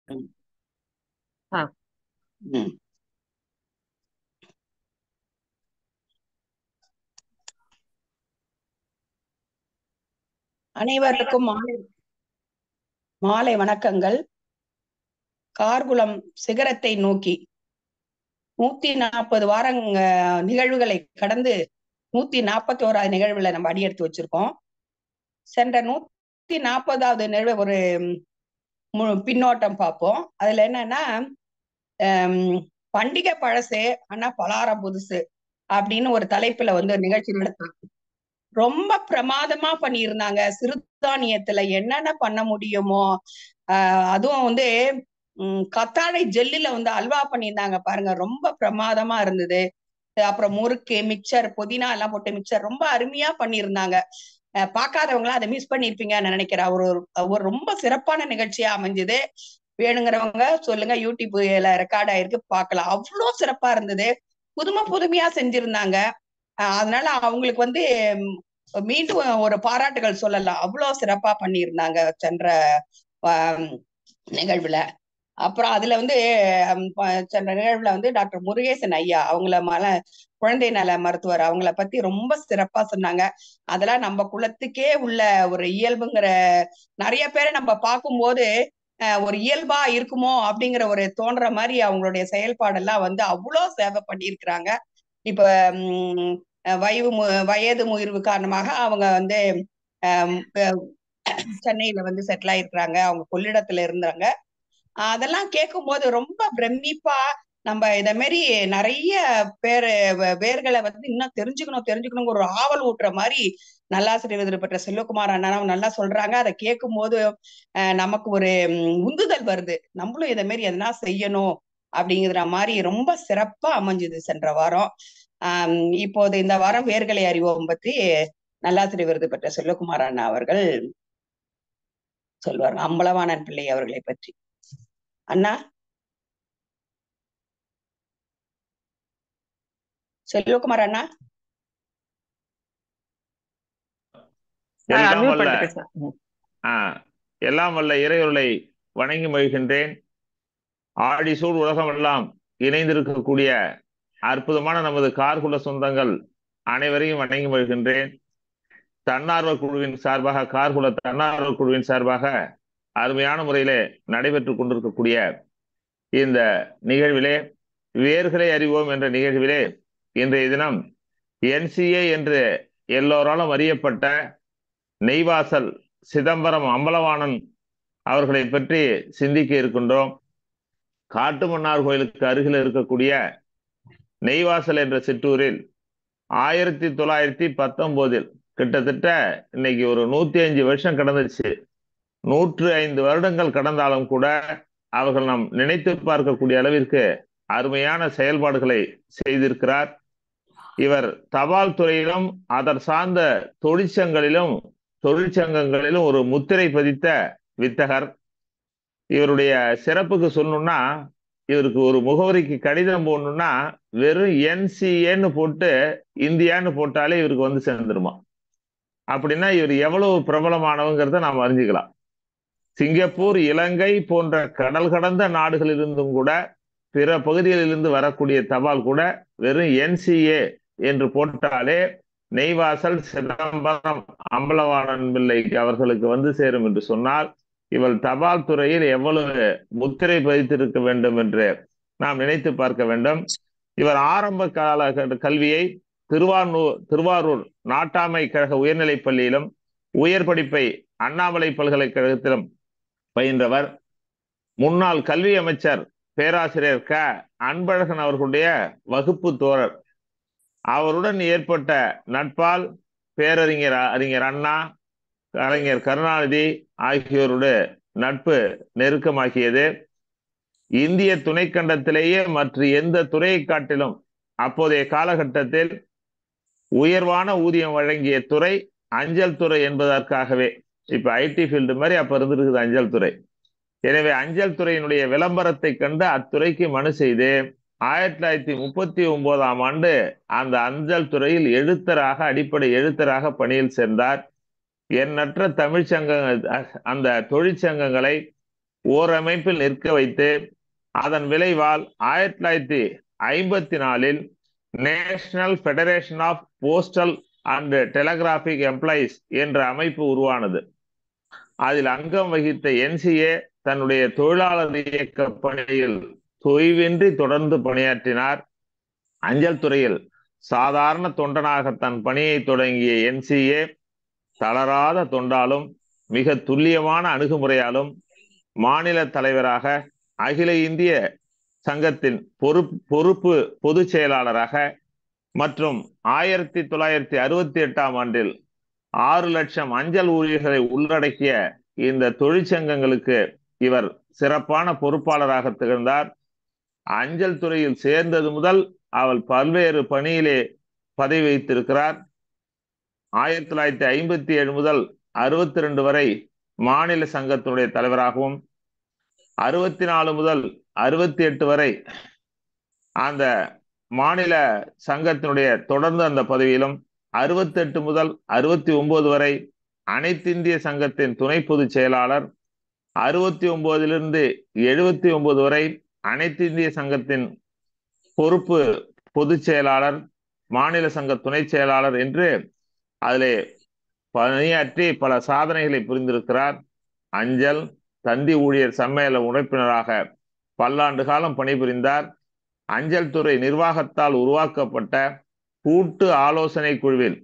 ம். ஆ. ம். அனைவருக்கும் மாலை மாலை வணக்கங்கள் கார்குளம் சிகரத்தை நோக்கி நூத்தி நாற்பது வாரங் அஹ், நிகழ்வுகளை கடந்து நூத்தி நாற்பத்தி ஓராவது நிகழ்வுல நம்ம அடியெடுத்து வச்சிருக்கோம் சென்ற நூத்தி நாற்பதாவது நிகழ்வு ஒரு மு- பின்னோட்டம் பார்ப்போம் அதுல என்னன்னா ஹம், பண்டிகை பழசு ஆனா பலாரம் புதுசு அப்படின்னு ஒரு தலைப்புல வந்து ஒரு நிகழ்ச்சி நடத்தாங்க ரொம்ப பிரமாதமா பண்ணியிருந்தாங்க சிறுதானியத்துல என்னென்ன பண்ண முடியுமோ ஆஹ் அதுவும் வந்து உம் கத்தாழை ஜெல்லுல வந்து அல்வா பண்ணியிருந்தாங்க பாருங்க ரொம்ப பிரமாதமா இருந்தது அப்புறம் முறுக்கு மிக்சர் புதினா எல்லாம் போட்டு மிக்சர் ரொம்ப அருமையா பண்ணியிருந்தாங்க அஹ் பார்க்காதவங்களாம் அதை மிஸ் பண்ணிருப்பீங்கன்னு நினைக்கிறேன் ஒரு ஒரு ரொம்ப சிறப்பான நிகழ்ச்சியா அமைஞ்சது வேணுங்கிறவங்க சொல்லுங்க யூடியூப்ல ரெக்கார்ட் ஆயிருக்கு பார்க்கலாம் அவ்வளோ சிறப்பா இருந்தது புதுமை புதுமையா செஞ்சிருந்தாங்க அஹ் அதனால அவங்களுக்கு வந்து ம், மீண்டும் ஒரு பாராட்டுகள் சொல்லலாம் அவ்வளோ சிறப்பா பண்ணியிருந்தாங்க சென்ற ஆம், நிகழ்வுல அப்புறம் அதுல வந்து ஹம், ப- சென்ற நிகழ்வுல வந்து டாக்டர் முருகேசன் ஐயா அவங்கள மல குழந்தை நல மருத்துவர் அவங்கள பத்தி ரொம்ப சிறப்பா சொன்னாங்க அதெல்லாம் நம்ம குலத்துக்கே உள்ள ஒரு இயல்புங்கிற நிறைய பேரை நம்ம பார்க்கும்போது அஹ், ஒரு இயல்பா இருக்குமோ அப்படிங்கிற ஒரு தோன்ற மாதிரி அவங்களுடைய செயல்பாடெல்லாம் வந்து அவ்வளோ சேவை பண்ணியிருக்கிறாங்க இப்ப உம் வயது மு- வயது முதிர்வு காரணமாக அவங்க வந்து ஆம், அஹ், சென்னையில வந்து செட்டில் ஆயிருக்கிறாங்க அவங்க கொள்ளிடத்துல இருந்தாங்க அதெல்லாம் கேட்கும்போது ரொம்ப பிரமிப்பா நம்ம இத மாதிரி நிறைய பேரு வ- பேர்களை வந்து இன்னும் தெரிஞ்சுக்கணும் தெரிஞ்சுக்கணும் ஒரு ஆவல் ஊட்டுற மாதிரி நல்லாசிரியர் விருது பெற்ற செல்வகுமார் அண்ணனும் நல்லா சொல்றாங்க அதை கேட்கும்போது அஹ், நமக்கு ஒரு ம், உந்துதல் வருது நம்மளும் இத மாதிரி எதனா செய்யணும் அப்படிங்கிற மாதிரி ரொம்ப சிறப்பா அமைஞ்சுது சென்ற வாரம் ஆஹ் இப்போது இந்த வாரம் வேர்களை அறிவோம் பற்றி நல்லாசிரியர் விருது பெற்ற செல்வகுமார் அண்ணா அவர்கள் சொல்வார்கள் அம்பலவாணன் பிள்ளை அவர்களை பற்றி அண்ணா செல்வகுமார் அண்ணா எல்லாம் அன்மியூட் வல்ல பண்ணிட்டு பேசுறேன் ம். ஆ, எல்லாம் வல்ல இறையொருளை வணங்கி மகிழ்கின்றேன் ஆடி சூழ் உலகம் எல்லாம் இணைந்திருக்கக்கூடிய அற்புதமான நமது கார்குல சொந்தங்கள் அனைவரையும் வணங்கி மகிழ்கின்றேன் தன்னார்வ குழுவின் சார்பாக கார்குல தன்னார்வ குழுவின் சார்பாக அருமையான முறையிலே நடைபெற்றுக் கொண்டிருக்கக்கூடிய இந்த நிகழ்விலே வேர்களை அறிவோம் என்ற நிகழ்விலே இன்றைய தினம் என்சிஏ என்று எல்லோராலும் அறியப்பட்ட நெய்வாசல் சிதம்பரம் அம்பலவாணன் அவர்களை பற்றி சிந்திக்க இருக்கின்றோம் காட்டுமன்னார் கோயிலுக்கு அருகில் இருக்கக்கூடிய நெய்வாசல் என்ற சிற்றூரில் ஆயிரத்தி தொள்ளாயிரத்தி பத்தொன்பதில் கிட்டத்தட்ட இன்னைக்கு ஒரு நூத்தி அஞ்சு வருஷம் கடந்துச்சு நூற்று ஐந்து வருடங்கள் கடந்தாலும் கூட அவர்கள் நாம் நினைத்து பார்க்கக்கூடிய அளவிற்கு அருமையான செயல்பாடுகளை செய்திருக்கிறார் இவர் தபால் துறையிலும் அதன் சார்ந்த தொழிற்சங்களிலும் தொழிற்சங்கங்களிலும் ஒரு முத்திரை பதித்த வித்தகர் இவருடைய சிறப்புக்கு சொல்லணும்னா இவருக்கு ஒரு முகவரிக்கு கடிதம் போடணும்னா வெறும் என்சிஏன்னு போட்டு இந்தியான்னு போட்டாலே இவருக்கு வந்து சேர்ந்துருமா அப்படின்னா இவர் எவ்வளவு பிரபலமானவங்கிறத நாம் அறிஞ்சுக்கலாம் சிங்கப்பூர் இலங்கை போன்ற கடல் கடந்த நாடுகளிலிருந்தும் கூட பிற பகுதிகளிலிருந்து வரக்கூடிய தபால் கூட வெறும் என்சிஏ என்று போட்டாலே நெய்வாசல் சிதம்பரம் அம்பலவாணன் பிள்ளை அவர்களுக்கு வந்து சேரும் என்று சொன்னால் இவள் தபால் துறையில் எவ்வளவு முத்திரை பதித்திருக்க வேண்டும் என்று நாம் நினைத்து பார்க்க வேண்டும் இவர் ஆரம்ப கால கல்வியை திருவாரூர் திருவாரூர் நாட்டாமை கழக உயர்நிலைப் பள்ளியிலும் உயர் படிப்பை அண்ணாமலை பல்கலைக்கழகத்திலும் பயின்றவர் முன்னாள் கல்வி அமைச்சர் பேராசிரியர் க அன்பழகன் அவர்களுடைய வகுப்பு தோழர் அவருடன் ஏற்பட்ட நட்பால் பேரறிஞர் அறிஞர் அண்ணா கலைஞர் கருணாநிதி ஆகியோருடைய நட்பு நெருக்கமாகியது இந்திய துணைக்கண்டத்திலேயே மற்ற எந்த துறையை காட்டிலும் அப்போதைய காலகட்டத்தில் உயர்வான ஊதியம் வழங்கிய துறை அஞ்சல் துறை என்பதற்காகவே இப்ப ஐடி ஃபீல்டு மாதிரி அப்ப இருந்திருக்குது அஞ்சல் துறை எனவே அஞ்சல் துறையினுடைய விளம்பரத்தை கண்டு அத்துறைக்கு மனு செய்து ஆயிரத்தி தொள்ளாயிரத்தி முப்பத்தி ஒன்பதாம் ஆண்டு அந்த அஞ்சல் துறையில் எழுத்தராக அடிப்படை எழுத்தராக பணியில் சேர்ந்தார் எண்ணற்ற தமிழ்ச்சங்க அந்த தொழிற்சங்கங்களை ஓரமைப்பில் நிற்க வைத்து அதன் விளைவால் ஆயிரத்தி தொள்ளாயிரத்தி ஐம்பத்தி நாலில் national federation of postal and telegraphic employees என்ற அமைப்பு உருவானது அதில் அங்கம் வகித்த என்சிஏ தன்னுடைய தொழிலாளர் இயக்க பணியில் தொய்வின்றி தொடர்ந்து பணியாற்றினார் அஞ்சல் துறையில் சாதாரண தொண்டனாக தன் பணியை தொடங்கிய என்சிஏ தளராத தொண்டாலும் மிக துல்லியமான அணுகுமுறையாலும் மாநில தலைவராக அகில இந்திய சங்கத்தின் பொறுப்பு பொறுப்பு பொதுச் செயலாளராக மற்றும் ஆயிரத்தி தொள்ளாயிரத்தி அறுபத்தி எட்டாம் ஆண்டில் ஆறு லட்சம் அஞ்சல் ஊழியர்களை உள்ளடக்கிய இந்த தொழிற்சங்கங்களுக்கு இவர் சிறப்பான பொறுப்பாளராக திகழ்ந்தார் அஞ்சல் துறையில் சேர்ந்தது முதல் அவள் பல்வேறு பணியிலே பதவி வைத்திருக்கிறார் ஆயிரத்தி தொள்ளாயிரத்தி ஐம்பத்தி ஏழு முதல் அறுபத்தி ரெண்டு வரை மாநில சங்கத்தினுடைய தலைவராகவும் அறுபத்தி நாலு முதல் அறுபத்தி எட்டு வரை அந்த மாநில சங்கத்தினுடைய தொடர்ந்து அந்த பதவியிலும் அறுபத்தி எட்டு முதல் அறுபத்தி ஒன்பது வரை அனைத்திந்திய சங்கத்தின் துணை பொதுச் செயலாளர் அறுபத்தி ஒன்பதிலிருந்து எழுபத்தி ஒன்பது வரை அனைத்திந்திய சங்கத்தின் பொறுப்பு பொதுச் செயலாளர் மாநில சங்க துணை செயலாளர் என்று அதிலே பணியாற்றி பல சாதனைகளை புரிந்திருக்கிறார் அஞ்சல் தந்தி ஊழியர் சம்மேளன உறுப்பினராக பல்லாண்டு காலம் பணிபுரிந்தார் அஞ்சல் துறை நிர்வாகத்தால் உருவாக்கப்பட்ட கூட்டு ஆலோசனை குழுவில்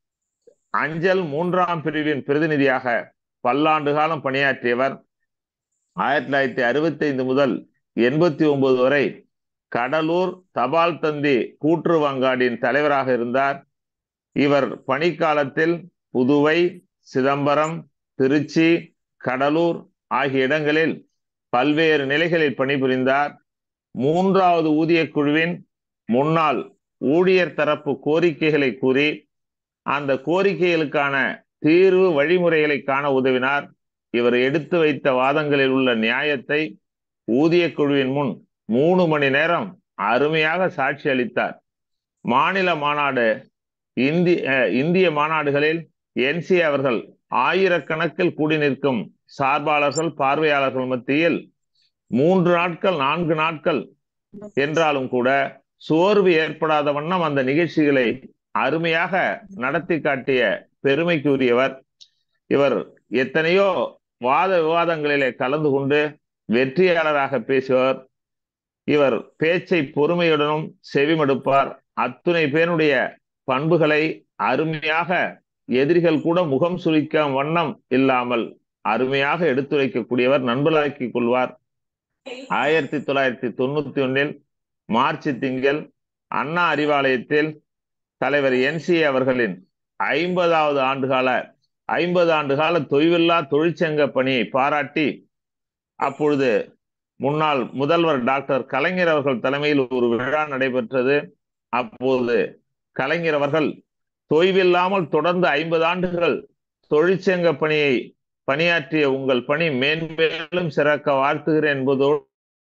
அஞ்சல் மூன்றாம் பிரிவின் பிரதிநிதியாக பல்லாண்டு காலம் பணியாற்றியவர் ஆயிரத்தி தொள்ளாயிரத்தி அறுபத்தி ஐந்து முதல் எண்பத்தி ஒன்பது வரை கடலூர் தபால் தந்தி கூற்று வங்காடியின் தலைவராக இருந்தார் இவர் பணிக்காலத்தில் புதுவை சிதம்பரம் திருச்சி கடலூர் ஆகிய இடங்களில் பல்வேறு நிலைகளில் பணிபுரிந்தார் மூன்றாவது ஊதிய குழுவின் முன்னாள் ஊழியர் தரப்பு கோரிக்கைகளை கூறி அந்த கோரிக்கைகளுக்கான தீர்வு வழிமுறைகளை காண உதவினார் இவர் எடுத்து வைத்த வாதங்களில் உள்ள நியாயத்தை ஊதிய குழுவின் முன் மூணு மணி நேரம் அருமையாக சாட்சி அளித்தார் மாநில மாநாடு இந்திய இந்திய மாநாடுகளில் என்சி அவர்கள் ஆயிரக்கணக்கில் கூடி நிற்கும் சார்பாளர்கள் பார்வையாளர்கள் மத்தியில் மூன்று நாட்கள் நான்கு நாட்கள் என்றாலும் கூட சோர்வு ஏற்படாத வண்ணம் அந்த நிகழ்ச்சிகளை அருமையாக நடத்தி காட்டிய பெருமைக்குரியவர் இவர் எத்தனையோ வாத விவாதங்களிலே கலந்து கொண்டு வெற்றியாளராக பேசுவார் இவர் பேச்சை பொறுமையுடனும் செவிமடுப்பார் அத்துணை பேருடைய பண்புகளை அருமையாக எதிரிகள் கூட முகம் சுளிக்க வண்ணம் இல்லாமல் அருமையாக எடுத்துரைக்கக்கூடியவர் நண்பர்களாக்கிக் கொள்வார் ஆயிரத்தி தொள்ளாயிரத்தி தொண்ணூத்தி ஒன்னில் மார்ச் திங்கள் அண்ணா அறிவாலயத்தில் தலைவர் என்சி அவர்களின் ஐம்பதாவது ஆண்டுகால ஐம்பது ஆண்டு கால தொய்வில்லா தொழிற்சங்க பணியை பாராட்டி அப்பொழுது முன்னாள் முதல்வர் டாக்டர் கலைஞர் அவர்கள் தலைமையில் ஒரு விழா நடைபெற்றது அப்போது கலைஞர் அவர்கள் தொய்வில்லாமல் தொடர்ந்து ஐம்பது ஆண்டுகள் தொழிற்சங்க பணியை பணியாற்றிய உங்கள் பணி மேன்மேலும் சிறக்க வாழ்த்துகிறேன் என்பதோடு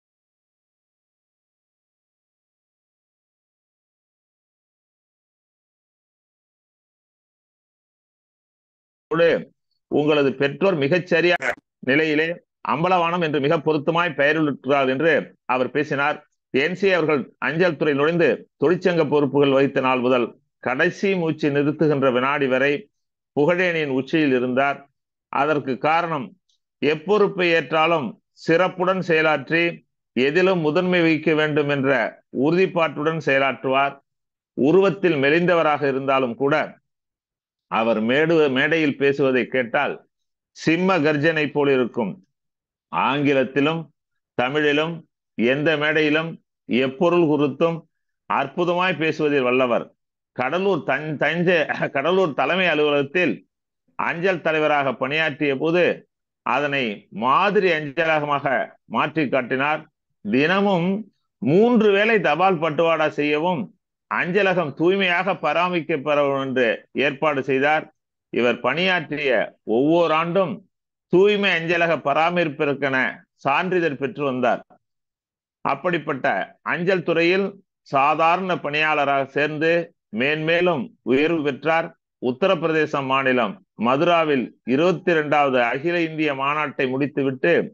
உங்களது பெற்றோர் மிகச் சரியான நிலையிலே அம்பலவானம் என்று மிக பொருத்தமாய் பெயரிட்டுள்ளார் என்று அவர் பேசினார் என்சி அவர்கள் அஞ்சல் துறை நுழைந்து தொழிற்சங்க பொறுப்புகள் வகித்த நாள் முதல் கடைசி மூச்சு நிறுத்துகின்ற வினாடி வரை புகழேனியின் உச்சியில் இருந்தார் அதற்கு காரணம் எப்பொறுப்பை ஏற்றாலும் சிறப்புடன் செயலாற்றி எதிலும் முதன்மை வகிக்க வேண்டும் என்ற உறுதிப்பாட்டுடன் செயலாற்றுவார் உருவத்தில் மெலிந்தவராக இருந்தாலும் கூட அவர் மேடு மேடையில் பேசுவதை கேட்டால் சிம்ம கர்ஜனை போல் இருக்கும் ஆங்கிலத்திலும் தமிழிலும் எந்த மேடையிலும் எப்பொருள் குறித்தும் அற்புதமாய் பேசுவதில் வல்லவர் கடலூர் தன் தஞ்சை கடலூர் தலைமை அலுவலகத்தில் அஞ்சல் தலைவராக பணியாற்றிய போது அதனை மாதிரி அஞ்சலகமாக மாற்றி காட்டினார் தினமும் மூன்று வேளை தபால் பட்டுவாடா செய்யவும் அஞ்சலகம் தூய்மையாக பராமரிக்கப்பெற என்று ஏற்பாடு செய்தார் இவர் பணியாற்றிய ஒவ்வொரு ஆண்டும் தூய்மை அஞ்சலக பராமரிப்பிற்கென சான்றிதழ் பெற்று வந்தார் அப்படிப்பட்ட அஞ்சல் துறையில் சாதாரண பணியாளராக சேர்ந்து மேன்மேலும் உயர்வு பெற்றார் உத்தரப்பிரதேச மாநிலம் மதுராவில் இருபத்தி இரண்டாவது அகில இந்திய மாநாட்டை முடித்துவிட்டு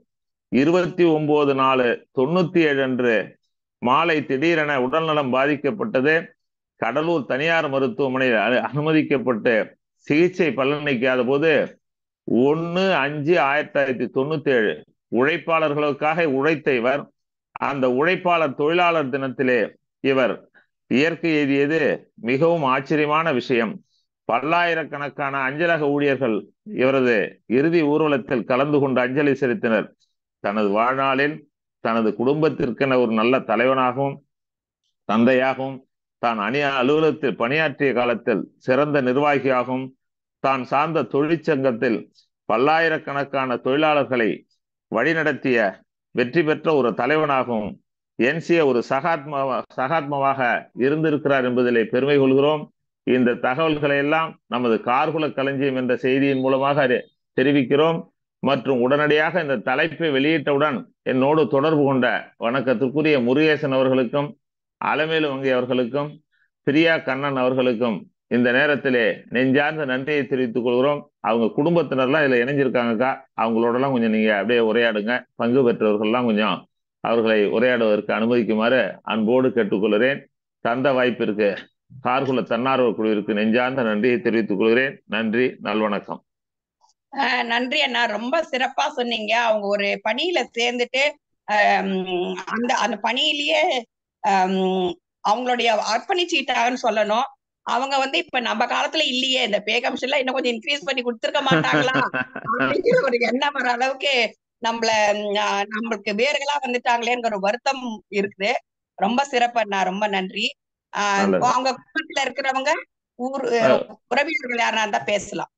இருபத்தி ஒன்பது நாலு தொண்ணூத்தி ஏழு அன்று மாலை திடீரென உடல்நலம் பாதிக்கப்பட்டது கடலூர் தனியார் மருத்துவமனையில் அனு- அனுமதிக்கப்பட்டு சிகிச்சை பலனளிக்காத போது ஒன்னு அஞ்சு ஆயிரத்தி தொள்ளாயிரத்தி தொண்ணூத்தி ஏழு உழைப்பாளர்களுக்காக உழைத்த இவர் அந்த உழைப்பாளர் தொழிலாளர் தினத்திலே இவர் இயற்கை எய்தியது மிகவும் ஆச்சரியமான விஷயம் பல்லாயிரக்கணக்கான அஞ்சலக ஊழியர்கள் இவரது இறுதி ஊர்வலத்தில் கலந்து கொண்டு அஞ்சலி செலுத்தினர் தனது வாழ்நாளில் தனது குடும்பத்திற்கென ஒரு நல்ல தலைவனாகவும் தந்தையாகவும் தான் அணி அலுவலகத்தில் பணியாற்றிய காலத்தில் சிறந்த நிர்வாகியாகவும் தான் சார்ந்த தொழிற்சங்கத்தில் பல்லாயிரக்கணக்கான தொழிலாளர்களை வழிநடத்திய வெற்றி பெற்ற ஒரு தலைவனாகவும் என்சிய ஒரு சகாத்மா சகாத்மாவாக இருந்திருக்கிறார் என்பதிலே பெருமை கொள்கிறோம் இந்த தகவல்களை எல்லாம் நமது கார்குல களஞ்சியம் என்ற செய்தியின் மூலமாக அறி- தெரிவிக்கிறோம் மற்றும் உடனடியாக இந்த தலைப்பை வெளியிட்டவுடன் என்னோடு தொடர்பு கொண்ட வணக்கத்திற்குரிய முருகேசன் அவர்களுக்கும் அலமேலு வங்கை அவர்களுக்கும் பிரியா கண்ணன் அவர்களுக்கும் இந்த நேரத்திலே நெஞ்சார்ந்த நன்றியை தெரிவித்துக் கொள்கிறோம் அவங்க குடும்பத்தினர்லாம் இதுல இணைஞ்சிருக்காங்கக்கா அவங்களோடலாம் கொஞ்சம் நீங்க அப்படியே உரையாடுங்க பங்கு பெற்றவர்கள்லாம் கொஞ்சம் அவர்களை உரையாடுவதற்கு அனுமதிக்குமாறு அன்போடு கேட்டுக்கொள்கிறேன் தந்த வாய்ப்பிற்கு கார்குல தன்னார்வ குழுவிற்கு நெஞ்சார்ந்த நன்றியை தெரிவித்துக் கொள்கிறேன் நன்றி நல்வணக்கம் ஆஹ் நன்றி அண்ணா ரொம்ப சிறப்பா சொன்னீங்க அவங்க ஒரு பணியில சேர்ந்துட்டு ஆம், அந்த அந்த பணியிலேயே ஆம், அவங்களுடைய அர்ப்பணிச்சுட்டாங்கன்னு சொல்லணும் அவங்க வந்து இப்ப நம்ம காலத்துல இல்லையே இந்த பே கமிஷன்ல இன்னும் கொஞ்சம் இன்க்ரீஸ் பண்ணி கொடுத்துருக்க மாட்டாங்களா அப்படிங்கிற ஒரு எண்ணம் வர அளவுக்கு நம்மள ஆஹ், நம்மளுக்கு வேர்களா வந்துட்டாங்களேங்கிற ஒரு வருத்தம் இருக்குது ரொம்ப சிறப்பு அண்ணா ரொம்ப நன்றி ஆஹ், நல்லது. அவங்க குடும்பத்துல இருக்கிறவங்க ஊர் உறவினர்கள் யாரா இருந்தா பேசலாம்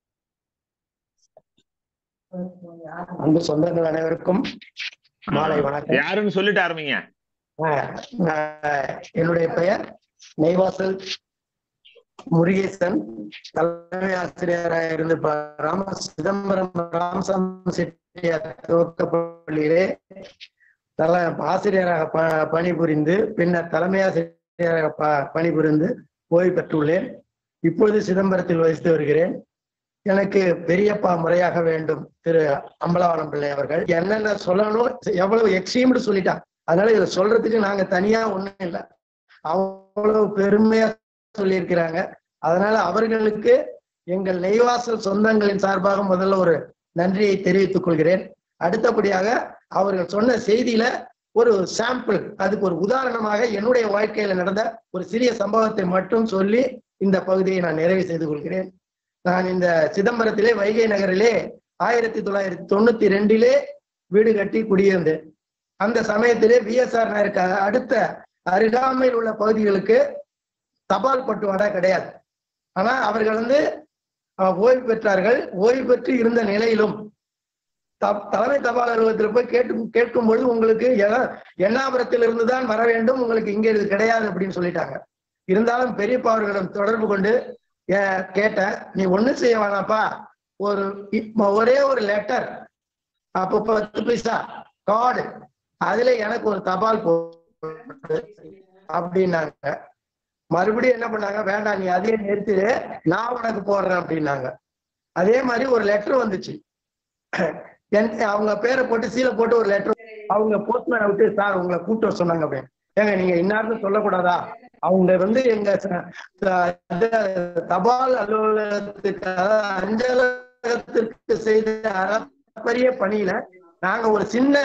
அன்பு சொந்தங்கள் அனைவருக்கும் மாலை வணக்கம் யாருன்னு சொல்லிட்டு ஆரம்பிங்க ஆஹ் நான் என்னுடைய பெயர் நெய்வாசல் முருகேசன் தலைமை ஆசிரியராக இருந்து ப- ராம சிதம்பரம் ராமசாமி செட்டியார் துவக்கப்பள்ளியிலே தல ஆசிரியராக ப பணிபுரிந்து பின்னர் தலைமை ஆசிரியராக ப பணிபுரிந்து ஓய்வு பெற்றுள்ளேன் இப்பொழுது சிதம்பரத்தில் வசித்து வருகிறேன் எனக்கு பெரியப்பா முறையாக வேண்டும் திரு அம்பலவானம் பிள்ளை அவர்கள் என்னென்ன சொல்லணும் எவ்வளவு எக்ஸ்ட்ரீம்னு சொல்லிட்டாங்க அதனால இதை சொல்றதுக்கு நாங்க தனியா ஒண்ணும் இல்லை அவ்வளவு பெருமையா சொல்லியிருக்கிறாங்க அதனால அவர்களுக்கு எங்கள் நெய்வாசல் சொந்தங்களின் சார்பாக முதல்ல ஒரு நன்றியை தெரிவித்துக் கொள்கிறேன் அடுத்தபடியாக அவர்கள் சொன்ன செய்தியில ஒரு சாம்பிள் அதுக்கு ஒரு உதாரணமாக என்னுடைய வாழ்க்கையில நடந்த ஒரு சிறிய சம்பவத்தை மட்டும் சொல்லி இந்த பகுதியை நான் நிறைவு செய்து கொள்கிறேன் நான் இந்த சிதம்பரத்திலே வைகை நகரிலே ஆயிரத்தி தொள்ளாயிரத்தி தொண்ணூத்தி ரெண்டிலே வீடு கட்டி குடியிருந்தேன் அந்த சமயத்திலே பிஎஸ்ஆர் நகருக்கு அடுத்த அருகாமையில் உள்ள பகுதிகளுக்கு தபால் பட்டுவாடா கிடையாது ஆனா அவர்கள் வந்து அஹ், ஓய்வு பெற்றார்கள் ஓய்வு பெற்று இருந்த நிலையிலும் த- தலைமை தபால் அலுவலகத்தில் போய் கேட்டு கேட்கும் பொழுது உங்களுக்கு எ- எண்ணாபுரத்தில் இருந்து தான் வர வேண்டும் உங்களுக்கு இங்க இது கிடையாது அப்படின்னு சொல்லிட்டாங்க இருந்தாலும் பெரியப்பா அவர்களிடம் தொடர்பு கொண்டு ஏ- கேட்டேன் நீ ஒண்ணும் செய்ய வேணாப்பா ஒரு இப்ப ஒரே ஒரு லெட்டர் அப்போ பத்து பைசா கார்டு அதுல எனக்கு ஒரு தபால் போடு அப்படின்னாங்க மறுபடியும் என்ன பண்ணாங்க வேண்டாம் நீ அதையே நிறுத்திடு நான் உனக்கு போடுறேன் அப்படின்னாங்க அதே மாதிரி ஒரு லெட்டர் வந்துச்சு என் அவங்க பேரை போட்டு சீலை போட்டு ஒரு லெட்டர் அவங்க போஸ்ட்மேனை விட்டு சார் உங்களை கூப்பிட்டு வர சொன்னாங்க அப்படின்னு ஏங்க நீங்க இன்னார்னு சொல்லக்கூடாதா அவங்க வந்து எங்க ச- ச- இது தபால் அலுவலகத்துக்கு அதாவது அஞ்சலகத்திற்கு செய்த அளப்பரிய பணியில நாங்க ஒரு சின்ன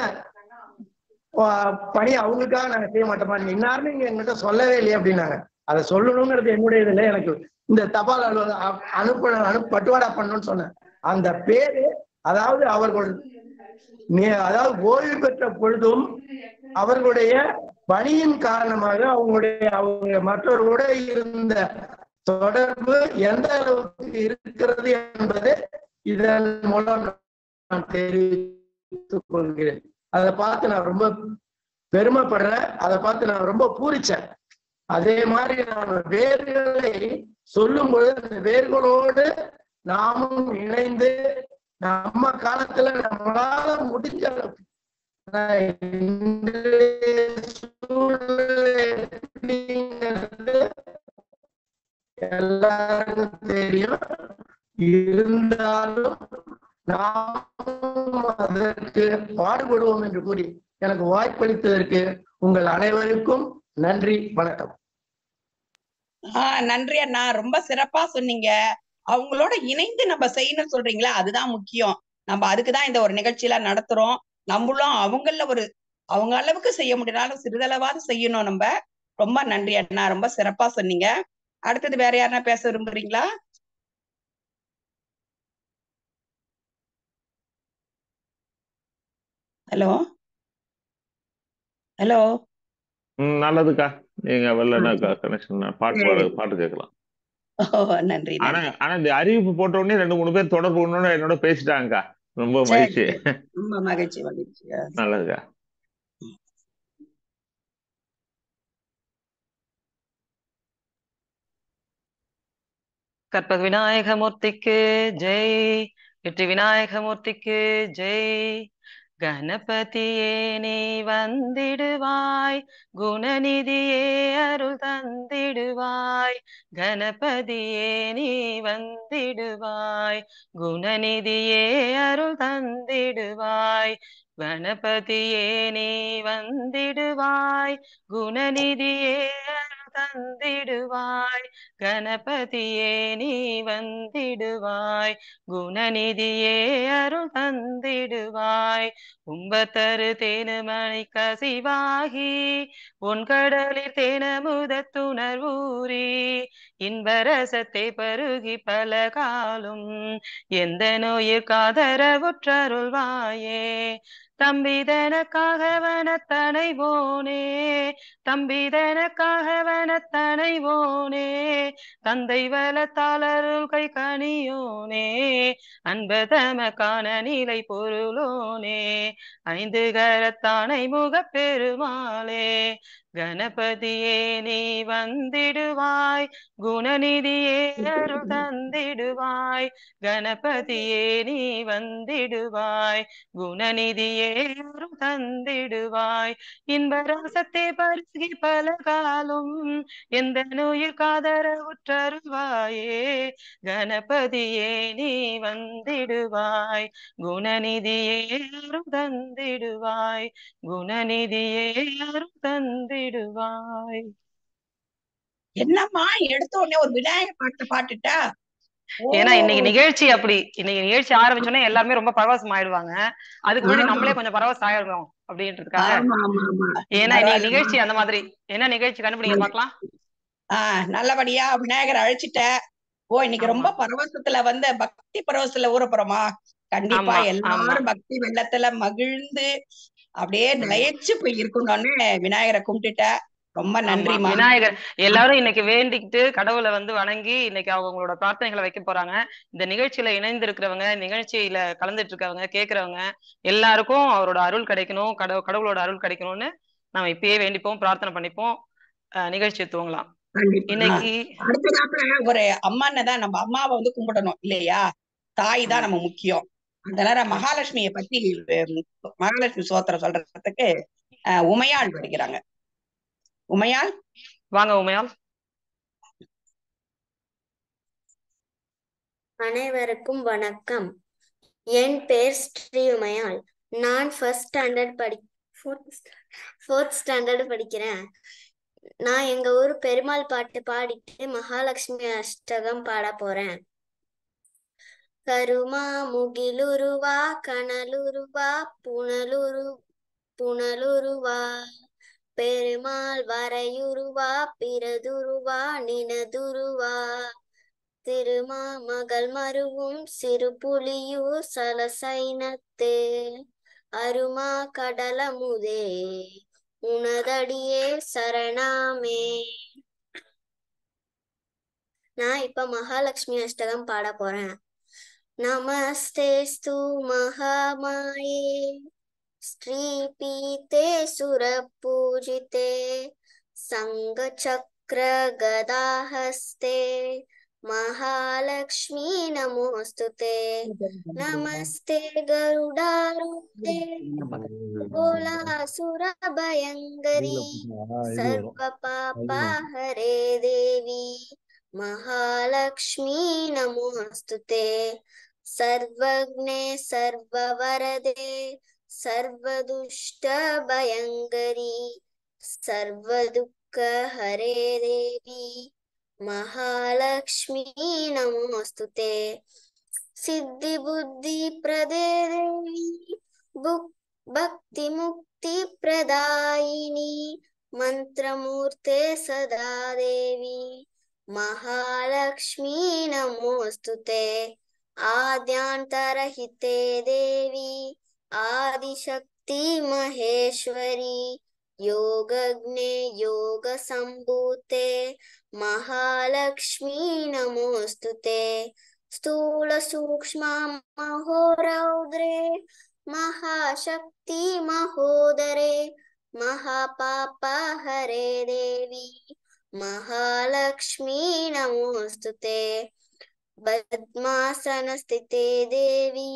ஆஹ், பணி அவங்களுக்காக நாங்க செய்ய மாட்டோமா நீங்க இன்னார்னு நீங்க எங்ககிட்ட சொல்லவே இல்லையே அப்படின்னாங்க அதை சொல்லணுங்கிறது என்னுடைய இதுல எனக்கு இந்த தபால் அலுவலகம் அ- அனுப்ப அனுப்பு பட்டுவாடா பண்ணணும்னு சொன்னேன் அந்த பேரு அதாவது அவர்கள் நே- அதாவது ஓய்வு பெற்ற பொழுதும் அவர்களுடைய பணியின் காரணமாக அவங்களுடைய அவங்க மற்றவர்களோட இருந்த தொடர்பு எந்த அளவுக்கு இருக்கிறது என்பதை இதன் மூலம் நான் தெரிவித்துக் கொள்கிறேன் அதை பார்த்து நான் ரொம்ப பெருமைப்படுறேன் அதை பார்த்து நான் ரொம்ப பூரிச்சேன் அதே மாதிரி நான் வேர்களை சொல்லும் பொழுது அந்த வேர்களோடு நாமும் இணைந்து நம்ம காலத்துல நம்மளால முடிஞ்ச அளவுக்கு ஆனா, இன்றைய சூழ்நிலை எப்படிங்கிறது எல்லாருக்கும் தெரியும் இருந்தாலும் நாம் அதற்கு அதற்கு பாடுபடுவோம் என்று கூறி எனக்கு வாய்ப்பளித்ததற்கு உங்கள் அனைவருக்கும் நன்றி வணக்கம் ஆஹ் நன்றி அண்ணா ரொம்ப சிறப்பா சொன்னீங்க அவங்களோட இணைந்து நம்ம செய்யணும்னு சொல்றீங்களா அதுதான் முக்கியம் நம்ம அதுக்குதான் இந்த ஒரு நிகழ்ச்சியெல்லாம் நடத்துறோம் நம்மளும் அவங்கள ஒரு அவங்க அளவுக்கு செய்ய முடியனாலும் சிறிதளவாவது செய்யணும் நம்ம ரொம்ப நன்றி அண்ணா ரொம்ப சிறப்பா சொன்னீங்க அடுத்தது வேற யாருன்னா பேச விரும்புறீங்களா ஹலோ ஹலோ ம் நல்லதுக்கா நீங்க வெள்ளனா கனெக்ஷன் பாட்டு பாடு பாட்டு கேட்கலாம் ஓ நன்றி ஆனா நன்றி ஆனா இந்த அறிவிப்பு போட்ட உடனே ரெண்டு மூணு பேர் தொடர்பு கொண்டு என்னோட பேசிட்டாங்கக்கா ரொம்ப சரி மகிழ்ச்சி சரி ரொம்ப மகிழ்ச்சி மகிழ்ச்சி நல்லதுக்கா கற்பக விநாயகமூர்த்திக்கு ஜெய் வெற்றி விநாயகமூர்த்திக்கு ஜெய் கணபதியே நீ வந்திடுவாய் குணநிதியே அருள் தந்திடுவாய் கணபதியே நீ வந்திடுவாய் குணநிதியே அருள் தந்திடுவாய் கணபதியே நீ வந்திடுவாய் குணநிதியே அருள் தந்திடுவாய் கணபதியே நீ வந்திடுவாய் குணநிதியே அருள் தந்திடுவாய் கும்பத்தரு தேனுமணி கசிவாகி பொன்கடலில் தேனமுதத்துணர்வூரி இன்பரசத்தை பருகி பல காலும் எந்த நோயிற்காதரவுற்றருள்வாயே தம்பிதனக்காக வனத்தனைவோனே தம்பிதனக்காக வனத்தனைவோனே தந்தை வலத்தாளருள் கை கனியோனே அன்பதமக்கான நிலை பொருளோனே ஐந்து கரத்தானை முகப் பெருமாளே கணபதியே நீ வந்திடுவாய் குணநிதியே அருள் தந்திடுவாய் கணபதியே நீ வந்திடுவாய் குணநிதியே அருள் தந்திடுவாய் இன்பரசத்தை பருகி பல காலம் எந்த நோயில் காதர உற்றருவாயே கணபதியே நீ வந்திடுவாய் குணநிதியே அருள் தந்திடுவாய் குணநிதியே அருள் தந்திடுவாய் என்னம்மா எடுத்த உடனே ஒரு விநாயகர் பாட்டு பாட்டுட்டா ஓ ஏன்னா இன்னைக்கு நிகழ்ச்சி அப்படி இன்னைக்கு நிகழ்ச்சி ஆரம்பிச்சோன்னே எல்லாருமே ரொம்ப பரவசம் ஆயிடுவாங்க அதுக்கு முன்னாடி ஆமா நம்மளே கொஞ்சம் பரவசம் ஆயிடுறோம் அப்படின்றதுக்காக ஆமா ஆமா ஆமா ஏன்னா இன்னைக்கு பரவாயில்லம்மா நிகழ்ச்சி அந்த மாதிரி என்ன நிகழ்ச்சி கண்டுபிடிங்க பார்க்கலாம் ஆஹ் நல்லபடியா விநாயகர் அழைச்சிட்ட ஓ இன்னைக்கு ஆமா ரொம்ப பரவசத்துல வந்து பக்தி பரவசத்துல ஊற போறோமா கண்டிப்பா ஆமா ஆமா எல்லாரும் பக்தி வெள்ளத்துல மகிழ்ந்து அப்படியே ஆமா லயிச்சு போய் இருக்கணும்னு விநாயகரை கும்பிட்டுட்ட ரொம்ப ஆமா நன்றிமா விநாயகர் எல்லாரும் இன்னைக்கு வேண்டிக்கிட்டு கடவுளை வந்து வணங்கி இன்னைக்கு அவங்களோட பிரார்த்தனைகளை வைக்க போறாங்க இந்த நிகழ்ச்சியில இணைந்து இருக்கிறவங்க நிகழ்ச்சியில கலந்துட்டு இருக்கவங்க கேக்குறவங்க எல்லாருக்கும் அவரோட அருள் கிடைக்கணும் கடவு கடவுளோட அருள் கிடைக்கணும்னு நம்ம இப்பயே வேண்டிப்போம் பிரார்த்தனை பண்ணிப்போம் அஹ் நிகழ்ச்சியை துவங்கலாம் கண்டிப்பா இன்னைக்கு அடுத்ததாப்புல ஒரு அம்மான்னு தான் நம்ம அம்மாவை வந்து கும்பிடணும் இல்லையா தாய் தான் ஆமா நம்ம முக்கியம் அதனால ஆமா மகாலட்சுமியை பத்தி உம், மகாலட்சுமி சோத்திரம் சொல்றதுக்கு அஹ், உமையாள் படிக்கிறாங்க உமையாள் வாங்க உமையால் அனைவருக்கும் வணக்கம் என் பேர் ஸ்ரீ உமையாள் நான் ஃபர்ஸ்ட் ஸ்டாண்டர்ட் படி ஃபோர்த் ஸ்டாண்டர்ட் படிக்கிறேன் நான் எங்க ஊர் பெருமாள் பாட்டு பாடிட்டு மகாலட்சுமி அஷ்டகம் பாட போறேன் கருமா முகிலுருவா கனலுருவா புனலுரு புனலுருவா பெருமாள் வரையுருவா பிறதுருவா நினதுருவா திருமாமகள் மருவும் சிறு புலியூர் சலசைனத்து அருமா கடலமுதே உனதடியே சரணாமே நான் இப்ப மகாலட்சுமி அஷ்டகம் பாட போறேன் நமஸ்தேஸ்து மகாமாயே ஸ்ரீபீதே சுரபூஜிதே சங்கச்சக்ர கதாஹஸ்தே महालक्ष्मी नमोस्तुते नमस्ते गरुडारूढे भोलासुरभयङ्करी सर्वपापहरे देवी महालक्ष्मी नमोस्तुते सर्वज्ञे सर्ववरदे सर्वदुष्टभयङ्करी सर्वदुःखहरे देवी महालक्ष्मी नमोऽस्तु ते सिद्धिबुद्धिप्रदे देवी भुक् भक्तिमुक्तिप्रदायिनी मन्त्रमूर्ते सदा देवी महालक्ष्मी नमोऽस्तु ते आद्यान्तरहिते देवी आदिशक्ति महेश्वरी योगज्ञे योगसम्भूते महालक्ष्मी नमोऽस्तु ते स्थूलसूक्ष्मा महोरौद्रे महाशक्ति महोदरे महापापहरे देवी महालक्ष्मी नमोऽस्तु ते पद्मासनस्थिते देवी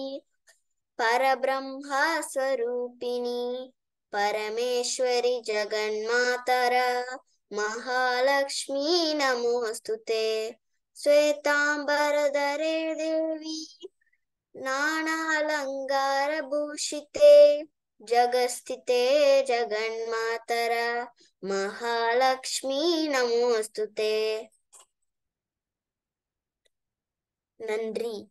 परब्रह्मस्वरूपिणी परमेश्वरि जगन्मातर महालक्ष्मी नमोऽस्तु ते श्वेताम्बरधरे देवी नानालङ्कारभूषिते जगस्थिते जगन्मातर महालक्ष्मी नमोऽस्तु ते நன்றி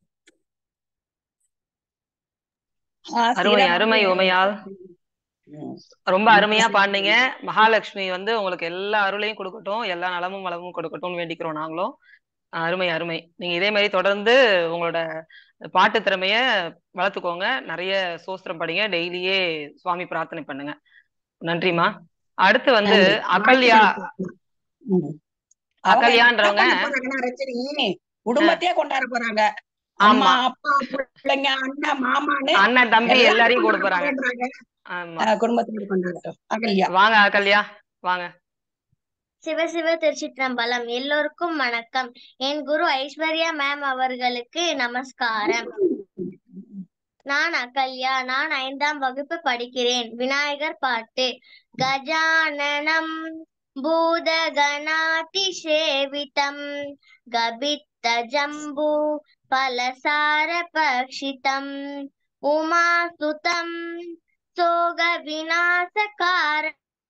அருமை அருமை உமையால் ம். ரொம்ப அருமையா பாடுனீங்க மகாலட்சுமி வந்து உங்களுக்கு எல்லா அருளையும் கொடுக்கட்டும் எல்லா நலமும் வளமும் கொடுக்கட்டும்னு வேண்டிக்கிறோம் நாங்களும் அருமை அருமை நீங்க இதே மாதிரி தொடர்ந்து உங்களோட பாட்டு திறமைய வளர்த்துக்கோங்க நிறைய சோஸ்திரம் படிங்க டெய்லியே சுவாமி பிரார்த்தனை பண்ணுங்க நன்றிமா அடுத்து வந்து நன்றி. அகல்யா ம். அவங்க அகல்யான்றவங்க என்ன பண்ண போறாங்கன்னா, ரஜினி, குடும்பத்தையே கொண்டாட போறாங்க ஆமா அம்மா அப்பா பிள்ளைங்க அண்ணன் மாமான்னு அண்ணன் தம்பி எல்லாரும் எல்லாரையும் கூட கொண்டாட போறாங்க போறாங்க. ஆமா அஹ் குடும்பத்தோட கொண்டாடட்டும் அகல்யா வாங்க அகல்யா வாங்க சிவ சிவ திருச்சிற்றம்பலம் எல்லோருக்கும் வணக்கம் என் குரு ஐஸ்வர்யா மேம் அவர்களுக்கு நமஸ்காரம் நான் அகல்யா நான் ஐந்தாம் வகுப்பு படிக்கிறேன் விநாயகர் பாட்டு கஜானனம் பூதகணாதி சேவிதம் கபித்த ஜம்பு பலசார பக்ஷிதம் உமாசுதம் சோக விநாசகார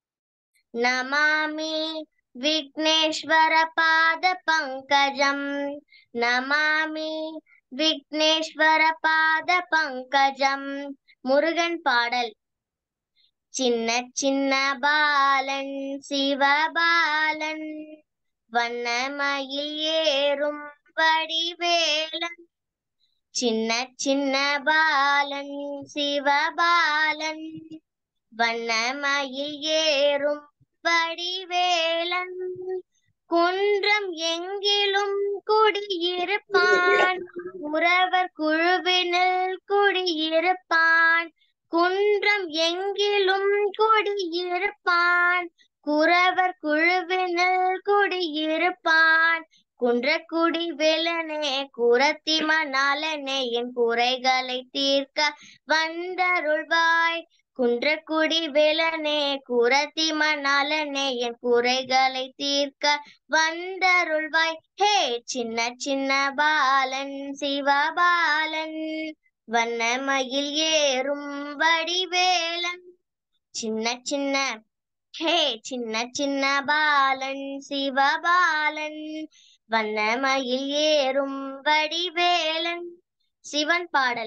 நமாமி விக்னேஸ்வர பாத பங்கஜம் நமாமி விக்னேஸ்வர பாத பங்கஜம் முருகன் பாடல் சின்ன சின்ன பாலன் சிவபாலன் வண்ணமயில் ஏறும் வடிவேலன் சின்ன சின்ன பாலன் சிவபாலன் வண்ணமயில் ஏறும் வடிவேலன் குன்றம் எங்கிலும் குடியிருப்பான் உறவர் குழுவினில் குடியிருப்பான் குன்றம் எங்கிலும் குடியிருப்பான் குறவர் குழுவினில் குடியிருப்பான் குன்றக்குடி வேலனே குரத்தி மணாலனே என் குறைகளை தீர்க்க வந்தருள்வாய் குன்றக்குடி வேலனே குரத்தி மணாலனே என் குறைகளை தீர்க்க வந்தருள்வாய் ஹே சின்ன சின்ன பாலன் சிவபாலன் வண்ணமயில் ஏறும் வடிவேலன் சின்ன சின்ன ஹே சின்ன சின்ன பாலன் சிவபாலன் வண்ணமயில் ஏறும் வடிவேலன் சிவன் பாடல்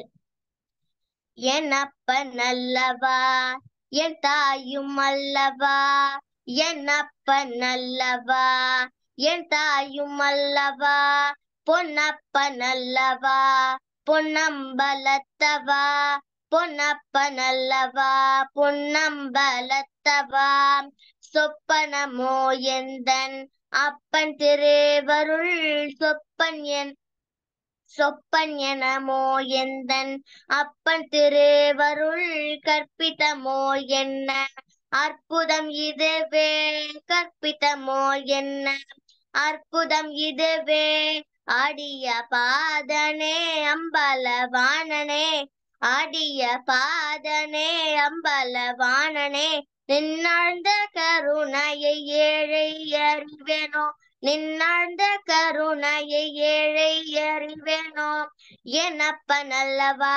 என் அப்பன் அல்லவா என் தாயும் அல்லவா என் அப்பன் அல்லவா என் தாயும் அல்லவா பொன்னப்பன் அல்லவா பொன்னம்பலத்தவா பொன்னப்பன் அல்லவா பொன்னம்பலத்தவா சொப்பனமோ எந்தன் அப்பன் திருவருள் சொப்பன் என் சொப்பன் எனமோ எந்தன் அப்பன் திருவருள் கற்பித்தமோ என்ன அற்புதம் இதுவே கற்பித்தமோ என்ன அற்புதம் இதுவே ஆடிய பாதனே அம்பலவாணனே ஆடிய பாதனே அம்பலவாணனே நின்னாழ்ந்த கருணையை ஏழை அறிவேனோ நின்னாழ்ந்த கருணையை ஏழை அறிவேனோ என் அப்பன் அல்லவா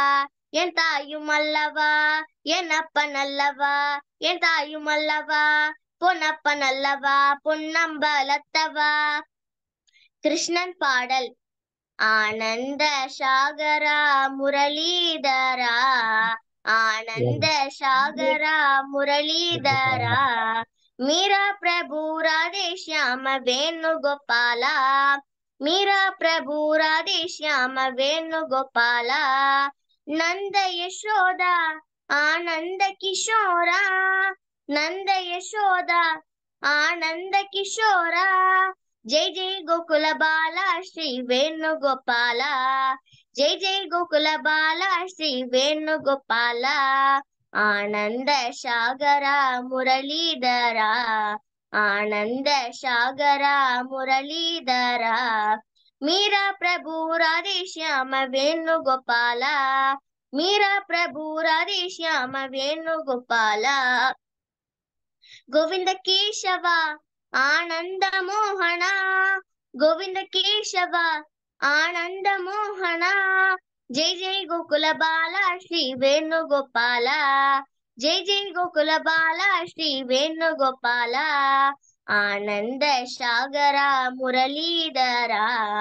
என் தாயும் அல்லவா என் அப்பன் அல்லவா என் தாயும் அல்லவா பொன்னப்பன் அல்லவா பொன்னம்பலத்தவா கிருஷ்ணன் பாடல் ஆனந்த சாகரா முரளிதரா ஆனந்த சாகரா முரளிதரா மீரா பிரபு ராதே ಶ್ಯಾಮ ವೇಣುಗೋಪಾಲ மீரா பிரபு ராதே ಶ್ಯಾಮ ವೇಣುಗೋಪಾಲ ನಂದ ಯಶೋದ ಆನಂದ ಕಿಶೋರ ನಂದ ಯಶೋದ ಆನಂದ ಕಿಶೋರ ಜೈ ಜೈ ಗೋಕುಲ ಬಾಲ ಶ್ರೀ ವೇಣುಗೋಪಾಲ ಜೈ ಜೈ ಗೋಕುಲ ಬಾಲ ಶ್ರೀ ವೇಣುಗೋಪಾಲ ಆನಂದ ಸಾಗರ ಮುರಳೀಧರ ಆನಂದ ಸಾಗರ ಮುರಳೀಧರ ಮೀರಾ ಪ್ರಭು ರಾಧೇ ಶ್ಯಾಮ ವೇಣುಗೋಪಾಲ ಮೀರಾ ಪ್ರಭು ರಾಧೇ ಶ್ಯಾಮ ವೇಣುಗೋಪಾಲ ಗೋವಿಂದ ಕೇಶವ ಆನಂದ ಮೋಹನ ಗೋವಿಂದ ಕೇಶವ ಆನಂದ ಮೋಹನ ಜೈ ಜೈ ಗೋಕುಲ ಬಾಲ ಶ್ರೀ ವೇಣುಗೋಪಾಲ ಜೈ ಜೈ ಗೋಕುಲ ಬಾಲ ಶ್ರೀ ವೇಣುಗೋಪಾಲ ಆನಂದ ಸಾಗರ ಮುರಳೀಧರ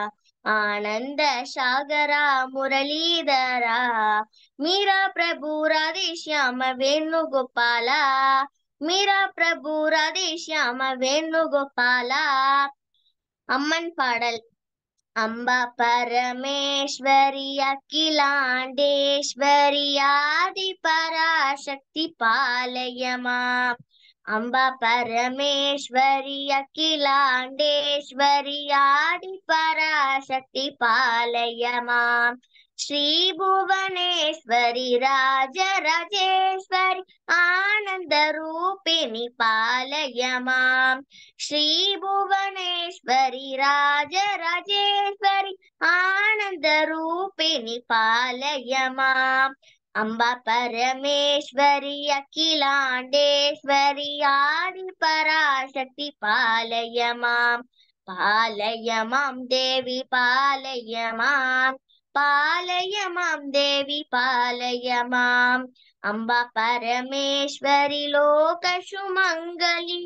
ಆನಂದ ಸಾಗರ ಮುರಳೀಧರ ಮೀರಾ ಪ್ರಭು ರಾಧೇ ಶ್ಯಾಮ ವೇಣುಗೋಪಾಲ மீரா பிரபு ராதே ஷியாம வேணுகோபாலா அம்மன் பாடல் அம்பா பரமேஸ்வரி அகிலாண்டேஸ்வரி ஆதி பராசக்தி பாலயமா அம்பா பரமேஸ்வரி அகிலாண்டேஸ்வரி ஆதி பராசக்தி பாலயமா ஸ்ரீ புவனேஸ்வரி ராஜராஜேஸ்வரி ஆனந்த ரூபிணி பாலயமாம் ஸ்ரீ புவனேஸ்வரி ராஜராஜேஸ்வரி ஆனந்த ரூபிணி பாலயமாம் அம்பா பரமேஸ்வரி அகிலாண்டேஸ்வரி ஆதி பராசக்தி பாலயமாம் பாலயமாம் தேவி பாலயமாம் பாலயமாம் தேவி பாலயமாம் அம்பா பரமேஸ்வரி லோகசுமங்கலி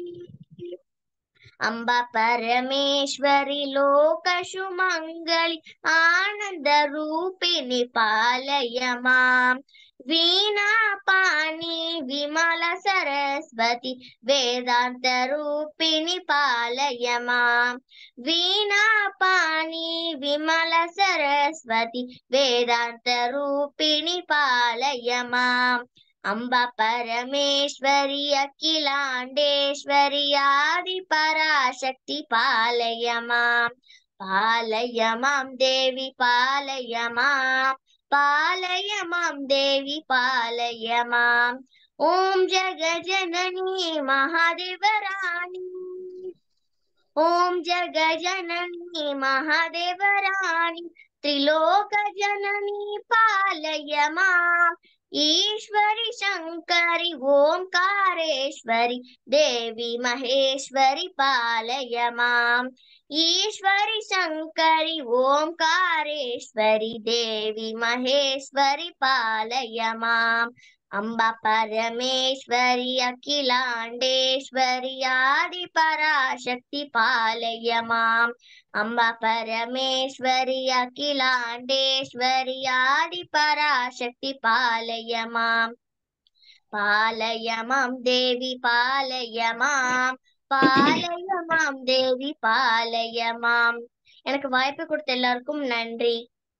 அம்பா பரமேஸ்வரி லோகசுமங்கலி ஆனந்த ரூபிணி பாலயமாம் வீணா பாணி விமல சரஸ்வதி வேதாந்த ரூபிணி பாலயமாம் வீணா பாணி விமல சரஸ்வதி வேதாந்த ரூபிணி பாலயமாம் அம்பா பரமேஸ்வரி அகிலாண்டேஸ்வரி ஆதி பராசக்தி பாலயமாம் பாலயமாம் தேவி பாலயமாம் பாலயமாம் தேவி பாலயமாம் ஓம் ஜகஜனனி மகாதேவராணி ஓம் ஜகஜனனி மகாதேவராணி त्रिलोक जननी पालय माम् ईश्वरि शङ्करि ओङ्कारेश्वरि देवी महेश्वरि पालय माम् ईश्वरि शङ्करि ओङ्कारेश्वरि देवी महेश्वरि पालय माम् अम्बा परमेश्वरि अखिलाण्डेश्वरि आदिपराशक्ति पालय माम् अम्बा परमेश्वरि अखिलाण्डेश्वरि आदिपराशक्ति पालय माम् पालय मां देवी पालय माम् பாலய மாம் தேவி பாலய மாம் எனக்கு வாய்ப்பு கொடுத்த எல்லாருக்கும் நன்றி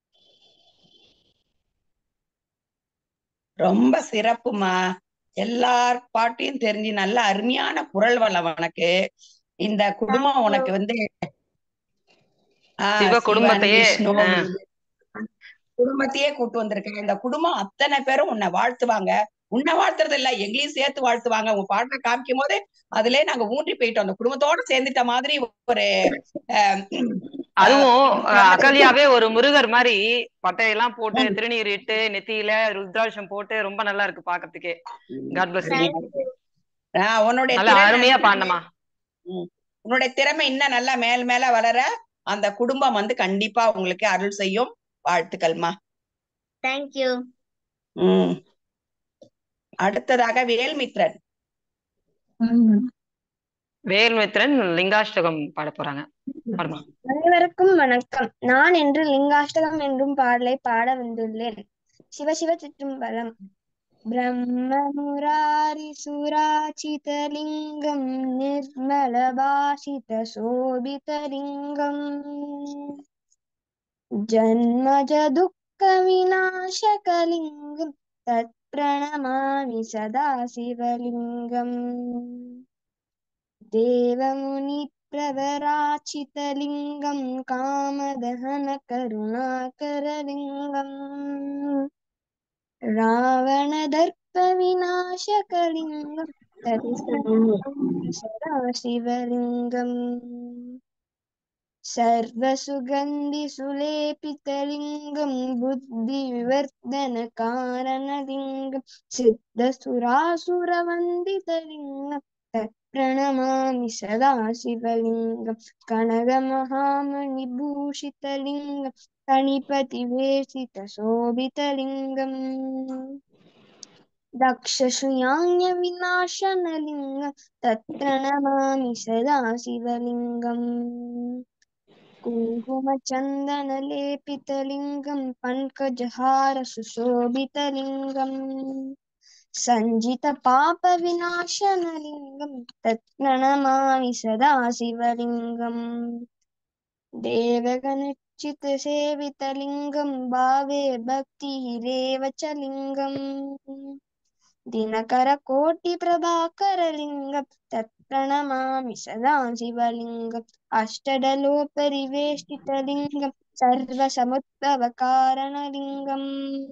ரொம்ப சிறப்புமா எல்லார் பாட்டையும் தெரிஞ்சு நல்ல அருமையான குரல் வளம் உனக்கு இந்த குடும்பம் உனக்கு வந்து ஆஹ் சிவ சிவன், குடும்பத்தையே, விஷ்ணு, ஆ. குடும்பத்தையே கூட்டு வந்திருக்க இந்த குடும்பம் அத்தனை பேரும் உன்னை வாழ்த்துவாங்க உன்னை வாழ்த்துறது இல்ல எங்களையும் சேர்த்து வாழ்த்துவாங்க உங்க பாட்டை காமிக்கும் போது அதுலயே நாங்க ஊன்றி போயிட்டோம் அந்த குடும்பத்தோட சேர்ந்துட்ட மாதிரி ஒரு ஆஹ் அதுவும் ஆஹ் அஹ், அகல்யாவே ஒரு முருகர் மாதிரி பட்டையெல்லாம் போட்டு திருநீர் இட்டு நெத்தியில ருத்ராட்சம் போட்டு ரொம்ப நல்லா இருக்கு பாக்கிறதுக்கே காட் பிளஸ் ஆஹ் உன்னுடைய நல்லா திறமை- அருமையா பாடினமா ம். உன்னுடைய திறமை இன்னும் நல்லா மேல் மேல வளர அந்த குடும்பம் வந்து கண்டிப்பா உங்களுக்கு அருள் செய்யும் வாழ்த்துக்கள்மா தேங்க்யூ ம் அடுத்ததாக வேல்மித்ரன் வேல்மித்ரன் லிங்காஷ்டகம் பாட போறாங்க பாடுமா அனைவருக்கும் வணக்கம் நான் இன்று லிங்காஷ்டகம் என்றும் பாடலை பாட வந்துள்ளேன் சிவசிவ சிற்றம்பலம் பிரம்மமுராரி சுராச்சிதலிங்கம் நிர்மலபாஷித சோபிதலிங்கம் ஜன்மஜ துக்க விநாசகலிங்கம் தத் பிரணமாமி சதா சிவலிங்கம் தேவமுனி प्रवराचितलिङ्गं कामदहनकरुणाकरलिङ्गम् रावणदर्पविनाशकलिङ्गं सदाशिवलिङ्गम् सर्वसुगन्धिसुलेपितलिङ्गं बुद्धिविवर्धनकारणलिङ्गं सिद्धसुरासुरवन्दितलिङ्गं तत्प्रणमामि सदा शिवलिङ्गं कनकमहामणिभूषितलिङ्गं तणिपतिवेशितशोभितलिङ्गम् दक्षशुयान्यविनाशनलिङ्गं तत्प्रणमामि सदा शिवलिङ्गम् कुङ्कुमचन्दनलेपितलिङ्गं पङ्कजहारसुशोभितलिङ्गम् सञ्जितपापविनाशनलिङ्गं तत्प्रणमामि सदा शिवलिङ्गम् देवगणचितसेवितलिङ्गं भावे भक्तिरेव च लिङ्गम् दिनकरकोटिप्रभाकरलिङ्गं तत्प्रणमामि सदा शिवलिङ्गम् अष्टडलोपरिवेष्टितलिङ्गं सर्वसमुद्भवकारणलिङ्गम्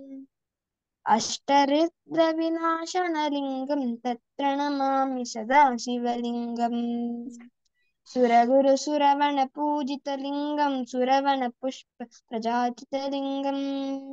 अष्टरुद्रविनाशनलिङ्गं तत्प्रणमामि सदा शिवलिङ्गम् सुरगुरुसुरवणपूजितलिङ्गं सुरवणपुष्पप्रजातितलिङ्गम्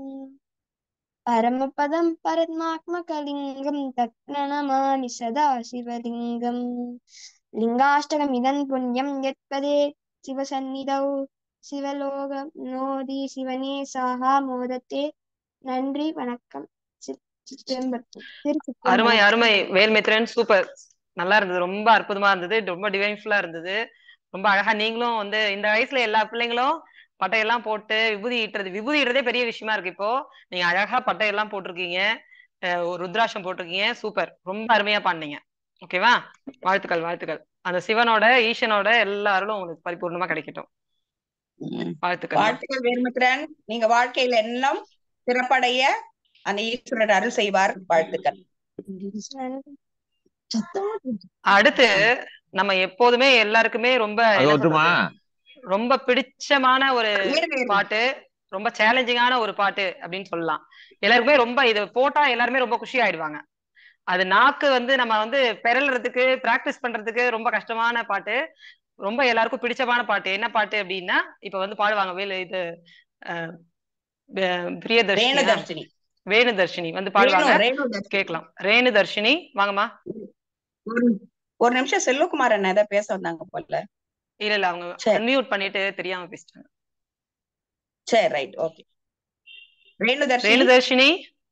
परमपदं परमात्मकलिङ्गं तत्प्रणमामि सदा शिवलिङ्गम् लिङ्गाष्टकमिदं पुण्यं यत्पदे शिवसन्निधौ சிவலோகநோதி சிவனே சாகா மோதத்தே நன்றி வணக்கம் சி- சிற்றம்பலம். திருச்சிற்றம்பலம். அருமை அருமை வேல்மித்ரன் சூப்பர் நல்லா இருந்தது ரொம்ப அற்புதமா இருந்தது ரொம்ப டிவைன்ஃபுல்லா இருந்தது ரொம்ப அழகா நீங்களும் வந்து இந்த வயசுல எல்லா பிள்ளைங்களும் பட்டையெல்லாம் போட்டு விபூதி ஈட்டுறது விபூதி ஈட்டுறதே பெரிய விஷயமா இருக்கு இப்போ நீங்க அழகா பட்டையெல்லாம் போட்டிருக்கீங்க அஹ் ஒரு ருத்ராட்சம் போட்டிருக்கீங்க சூப்பர் ரொம்ப அருமையா பாடுனீங்க ஓகேவா வாழ்த்துக்கள் வாழ்த்துக்கள் அந்த சிவனோட ஈசனோட எல்லா அருளும் உங்களுக்கு பரிபூர்ணமா கிடைக்கட்டும் ம். வாழ்த்துக்கள் வாழ்த்துக்கள் வேல்மித்ரன் நீங்க வாழ்க்கையில எல்லாம் சிறப்படைய அந்த ஈஸ்வரர் அருள் செய்வார் வாழ்த்துக்கள் நன்றி. அடுத்து நம்ம எப்போதுமே எல்லாருக்குமே ரொம்ப அது என்ன ஒட்டுமா சொல்றது? ரொம்ப பிடிச்சமான ஒரு இருங்க, இருங்க. பாட்டு ரொம்ப சேலஞ்சிங்கான ஒரு பாட்டு அப்படின்னு சொல்லலாம் எல்லாருக்குமே ரொம்ப இது போட்டா எல்லாருமே ரொம்ப குஷி ஆயிடுவாங்க அது நாக்கு வந்து நம்ம வந்து பெறல்றதுக்கு பிராக்டிஸ் பண்றதுக்கு ரொம்ப கஷ்டமான பாட்டு ரொம்ப எல்லாருக்கும் பிடிச்சமான பாட்டு என்ன பாட்டு அப்படின்னா இப்ப வந்து பாடுவாங்க வேலு இது அஹ், ப- பிரியதர்ஷினி ரேணுதர்ஷினி வேணுதர்ஷினி வந்து பாடுவாங்க ரேணு ரேணுதர்ஷினி கேட்கலாம் ரேணுதர்ஷினி வாங்கம்மா ஒரு- ஒரு நிமிஷம் செல்வகுமார் அண்ணா ஏதாவது பேச வந்தாங்க போல இல்ல இல்ல அவங்க சரி. அன்மியூட் பண்ணிட்டு தெரியாம பேசிட்டாங்க சரி ரைட் ஓகே ரேணுதர்ஷினி ரேணுதர்ஷினி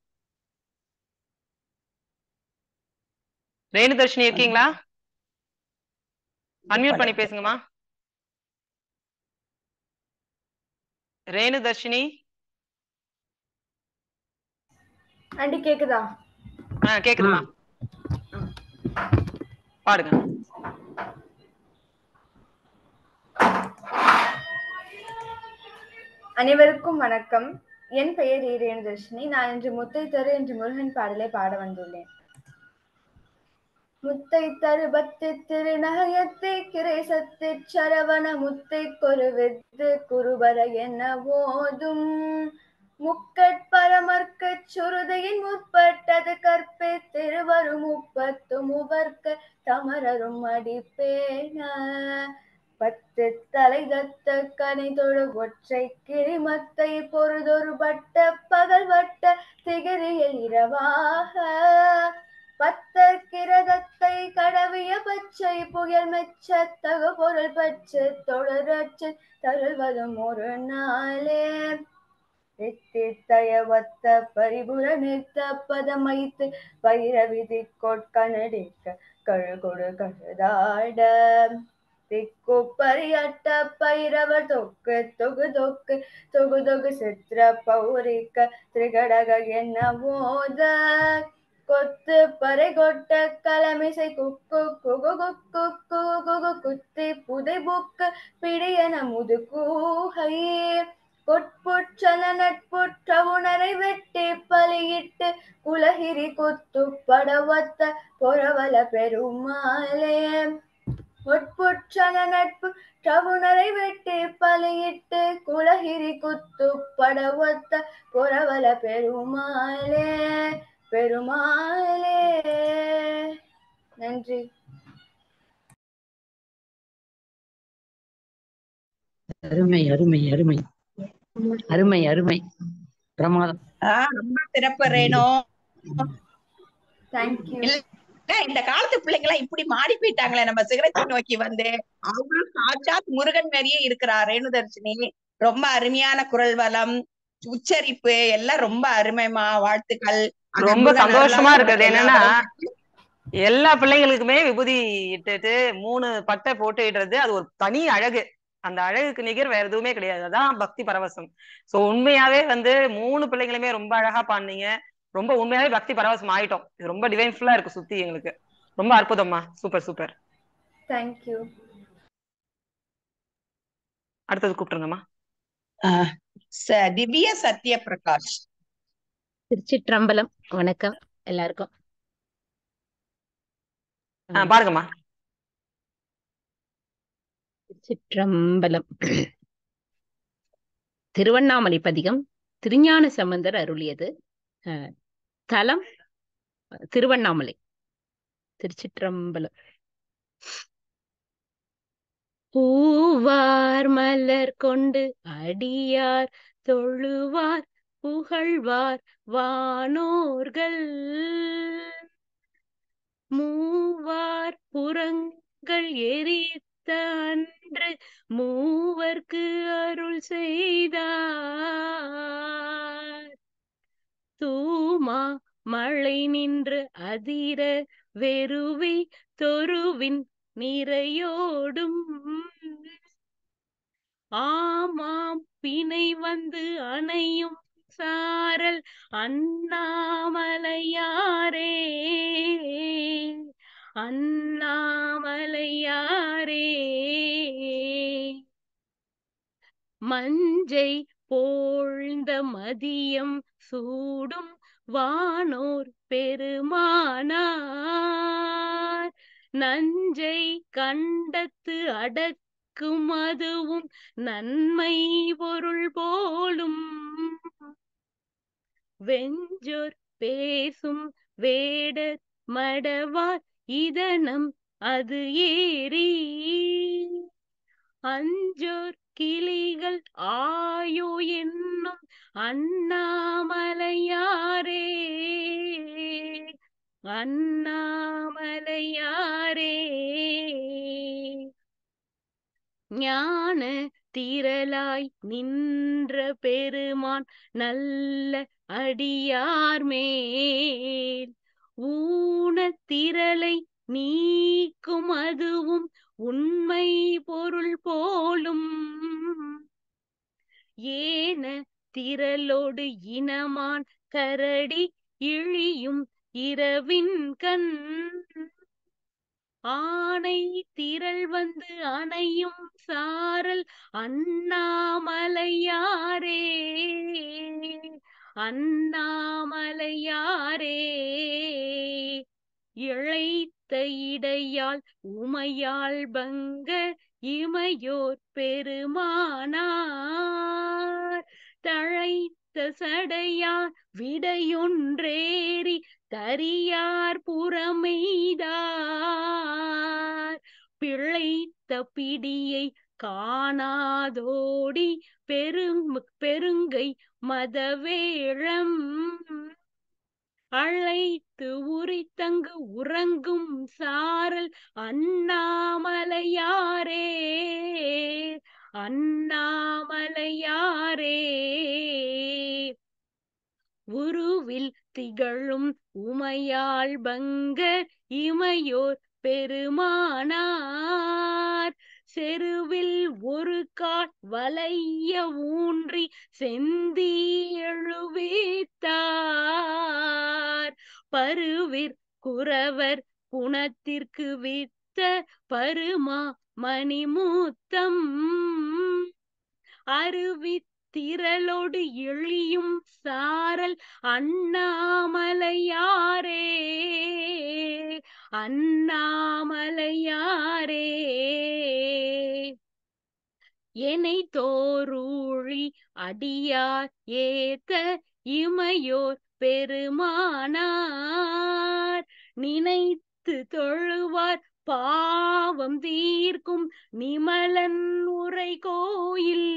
ரேணுதர்ஷினி இருக்கீங்களா அன்மியூட் பண்ணி பேசுங்கம்மா ரேணுதர்ஷினி ஆண்டி கேக்குதா ஆ கேக்குதுமா பாடுங்க அனைவருக்கும் வணக்கம் என் பெயர் ஈ ரேணுதர்ஷினி நான் இன்று முத்தை தரு என்று முருகன் பாடலை பாட வந்துள்ளேன் முத்தை தரு பத்து திருநகயத்தை கிரை சத்து சரவண முத்தை கொருவித்து குருபர என ஓதும் முக்கட்பரமர்க்கச் சுருதையின் முற்பட்டது கற்பே திருவரும் முப்பத்து முவர்க்க தமரரும் அடிப்பேன பத்து தலை தத்த கனை தொழு ஒற்றை கிரிமத்தை பொறுதொரு பட்ட பகல் வட்ட திகிரியில் இரவாக பத்தர் கிரதத்தை கடவிய பச்சை புயல் மெச்ச தகு பொருள் பற்று தொடரற்று தருள்வதும் ஒரு நாளே தித்தித்தயவத்த பரிபுர நிறுத்த பதமைத்து பைரவிதி கொட்கனடிக்க கழுகொடு கழுதாட திக்கு பரியட்ட பைரவர் தொக்கு தொகு தொக்கு தொகு தொகு சித்திர பௌரிக்க திரிகடக என்ன மோத கொத்து பறை கொட்ட கலமிசை குக்கு குகு குக்கு குகு குத்தி புதை புக்கு பிடியன முது கூகை கொட்புற்றன நட்புற்ற உணரை வெட்டி பலியிட்டு குலகிரி குத்து படவத்த பொறவல பெருமாளே உட்புற்றன நட்பு டவுனரை வெட்டி பலியிட்டு குலகிரி குத்து படவத்த புறவல பெருமாளே பெருமாளே நன்றி அருமை அருமை அருமை அருமை அருமை பிரமாதம் ஆஹ் ரொம்ப சிறப்பு ரேணு தேங்க்யூ இல்ல இந்த காலத்து பிள்ளைங்க எல்லாம் இப்படி மாறி போயிட்டாங்களே நம்ம சிகரத்தை நோக்கி வந்து அவங்களும் சாட்சாத் முருகன் மாதிரியே இருக்கிறா ரேணுதர்ஷினி ரொம்ப அருமையான குரல் வளம் உச்சரிப்பு எல்லாம் ரொம்ப அருமைமா வாழ்த்துக்கள் அந்த ரொம்ப முருகன் சந்தோஷமா அருளால இருக்குது உனக்கு எல்லா என்னன்னா வளமும் எல்லா பிள்ளைங்களுக்குமே விபூதி இட்டுட்டு மூணு பட்டை போட்டு இடுறது அது ஒரு தனி அழகு அந்த அழகுக்கு நிகர் வேற எதுவுமே கிடையாது அதான் பக்தி பரவசம் சோ உண்மையாவே வந்து மூணு பிள்ளைங்களுமே ரொம்ப அழகா பாடுனீங்க ரொம்ப உண்மையாவே பக்தி பரவசம் ஆயிட்டோம் இது ரொம்ப டிவைன்ஃபுல்லா இருக்கு சுத்தி எங்களுக்கு ரொம்ப அற்புதம்மா சூப்பர் சூப்பர் தேங்க்யூ அடுத்தது கூப்பிட்டுருங்கம்மா ஆஹ் ச- திவ்ய சத்ய பிரகாஷ் திருச்சிற்றம்பலம் வணக்கம் எல்லாருக்கும் ஆஹ் பாருங்கம்மா திருச்சிற்றம்பலம் திருவண்ணாமலை பதிகம் திருஞான சம்பந்தர் அருளியது அஹ், தலம் திருவண்ணாமலை திருச்சிற்றம்பலம் பூவார் மலர் கொண்டு அடியார் தொழுவார் புகழ்வார் வானோர்கள் மூவார் புறங்கள் எரித்த அன்று மூவர்க்கு அருள் செய்தார் தூமா மழை நின்று அதிர வெறுவி தொருவின் நிறையோடும் ஆமாம் பிணை வந்து அணையும் சாரல் அண்ணாமலையாரே அண்ணாமலையாரே மஞ்சை போழ்ந்த மதியம் சூடும் வானோர் பெருமானார் நஞ்சை கண்டத்து அடக்கும் அதுவும் நன்மை பொருள் போலும் வெஞ்சொர் பேசும் வேடர் மடவார் இதனம் அது ஏறி அஞ்சோர் கிளிகள் ஆயோ என்னும் அண்ணாமலையாரே அண்ணாமலையாரே ஞான திரளாய் நின்ற பெருமான் நல்ல அடியார் மேல் ஊனத் திரளை நீக்கும் அதுவும் உண்மை பொருள் போலும் ஏன திரளோடு இனமான் கரடி இழியும் இரவின் கண் ஆனை திரள் வந்து அணையும் சாரல் அண்ணாமலையாரே அண்ணாமலையாரே இழைத்த இடையால் உமையாள் பங்க இமையோர் பெருமானார் தழைத்த சடையார் விடையொன்றேறி தரியார் புறமெய்தார் பிழைத்த பிடியை காணாதோடி பெரும் பெருங்கை மதவேழம் அழைத்து உரித்தங்கு உறங்கும் சாரல் அண்ணாமலையாரே அண்ணாமலையாரே உருவில் திகழும் உமையாள் பங்கர் இமையோர் பெருமானார் செருவில் ஒரு கால் வளைய ஊன்றி செந்தி எழுவித்தார் பருவிற் குறவர் குணத்திற்கு வித்த பருமா மணிமூத்தம் அருவி திரளோடு எழியும் சாரல் அண்ணாமலையாரே அண்ணாமலையாரே எனை தோரூழி அடியார் ஏத்த இமையோர் பெருமானார் நினைத்து தொழுவார் பாவம் தீர்க்கும் நிமலன் உரை கோயில்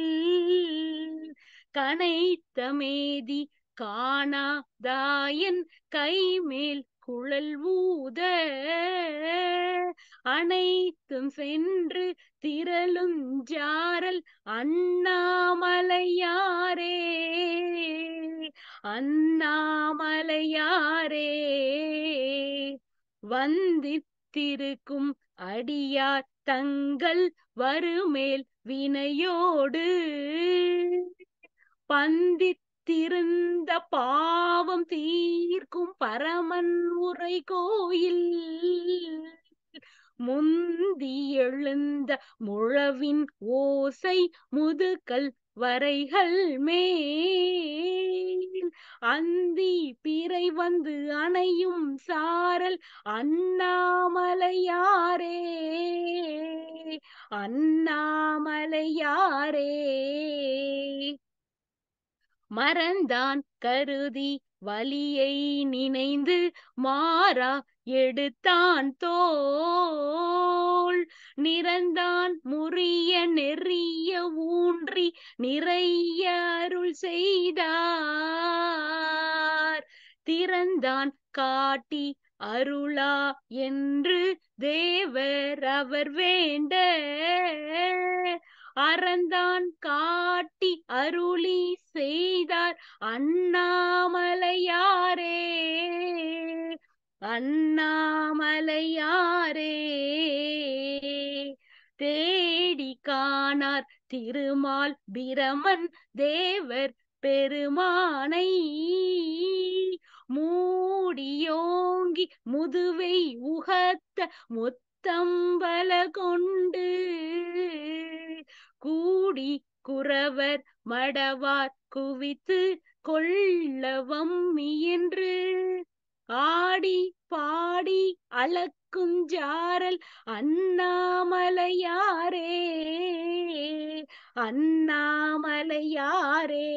கனைத்த மேதி காணாதாயன் கைமேல் குழல் ஊத அனைத்தும் சென்று திரளுஞ்சாரல் அண்ணாமலையாரே அண்ணாமலையாரே வந்தித்திருக்கும் அடியார் தங்கள் வருமேல் வினையோடு பந்தித்திருந்த பாவம் தீர்க்கும் பரமன் உரை கோயில் முந்தி எழுந்த முழவின் ஓசை முதுகல் வரைகள் மேல் அந்தி பிறை வந்து அணையும் சாரல் அண்ணாமலையாரே அண்ணாமலையாரே மறந்தான் கருதி வலியை நினைந்து மாறா எடுத்தான் தோள் நிறந்தான் முறிய நெறிய ஊன்றி நிறைய அருள் செய்தார் திறந்தான் காட்டி அருளா என்று தேவர் அவர் வேண்ட அறந்தான் காட்டி அருளி செய்தார் அண்ணாமலையாரே அண்ணாமலையாரே தேடி காணார் திருமால் பிரமன் தேவர் பெருமானை மூடியோங்கி முதுவை உகத்த முத்தம்பல கொண்டு கூடி குறவர் மடவார் குவித்து கொள்ளவம்மி என்று ஆடி பாடி அளக்குஞ்சாரல் அண்ணாமலையாரே அண்ணாமலையாரே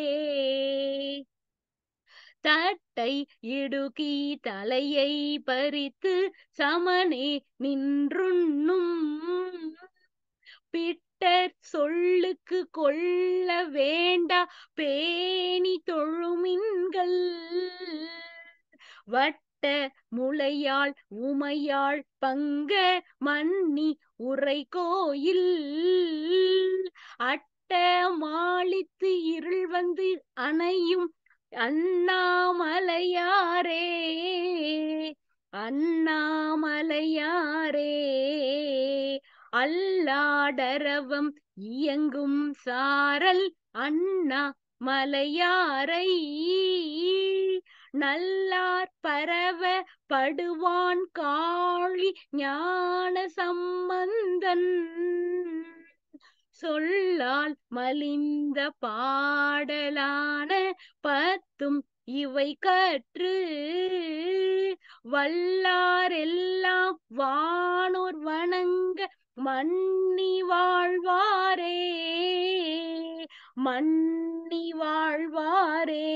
தட்டை இடுக்கி தலையை பறித்து சமனே நின்றுண்ணும் பிட்டர் சொல்லுக்கு கொள்ள வேண்டா பேணி தொழுமின்கள் வட்ட முளையாள் உமையாள் பங்க மன்னி உரை கோயில் அட்ட மாளித்து இருள் வந்து அணையும் அண்ணாமலையாரே அண்ணாமலையாரே அல்லாடரவம் இயங்கும் சாரல் அண்ணா மலையாரை நல்லார் பரவ படுவான் காழி ஞான சம்பந்தன் சொல்லால் மலிந்த பாடலான பத்தும் இவை கற்று வல்லாரெல்லாம் வானோர் வணங்க மன்னி வாழ்வாரே மன்னி வாழ்வாரே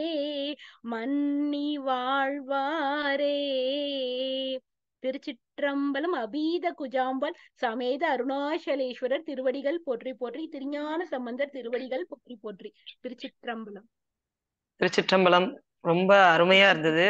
மன்னி வாழ்வாரே திருச்சிற்றம்பலம் அபீத குஜாம்பல் சமேத அருணாச்சலேஸ்வரர் திருவடிகள் போற்றி போற்றி திருஞான சம்பந்தர் திருவடிகள் போற்றி போற்றி திருச்சிற்றம்பலம் திருச்சிற்றம்பலம் ரொம்ப அருமையா இருந்தது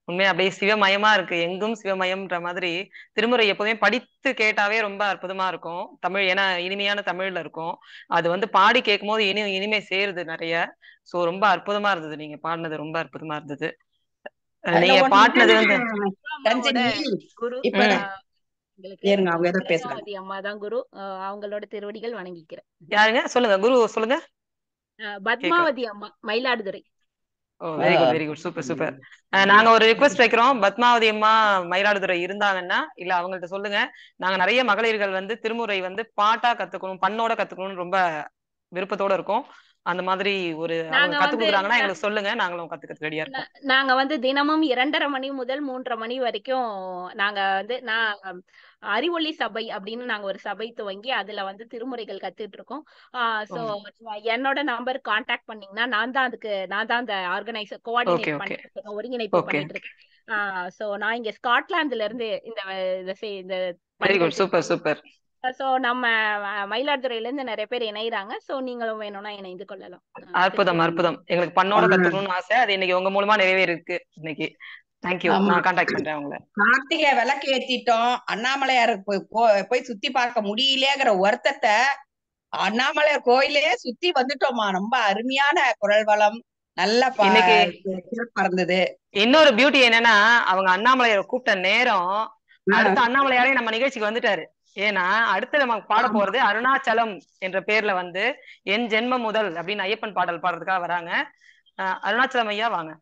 உண்மையா அப்படியே சிவமயமா இருக்கு எங்கும் சிவமயம்ன்ற மாதிரி திருமுறை எப்போதுமே படித்து கேட்டாவே ரொம்ப அற்புதமா இருக்கும் தமிழ் ஏன்னா இனிமையான தமிழ்ல இருக்கும் அது வந்து பாடி கேட்கும் போது இனி இனிமை சேருது நிறைய சோ ரொம்ப அற்புதமா இருந்தது நீங்க பாடினது ரொம்ப அற்புதமா இருந்தது அஹ் அதுல நீங்க ஒண்ணு பாடினது வந்து அம்மாவோட ரஞ்சனி குரு இப்ப ம். ஆஹ் உங்களுக்கு இருங்க அவங்க ஏதோ பேசுறாங்க பத்மாவதி அம்மா தான் குரு ஆஹ் அவங்களோட திருவடிகள் வணங்கிக்கிறேன் யாருங்க சொல்லுங்க குரு சொல்லுங்க ஆஹ் பத்மாவதி அம்மா Mayiladuthurai oh very good very good super super நாங்க ஒரு ரிக்வெஸ்ட் வைக்கிறோம் பத்மாவதி அம்மா மயிலாடுதுறை இருந்தாங்கன்னா இல்ல அவங்கள்ட்ட சொல்லுங்க நாங்க நிறைய மகளிர்கள் வந்து திருமுறை வந்து பாட்டா கத்துக்கணும் பண்ணோட கத்துக்கணும்னு ரொம்ப விருப்பத்தோட இருக்கோம் அந்த மாதிரி ஒரு அவங்க நாங்க கத்து வந்து கொடுக்குறாங்கன்னா எங்களுக்கு சொல்லுங்க நாங்களும் கத்துக்கிறதுக்கு ரெடியா இருக்கோம் நா- நாங்க வந்து தினமும் இரண்டரை மணி முதல் மூன்றரை மணி வரைக்கும் நாங்க வந்து நான் அறிவொளி சபை அப்படின்னு நாங்க ஒரு சபை துவங்கி அதுல வந்து திருமுறைகள் கத்துட்டு இருக்கோம் ஆஹ் சோ என்னோட நம்பர் காண்டாக்ட் பண்ணீங்கன்னா நான் தான் அதுக்கு நான் தான் அந்த ஆர்கனைசர் ஓகே கோஆர்டினேட் ஓகே பண்ணிட்டு இருக்கேன் ஒருங்கிணைப்பு ஓகே பண்ணிட்டு இருக்கேன் ஆஹ் சோ நான் இங்க ஸ்காட்லாந்துல இருந்து இந்த இத செய்- இந்த வெரி பணிகள் குட் சூப்பர் சூப்பர் சோ நம்ம அஹ், மயிலாடுதுறையில இருந்து நிறைய பேர் இணையறாங்க சோ நீங்களும் வேணும்னா இணைந்து கொள்ளலாம் அஹ், அற்புதம் திருச்சி அற்புதம் எங்களுக்கு பண்ணோட ஆ. கத்துக்கணும்னு ஆசை அது இன்னைக்கு உங்க மூலமா நிறைவேறிருக்கு இன்னைக்கு தேங்க்யூ ஆமா நான் காண்டாக்ட் பண்றேன் உங்களை கார்த்திகை விளக்கு ஏத்திட்டோம் அண்ணாமலையார் போய் போ- போய் சுத்தி பார்க்க முடியலையேங்கிற வருத்தத்தை அண்ணாமலையார் கோயிலே சுத்தி வந்துட்டோமா ரொம்ப அருமையான குரல் வளம் நல்ல பா- இன்னைக்கு சிறப்பா இருந்தது இன்னொரு பியூட்டி என்னன்னா அவங்க அண்ணாமலையாரை கூப்பிட்ட நேரம் ஆ, அடுத்த அண்ணாமலையாரே நம்ம நிகழ்ச்சிக்கு வந்துட்டாரு ஏன்னா அடுத்து நம்ம பாட ஆமா. போறது அருணாச்சலம் என்ற பேர்ல வந்து என் ஜென்ம முதல் அப்படின்னு ஐயப்பன் பாடல் பாடுறதுக்காக வராங்க அஹ் அருணாச்சலம் ஐயா வாங்க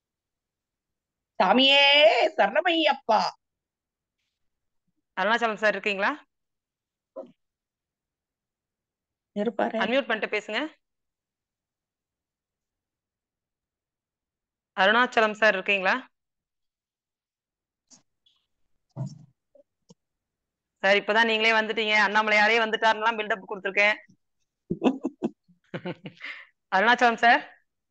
சாமியே சரணமையப்பா அருணாச்சலம் சார் இருக்கீங்களா இருப்பாரு அன்மியூட் பண்ணிட்டு பேசுங்க அருணாச்சலம் சார் இருக்கீங்களா சார் இப்பதான் நீங்களே வந்துட்டீங்க அண்ணாமலையாரே வந்துட்டாருலாம் பில்டப் கொடுத்துருக்கேன் அருணாச்சலம் சார்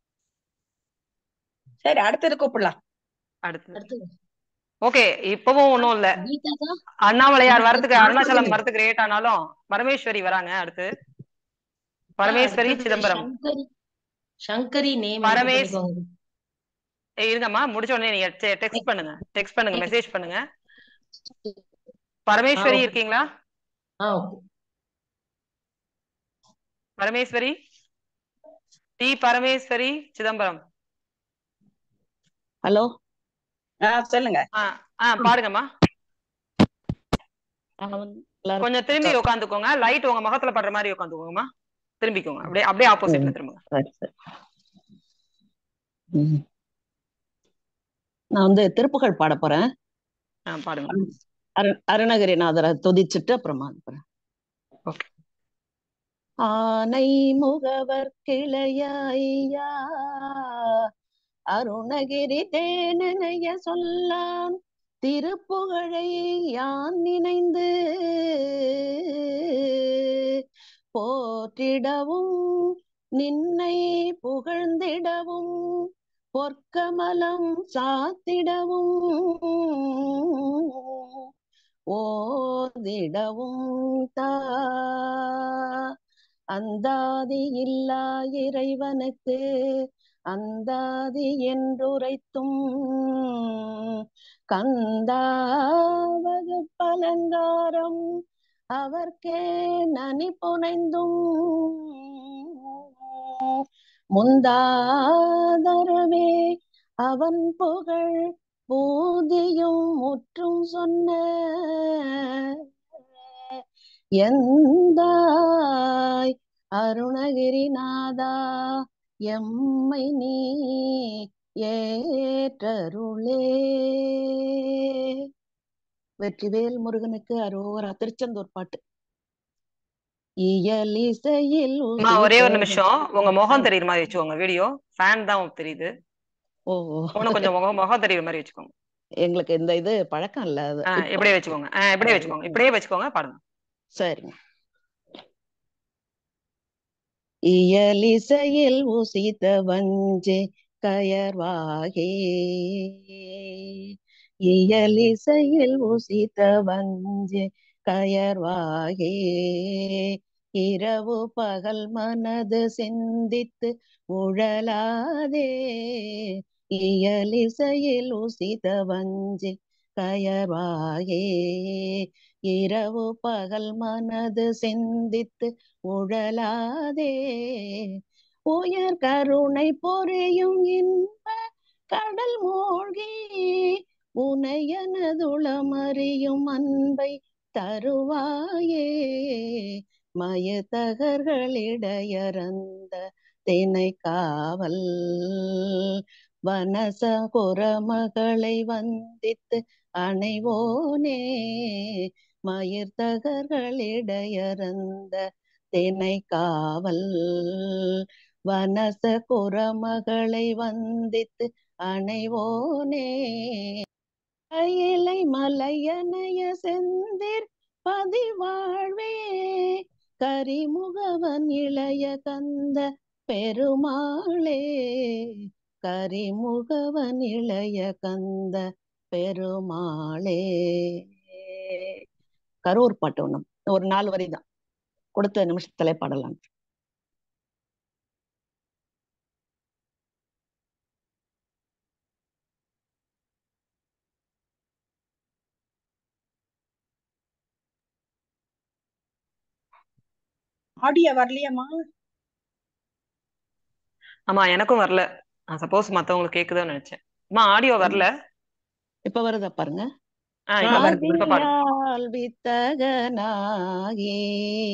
சரி அடுத்தது கூப்பிடலாம் அடுத்து ஓகே இப்பவும் ஒண்ணும் இல்ல அண்ணாமலையார் வரதுக்கு அருணாச்சலம் வரதுக்கு லேட் ஆனாலும் பரமேஸ்வரி வராங்க அடுத்து பரமேஸ்வரி சிதம்பரம் சங்கரி சங்கரி நேம் பரமேஸ் ஏய், இருங்கம்மா முடிச்ச உடனே நீங்க டெக்ஸ்ட் பண்ணுங்க டெக்ஸ்ட் பண்ணுங்க மெசேஜ் பண்ணுங்க பரமேஸ்வரி ஆ, okay. இருக்கீங்களா ஆ பரமேஸ்வரி டி பரமேஸ்வரி சிதம்பரம் ஹலோ ஆ சொல்லுங்க ஆ ஆ பாருங்கம்மா எல்லாரும் கொஞ்சம் திரும்பி உட்காந்துக்கோங்க லைட் உங்க முகத்துல படுற மாதிரி உட்காந்துக்கோங்கம்மா திரும்பிக்கோங்க அப்படியே அப்படியே ஆப்போசிட்ல திரும்புங்க சரி சரி ம். நான் வந்து திருப்புகழ் பாட போறேன் ஆ பாடுங்க அரு அருணகிரிநாதரை துதிச்சுட்டு அப்புறமா இது போறேன் ஓகே ஆனை முகவர் கிளையா அருணகிரி தேனனைய சொல்லான் திருப்புகழை யான் நினைந்து போற்றிடவும் நின்னை புகழ்ந்திடவும் பொற்கமலம் சாத்திடவும் ஓதிடவும் தா அந்தாதி இல்லா இறைவனுக்கு அந்தாதி என்றுரைத்தும் கந்தா வகுப்பலங்காரம் அவர்க்கே நனி புனைந்தும் முந்தாதரவே அவன் புகழ் பூதியும் முற்றும் சொன்ன எந்தாய் அருணகிரிநாதா எம்மை நீ ஏற்றருளே வெற்றிவேல் முருகனுக்கு அரோரா திருச்செந்தூர் பாட்டு இயலிசையில் அம்மா ஒரே ஒரு உதித்த நிமிஷம் உங்க முகம் தெரியுற மாதிரி வச்சுக்கோங்க வீடியோ ஃபேன் தான் தெரியுது ஓ இன்னும் கொஞ்சம் முகம் முகம் தெரியுற மாதிரி வச்சுக்கோங்க எங்களுக்கு இந்த இது பழக்கம் இல்ல அது ஆ இப்படியே வச்சுக்கோங்க ஆ இப்படியே வச்சுக்கோங்க இப்படியே வச்சுக்கோங்க பாருங்க சரிங்க இயலிசையில் உசித்த வஞ்சி கயர்வாகே இயலிசையில் உசித்த வஞ்சி கயர்வாகே இரவு பகல் மனது சிந்தித்து உழலாதே இயலிசையில் உசித வஞ்சி கயவாயே இரவு பகல் மனது சிந்தித்து உழலாதே உயர் கருணை பொறியும் இன்ப கடல் மூழ்கி உனையனதுளமறியும் அன்பை தருவாயே மயத்தகர்களிடையறந்த தினை காவல் வனச குரமகளை வந்தித்து அணைவோனே மயிர்த்தகர்களிடையறந்த தினை காவல் வனச குரமகளை வந்தித்து அணைவோனே அயிலை மலையனைய செந்திர் பதிவாழ்வே கரிமுகவன் இளைய கந்த பெருமாளே கரிமுகவன் இளைய கந்த பெருமாளே கரூர் பாட்டு ஒண்ணும் ஒரு நாலு வரி தான் கொடுத்த நிமிஷத்துல பாடலாம் ஆடியோ வரலையாம்மா ஆமா எனக்கும் வரல சப்போஸ் மத்தவங்களுக்கு கேக்குதோன்னு நினைச்சேன் அம்மா ஆடியோ வரல இப்ப வருதா பாருங்க ஆஹ் இப்ப வருது இப்ப பாருங்க ஆதியால் வித்தகனாகி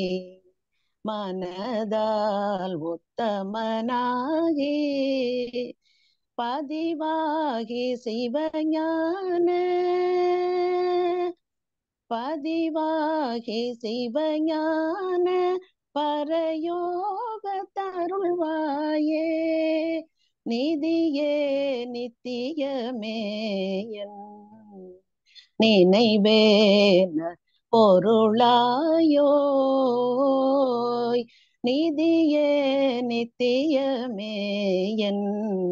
மனதால் உத்தமனாகி பதிவாகி சிவஞான பதிவாகி சிவஞான பரயோக தருள்வாயே நிதியே நித்தியமே என் நினைவேன பொருளாயோய் நிதியே நித்தியமே என்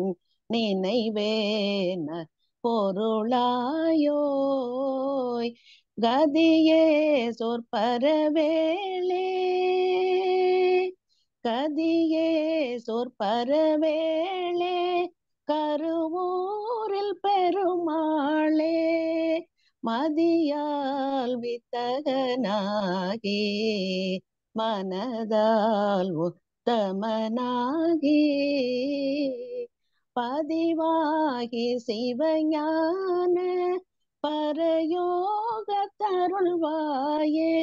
நினைவேன பொருளாயோய் கதியே சொற்பரவேளே கதியே சொற்பரவேளே கருவூரில் பெருமாளே மதியால் வித்தகனாகி மனதால் உத்தமனாகி பதிவாகி சிவஞான பரயோக தருள்வாயே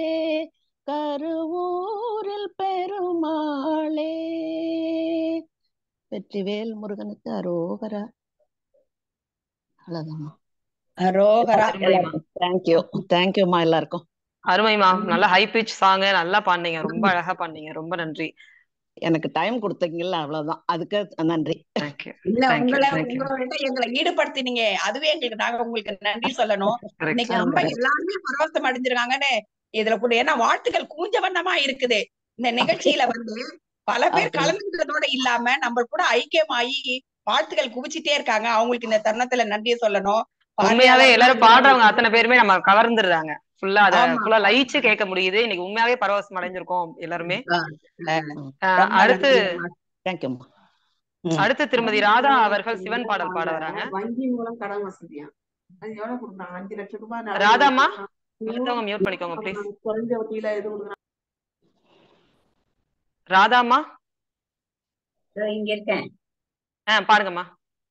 கருவூரில் பெருமாளே வெற்றிவேல் முருகனுக்கு அரோகரா அவ்வளவுதாம்மா அரோகரா அருமைமா தேங்க்யூ தேங்க்யூம்மா எல்லாருக்கும் அருமைமா நல்ல ஹை பிச் சாங் நல்லா பாடுனீங்க ரொம்ப அழகா பாடுனீங்க ரொம்ப நன்றி எனக்கு டைம் கொடுத்தீங்கல்ல அவ்வளவுதான் அதுக்கு நன்றி தேங்க்யூ இல்ல தேங்க்யூ உங்களை தேங்க்யூ உங்களோட எங்களை ஈடுபடுத்தினீங்க அதுவே எங்களுக்கு நாங்க உங்களுக்கு நன்றி சொல்லணும் கரெக்ட் இன்னைக்கு ரொம்ப எல்லாருமே பரவசம் அடைஞ்சிருக்காங்கன்னு இதுல கூட ஏன்னா வாழ்த்துக்கள் கூஞ்ச வண்ணமா இருக்குது இந்த நிகழ்ச்சியில வந்து பல பேர் அப்படி. கலந்துக்கிறதோட இல்லாம நம்ம கூட ஐக்கியமாயி வாழ்த்துக்கள் குவிச்சிட்டே இருக்காங்க அவங்களுக்கு இந்த தருணத்துல நன்றியை சொல்லணும் உண்மையாவே எல்லாரும் பாடுறவங்க அத்தனை பேருமே நம்ம கவர்ந்துடுறாங்க ஃபுல்லா அத ஆமா. ஃபுல்லா லயிச்சு கேட்க முடியுது இன்னைக்கு உண்மையாவே பரவசம் அடைஞ்சிருக்கோம் எல்லாருமே அஹ் அஹ் ரொம்ப அடுத்து நன்றிம்மா. தேங்க்யூம்மா அடுத்து திருமதி ராதா அவர்கள் சிவன் பாடல் பாட வராங்க வங்கி மூலம் கடன் வசதியா அது எவ்வளவு கொடுக்குறாங்க அஞ்சு லட்சம் ரூபாய் நிறைய ராதாம்மா கொடுக்குறாங்க. அடுத்தவங்க மியூட் பண்ணிக்கோங்க ப்ளீஸ் குறைஞ்ச வட்டியில எது கொடுக்குறாங்க ராதாம்மா இதோ இங்க இருக்கேன் ஆ பாருங்கம்மா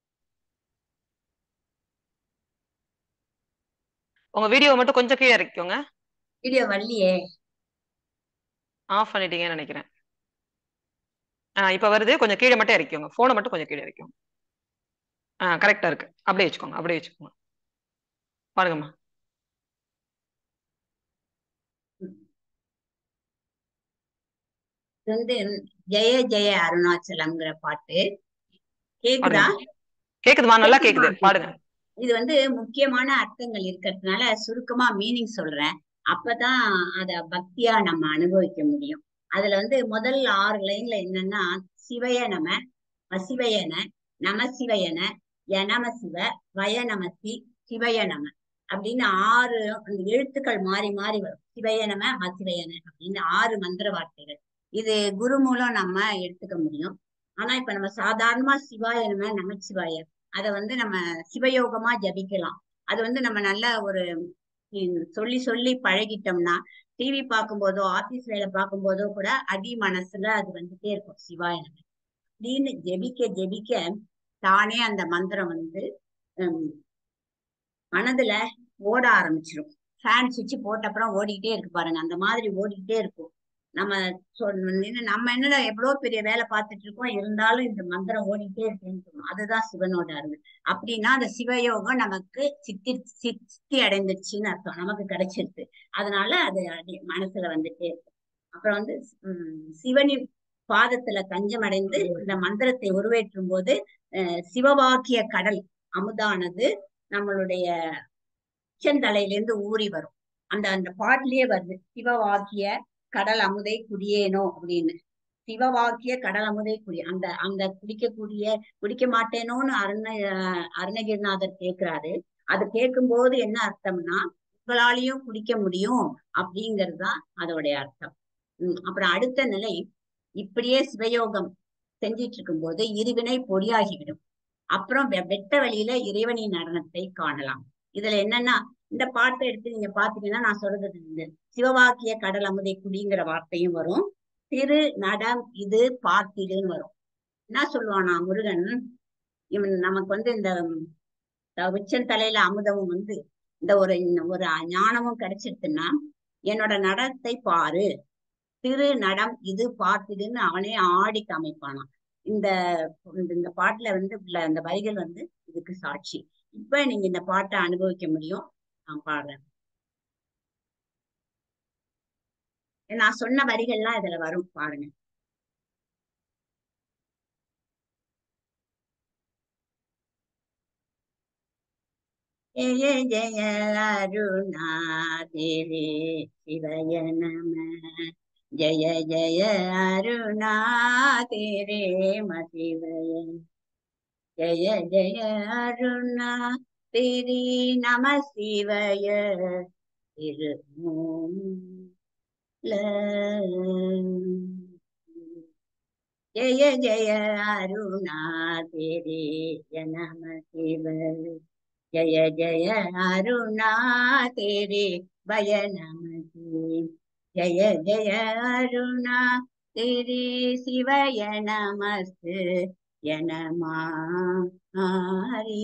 உங்க வீடியோ மட்டும் கொஞ்சம் கீழே இறக்கிக்கோங்க வீடியோ வரலையே ஆஃப் பண்ணிட்டீங்கன்னு நினைக்கிறேன் ஆ இப்ப வருது கொஞ்சம் கீழே மட்டும் இறக்கிக்கோங்க போனை மட்டும் கொஞ்சம் கீழே இறக்கிக்கோங்க ஆ கரெக்டா இருக்கு அப்படியே வச்சுக்கோங்க அப்படியே வச்சுக்கோங்க பாருங்கம்மா இது வந்து ஜெய ஜெய அருணாச்சலம்ங்கிற பாட்டு கேக்குதா பாருங்க கேக்குதுமா நல்லா கேக்குது பாடுங்க இது வந்து முக்கியமான அர்த்தங்கள் இருக்கிறதுனால சுருக்கமா மீனிங் சொல்றேன் அப்பதான் அத பக்தியா நம்ம அனுபவிக்க முடியும் அதுல வந்து முதல் ஆறு லைன்ல என்னன்னா சிவய நம வசிவயன நம சிவயன யநம சிவ வய நமசி சிவய நம அப்படின்னு ஆறு அந்த எழுத்துக்கள் மாறி மாறி வரும் சிவய நம வசிவயன அப்படின்னு ஆறு மந்திர வார்த்தைகள் இது குரு மூலம் நம்ம எடுத்துக்க முடியும் ஆனா இப்ப நம்ம சாதாரணமா சிவாய நம நமச்சிவாய அத வந்து நம்ம சிவயோகமா ஜபிக்கலாம் அது வந்து நம்ம நல்ல ஒரு உம் சொல்லி சொல்லி பழகிட்டோம்னா டிவி பார்க்கும்போதோ ஆபீஸ் வேலை பார்க்கும்போதோ கூட அடி மனசுல அது வந்துட்டே இருக்கும் சிவாய நம அப்படின்னு ஜெபிக்க ஜெபிக்க தானே அந்த மந்திரம் வந்து ஹம், மனதுல ஓட ஆரம்பிச்சிரும் ஃபேன் சுவிட்ச் போட்ட அப்புறம் ஓடிக்கிட்டே இருக்கு பாருங்க அந்த மாதிரி ஓடிக்கிட்டே இருக்கும் நம்ம சொல்~ என்ன- நம்ம என்னடா எவ்வளவு பெரிய வேலை பார்த்துட்டு இருக்கோம் இருந்தாலும் இந்த மந்திரம் ஓடிக்கிட்டே இருக்குன்னு சொல்லுவோம் அதுதான் சிவனோட அருள் அப்படின்னா அந்த சிவயோகம் நமக்கு சித்தி சி- சித்தி அடைந்துச்சுன்னு அர்த்தம் நமக்கு கிடைச்சிருது அதனால அது அடி- மனசுல வந்துட்டே இருக்கு அப்புறம் வந்து உம் சிவனின் பாதத்துல தஞ்சம் அடைந்து இந்த மந்திரத்தை உருவேற்றும் போது அஹ் சிவவாக்கிய கடல் அமுதானது நம்மளுடைய உச்சந்தலையிலிருந்து ஊறி வரும் அந்த அந்த பாட்டிலேயே வருது சிவவாக்கிய கடல் அமுதை குடியேனோ அப்படின்னு சிவவாக்கிய கடல் அமுதை குடி அந்த அந்த குடிக்கக்கூடிய குடிக்க மாட்டேனோன்னு அருண அஹ் அருணகிரிநாதர் கேக்குறாரு அது கேட்கும்போது என்ன அர்த்தம்னா உங்களாலையும் குடிக்க முடியும் அப்படிங்கிறது தான் அதோடைய அர்த்தம் உம் அப்புறம் அடுத்த நிலை இப்படியே சிவயோகம் செஞ்சிட்டு இருக்கும்போது இருவினை பொடியாகிவிடும் அப்புறம் வெ- வெட்ட வழியில இறைவனின் நடனத்தை காணலாம் இதுல என்னன்னா இந்த பாட்டை எடுத்து நீங்க பாத்தீங்கன்னா நான் சொல்றது இந்த சிவவாக்கிய கடல் அமுதை குடிங்கிற வார்த்தையும் வரும் திரு நடம் இது பார்த்திடுன்னு வரும் என்ன சொல்லுவானா முருகன் இவன் நமக்கு வந்து இந்த த- உச்சந்தலையில அமுதமும் வந்து இந்த ஒரு இந்த ஒரு ஞானமும் கிடைச்சிருச்சுன்னா என்னோட நடத்தை பாரு திரு நடம் இது பார்த்திடுன்னு அவனே ஆடி காமிப்பானாம் இந்த இந்த- இந்த பாட்டுல வந்து உள்ள அந்த வரிகள் வந்து இதுக்கு சாட்சி இப்ப நீங்க இந்த பாட்டை அனுபவிக்க முடியும் நான் பாடுறேன் நான் சொன்ன வரிகள்லாம் இதுல வரும் பாருங்க ஜெய ஜெய அருணாதிரி சிவய நம ஜெய ஜெய அருணாதிரே மசிவய ஜெய ஜெய அருணா திரி நம சிவய திரு ஜெய ஜெய அருணா திரி நம சிவய ஜய ஜய அருணா தேரே பய நமதி ஜய ஜய அருணா தேரே சிவய நமஸ்து யனமாரி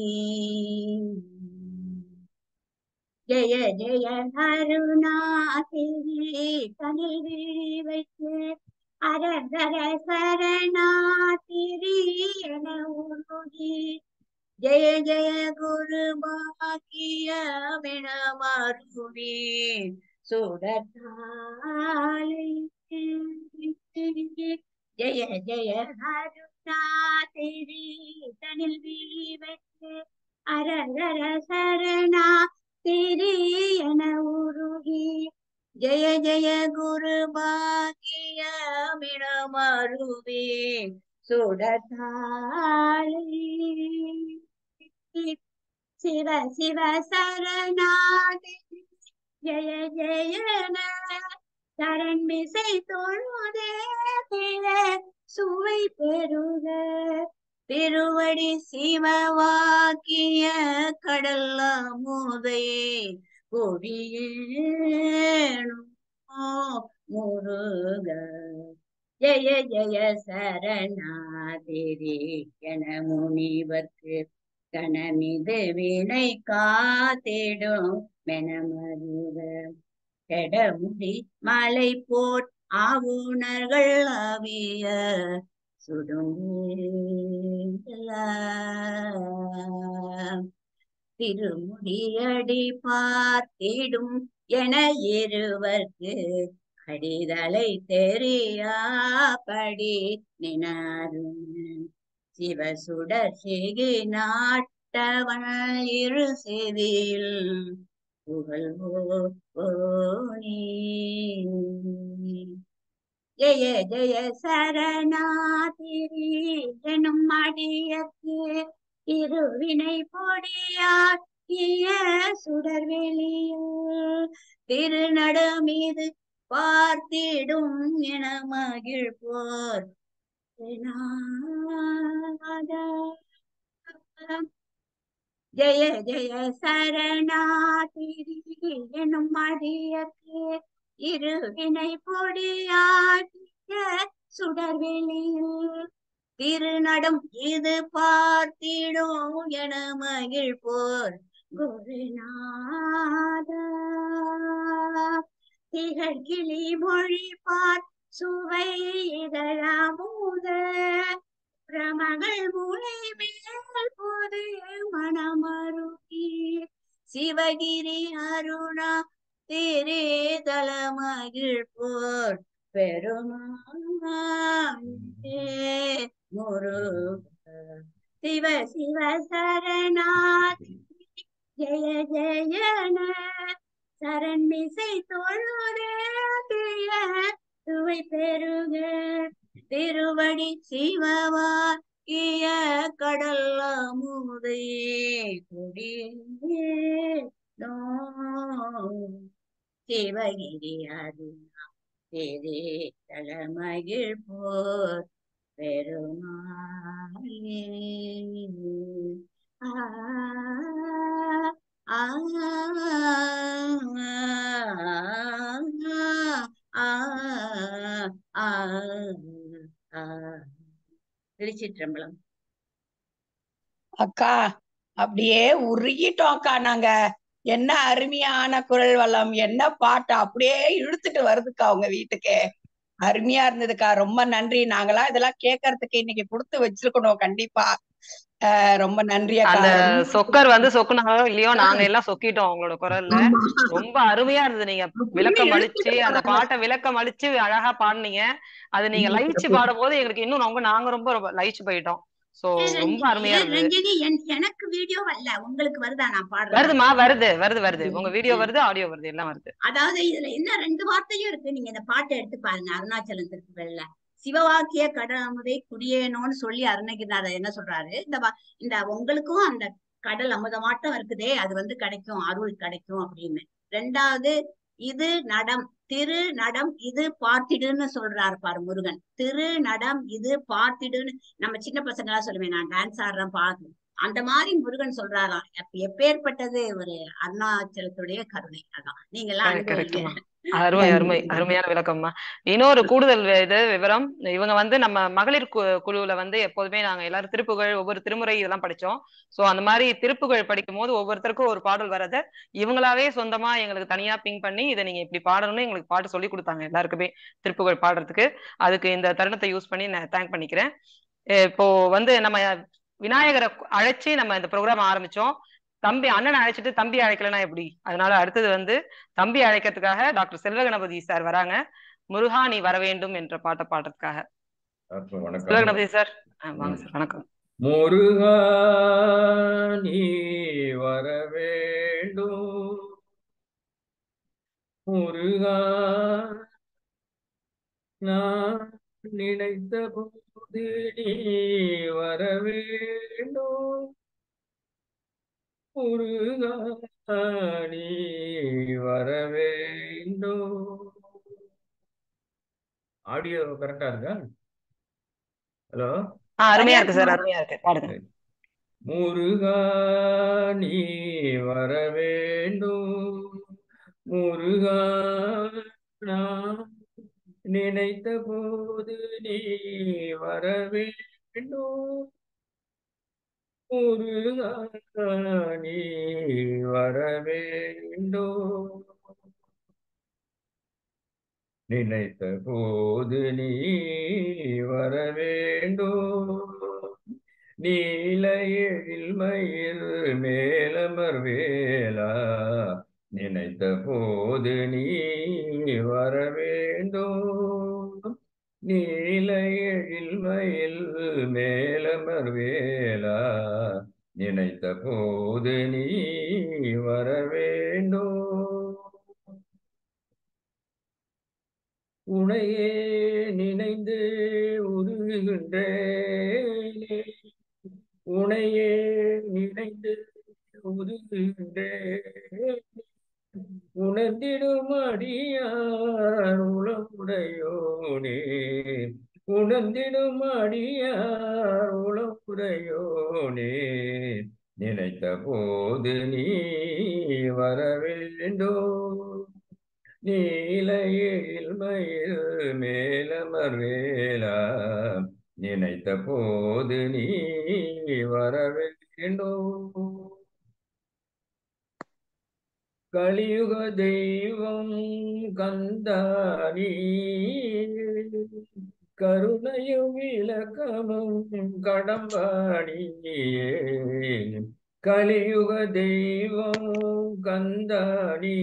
ஜய ஜய அருணா தேரே கனிவி வைத்து அரகர சரணா திரி என உருகி ஜெய ஜெய குரு பாக்கிய வினமருவி சுடத்தாலை ஜெய ஜெய அருணா திரி தனில் வீவத்து அரகர சரணா திரி என உருகி ஜெய ஜெய குரு பாக்கிய வினமருவி சுடத்தாலை சிவ சிவ சரணாதி ஜெய ஜெய சரண் மிசை தொழுதே பிற சுவை பெருக திருவடி சிவவாக்கிய கடல் அமுதை கொடியேனும் முருக ஜெய ஜெய சரணாதிரி என முனிவர்க்கு கணமிது வினை காத்திடும் மெனமருக கெடமுடி மலை போட் ஆவுணர்கள் அவிய சுடும் திருமுடியடி பார்த்திடும் என இருவர்க்கு அடிதலை தெரியாபடி நினாரும் சிவசுடர் சிகி நாட்டவன் இரு செதில் புகழ்வோனி ஜெய ஜெய சரணாதிரி எனும் அடியக்கு இருவினை பொடியார் இய சுடர்வெளியில் திருநடமீது பார்த்திடும் என மகிழ் போர் ஜெய ஜெய சரணாதிரி எனும் மடியக்கு இருவினை பொடியாடிய சுடர்வெளியில் திருநடம் இது பார்த்திடும் என மகிழ் போர் குருநாதா திகழ் கிளி மொழி பார் சுவை இதழாமூத பிரமகள் முளை மேல் போது மனமருகி சிவகிரி அருணா திரே தலமகிழ் போர் பெருமாளே முருக சிவ சிவ சரணாதி ஜெய ஜெயன சரண் மிசை தொழுதேய துவை பெருக திருவடி சிவவா இய கடல் அமுதை குடியே நோ சிவகிரி அருணா திரே தலமகிழ் போர் பெருமாளே ஆ ஆ ஆ ஆ ஆ திருச்சிற்றம்பலம் அக்கா அப்படியே உருகிட்டோம் அக்கா நாங்க என்ன அருமையான குரல் வளம் என்ன பாட்டு அப்படியே இழுத்துட்டு வருதுக்கா உங்க வீட்டுக்கு அருமையா இருந்ததுக்கா ரொம்ப நன்றி நாங்களாம் இதெல்லாம் கேட்கறதுக்கு இன்னைக்கு கொடுத்து வச்சிருக்கணும் கண்டிப்பா அஹ் ரொம்ப நன்றி அக்கா அந்த ரொம்ப சொக்கர் வந்து சொக்குனாங்களோ இல்லையோ நாங்க எல்லாம் சொக்கிட்டோம் அவங்களோட குரல்ல ரொம்ப அருமையா இருந்தது நீங்க விளக்கம் அளிச்சு அந்த பாட்டை விளக்கம் அளிச்சு அழகா பாடுனீங்க அது நீங்க லயிச்சு பாடும் போது எங்களுக்கு இன்னும் ரொம்ப நாங்க ரொம்ப ரொம்ப லயிச்சு போயிட்டோம் சோ ஏ ரொம்ப ரஞ்சினி அருமையா ஏ இருந்தது ரஞ்சினி என்- எனக்கு வீடியோ வரல உங்களுக்கு வருதா நான் பாடுறது வருதுமா வருது வருது வருது உங்க வீடியோ வருது ஆடியோ வருது எல்லாம் வருது அதாவது இதுல என்ன ரெண்டு வார்த்தையும் இருக்கு நீங்க இந்த பாட்டை எடுத்து பாருங்க அருணாச்சலம் திருப்புகள்ல சிவவாக்கிய கடல் அமுதை குடியேனோன்னு சொல்லி அருணகிரிநாதர் என்ன சொல்றாரு இந்த வா- இந்த உங்களுக்கும் அந்த கடல் அமுதமாட்டம் இருக்குதே அது வந்து கிடைக்கும் அருள் கிடைக்கும் அப்படின்னு ரெண்டாவது இது நடம் திரு நடம் இது பார்த்திடுன்னு சொல்றாரு பாரு முருகன் திரு நடம் இது பார்த்திடுன்னு நம்ம சின்ன பசங்க எல்லாம் சொல்லுவேன் நான் டான்ஸ் ஆடுறேன் பாரு அந்த மாதிரி முருகன் சொல்றாராம் அப்ப எப்பேற்பட்டது ஒரு அருணாச்சலத்துடைய கருணை அதான் நீங்க எல்லாம் அனுபவிங்க கரெக்ட்மா அருமை அருமை அருமையான விளக்கம்மா இன்னொரு கூடுதல் வி- இது விவரம் இவங்க வந்து நம்ம மகளிர் கு- குழுவுல வந்து எப்போதுமே நாங்க எல்லாரும் திருப்புகழ் ஒவ்வொரு திருமுறை இதெல்லாம் படிச்சோம் சோ அந்த மாதிரி திருப்புகழ் படிக்கும் போது ஒவ்வொருத்தருக்கும் ஒரு பாடல் வரத இவங்களாவே சொந்தமா எங்களுக்கு தனியா பிங் பண்ணி இதை நீங்க இப்படி பாடணும்னு எங்களுக்கு பாட்டு சொல்லி கொடுத்தாங்க எல்லாருக்குமே திருப்புகழ் பாடுறதுக்கு அதுக்கு இந்த தருணத்தை யூஸ் பண்ணி நான் தேங்க் பண்ணிக்கிறேன் அஹ் இப்போ வந்து நம்ம விநாயகரை அழைச்சு நம்ம இந்த ப்ரோக்ராம் ஆரம்பிச்சோம் தம்பி அண்ணனை அழைச்சிட்டு தம்பி அழைக்கலனா எப்படி அதனால அடுத்தது வந்து தம்பி அழைக்கிறதுக்காக டாக்டர் செல்வ கணபதி சார் வராங்க முருகா நீ வர வேண்டும் என்ற பாட்டை பாடுறதுக்காக அப்ப செல்வ வணக்கம் கணபதி சார் ஆ, வாங்க சார் வணக்கம் முருகா நீ வர வேண்டும் முருகா நான் நினைத்த போது நீ வர வேண்டும் முருகா நீ வர வேண்டும் ஆடியோ கரெக்டா இருக்கா ஹலோ ஆ அருமையா சரியா இருக்கு சார் இருக்குமா அருமையா இருக்கு பாடுங்க முருகா நீ வர வேண்டும் முருகா நான் நினைத்த போது நீ வர வேண்டும் முருகா நீ வர வேண்டும் நினைத்த போது நீ வர வேண்டும் நீல எழில் மயில் மேலமர் வேலா நினைத்த போது நீ வர வேண்டும் நீல எழில் மயில் மேலமர் வேலா நினைத்த போது நீ வர வேண்டும் உனையே நினைந்து உருகுகின்றேனே உனையே நினைந்து உருகுகின்றேனே உணர்ந்திடும் அடியார் உளமுடையோனே உணர்ந்திடும் அடியார் உளமுடையோனே நினைத்த போது நீ வர வேண்டும் நீலையில் மயில் மேலமர் வேலா நினைத்த போது நீ வர வேண்டும் கலியுக தெய்வம் கந்தானி கருணையும் இலக்கமும் கடம்பாணியே கலியுக தெய்வம் கந்தானி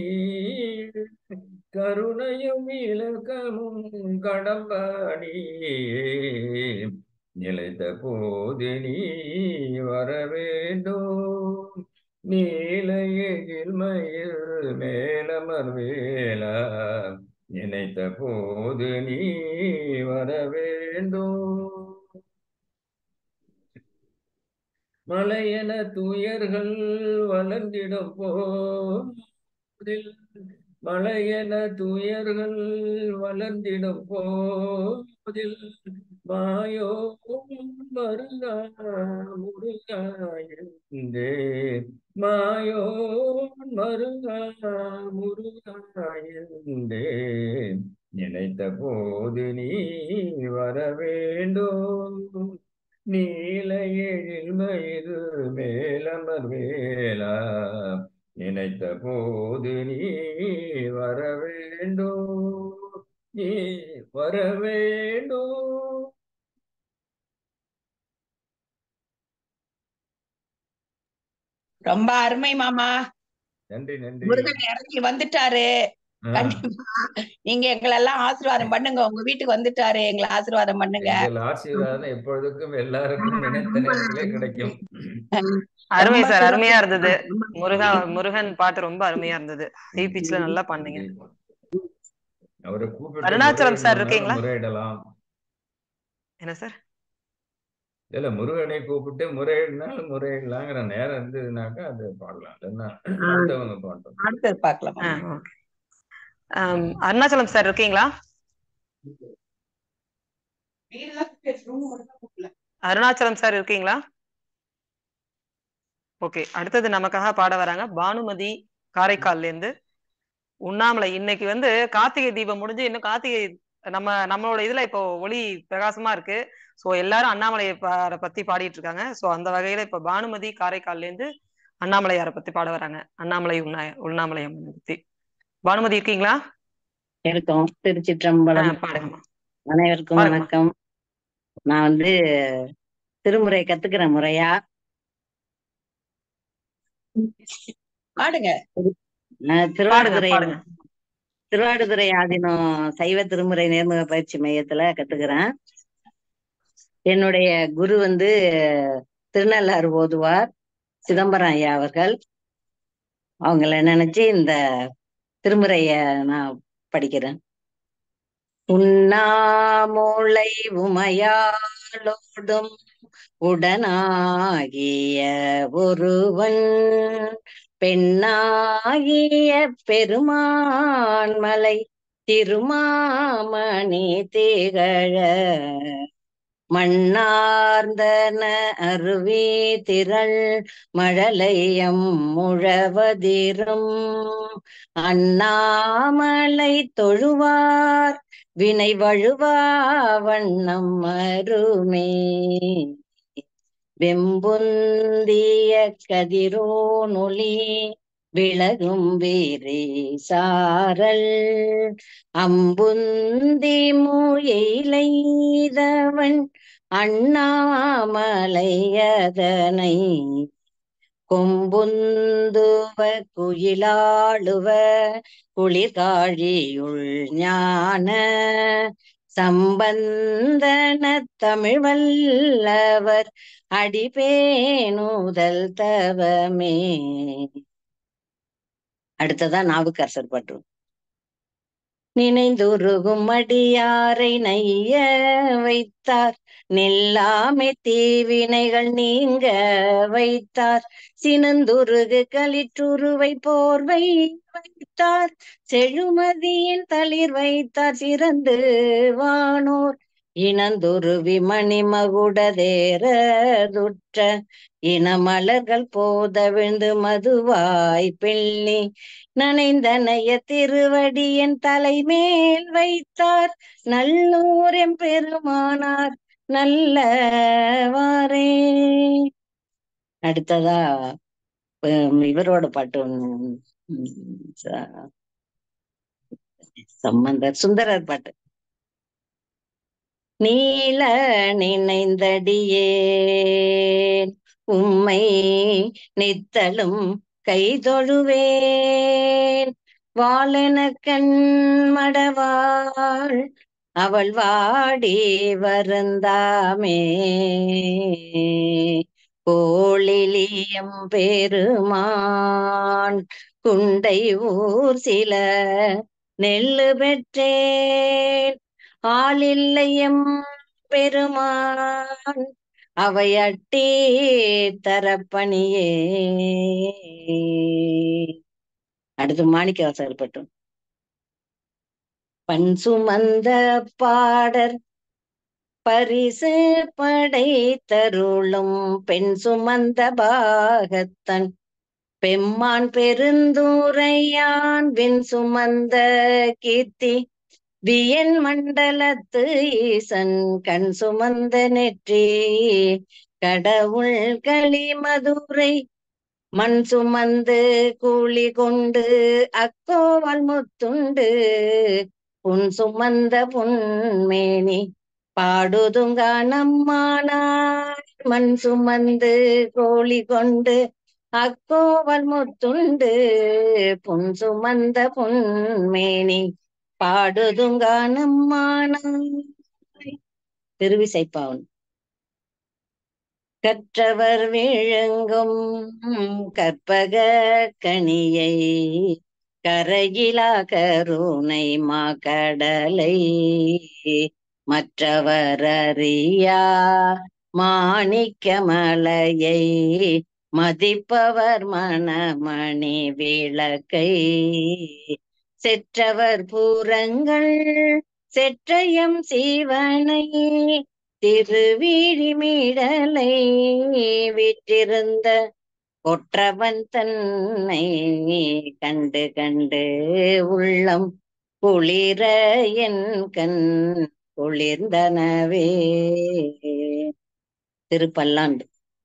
கருணையும் இலக்கமும் கடம்பாணியே நிலைத்த போது நீ வர வேண்டும் நீலையில் மயில் மேலமர் வேலா நினைத்த போது நீ வர வேண்டும் மலையென துயர்கள் வளர்ந்திடும் போதில் மலையென துயர்கள் வளர்ந்திடும் போதில் மாயோ மருகா முருகாயந்தே மாயோ மருகா முருகாயந்தே நினைத்த போது நீ வர வேண்டும் நீலையில் மயிறு மேலமர் வேலா நினைத்த போது நீ வர வேண்டும் நீ வர வேண்டும் ரொம்ப அருமை மாமா நன்றி நன்றி முருகன் இறங்கி வந்துட்டாரு ஆ, கண்டிப்பா நீங்க எங்களை எல்லாம் ஆசீர்வாதம் பண்ணுங்க உங்க வீட்டுக்கு வந்துட்டாரு எங்களை ஆசீர்வாதம் பண்ணுங்க எங்கள் ஆசீர்வாதம் எப்பொழுதுக்கும் எல்லாருக்கும் நினைத்த நேரத்திலே கிடைக்கும் அருமை ரொம்ப சார் அருமையா சிறப்பு இருந்தது முருகா முருகன் பாட்டு ரொம்ப அருமையா இருந்தது ஹை பிச்ல நல்லா பண்ணீங்க அவரை கூப்பிட்டு அருணாச்சலம் சார் முறையிடணும்னாலும் இருக்கீங்களா முறையிடலாம் என்ன சார் இல்ல முருகனை கூப்பிட்டு முறையிடனாலும் முறையிடலாங்கிற நேரம் இருந்ததுனாக்கா அது பாடலாம் இல்லைன்னா அடுத்தவங்க பாட்டோம் அடுத்தது பார்க்கலாம் ஆ, okay. ஆம், அருணாச்சலம் சார் இருக்கீங்களா அருணாச்சலம் சார் இருக்கீங்களா ஓகே அடுத்தது நமக்காக பாட வராங்க பானுமதி காரைக்கால்ல இருந்து உண்ணாமலை இன்னைக்கு வந்து கார்த்திகை தீபம் முடிஞ்சு இன்னும் கார்த்திகை நம்ம நம்மளோட இதுல இப்போ ஒளி பிரகாசமா இருக்கு சோ எல்லாரும் அண்ணாமலையை பா- பத்தி பாடிட்டு இருக்காங்க சோ அந்த வகையில இப்ப பானுமதி காரைக்கால்ல இருந்து அண்ணாமலையாரை பத்தி பாட வராங்க அண்ணாமலை உண்ணா உண்ணாமலை அம்மனை பத்தி பானுமதி இருக்கீங்களா இருக்கோம் திருச்சிற்றம்பலம் பாடுங்கம்மா அனைவருக்கும் பாருங்கம்மா. வணக்கம் நான் வந்து திருமுறை கத்துக்கிற முறையா பாடுங்க அஹ், திருவாடுதுறை பாடுங்க. திருவாடுதுறை ஆதீனம் சைவ திருமுறை நேர்முக பயிற்சி மையத்துல கத்துக்கிறேன் என்னுடைய குரு வந்து திருநள்ளாறு ஓதுவார் சிதம்பரம் ஐயா அவர்கள் அவங்கள நினைச்சு இந்த திருமுறைய நான் படிக்கிறேன் உண்ணாமூளை உமையாளோடும் உடனாகிய ஒருவன் பெண்ணாகிய பெருமான்மலை திருமாமணி திகழ மண்ணார்ந்தன அருவி திரள் மழலையம் முழவதிரும் அண்ணாமலை தொழுவார் வினை வழுவா வண்ணம் அருமே வெம்புந்திய கதிரோனொளி விலகும் வீரே சாரல் அம்புந்தி முயலைதவன் அண்ணாமலையதனை கொம்புந்துவ குயிலாளுவ குளிர்காழியுள் ஞான சம்பந்தன தமிழ் வல்லவர் அடிபேணுதல் தவமே அடுத்ததா நாவுக்கரசர் பாட்டு நினைந்துருகும் அடியாரை நைய வைத்தார் நில்லாமை தீவினைகள் நீங்க வைத்தார் சினந்துருகு களிற்றுருவை போர்வை வைத்தார் செழுமதியின் தளிர் வைத்தார் சிறந்து வானோர் இனந்துருவி மணிமகுடதேரதுற்ற இனமலர்கள் போதவிழ்ந்து மதுவாய் பிள்ளி நனைந்தனைய திருவடியின் தலைமேல் வைத்தார் நல்லூரெம் பெருமானார் நல்லவாரே அடுத்ததா ஹம், இவரோட பாட்டு ஒண்ணு உம், ச- சம்பந்தர் சுந்தரர் பாட்டு நீல நினைந்தடியேன் உம்மை நித்தலும் கைதொழுவேன் வாழென கண் மடவாள் அவள் வாடி வருந்தாமே கோளிலியம் பெருமான் குண்டை ஊர் சில நெல்லு பெற்றேன் ஆளில்லையம் பெருமான் அவையட்டி தரப்பணியே அடுத்து மாணிக்கவாசகர் பட்டும் பண் சுமந்த பாடர் பரிசு படை தருளும் பெண் சுமந்த பாகத்தன் பெம்மான் பெருந்தூரையான் வின் சுமந்த கீர்த்தி வியன் மண்டலத்து ஈசன் கண் சுமந்த நெற்றி கடவுள் களி மதுரை மண் சுமந்து கூலி கொண்டு அக்கோவல் முத்துண்டு புன் சுமந்த புன்மேனி பாடுதுங்க நம்மானார் மண் சுமந்து கோழி கொண்டு அக்கோவல் முத்துண்டு புன் சுமந்த புன்மேனி பாடுதுங்க நம்மானாய் திருவிசைப்பாவன் கற்றவர் விழுங்கும் கற்பக கனியை கரையிலா கருணை மாக்கடலை மற்றவர் அறியா மாணிக்கமலையை மதிப்பவர் மணமணி விளக்கை செற்றவர் பூரங்கள் செற்றயம் சீவனை திருவிழிமிடலை விற்றிருந்த கொற்றவன் தன்னை கண்டு கண்டு உள்ளம் குளிர என் கண் குளிர்ந்தனவே திருப்பல்லாண்டு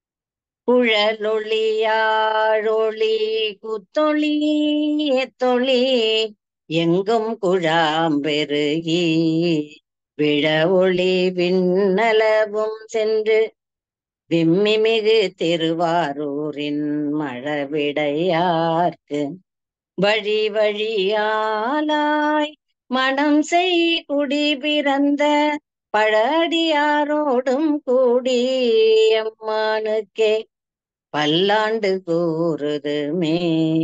குழலொளியாழொளி குத்தொளி எத்தொளி எங்கும் குழாம்பெருகி விழ ஒளி விண்ணளவும் சென்று விம்மிமிகு திருவாரூரின் மழவிடையார்க்கு வழி வழியாலாய் மனம் செய் குடி பிறந்த பழடியாரோடும் கூடி அம்மானுக்கே பல்லாண்டு கூறுதுமே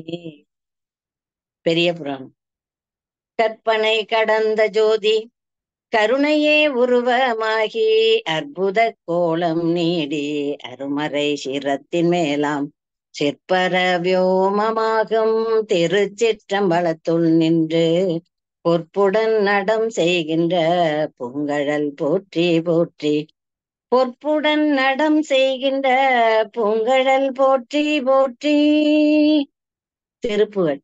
பெரிய புராணம் கற்பனை கடந்த ஜோதி கருணையே உருவமாகி அற்புத கோலம் நீடி அருமறை சிரத்தின் மேலாம் சிற்பர வியோமமாகும் திருச்சிற்றம்பலத்துள் நின்று பொற்புடன் நடம் செய்கின்ற பூங்கழல் போற்றி போற்றி பொற்புடன் நடம் செய்கின்ற பூங்கழல் போற்றி போற்றி திருப்புகழ்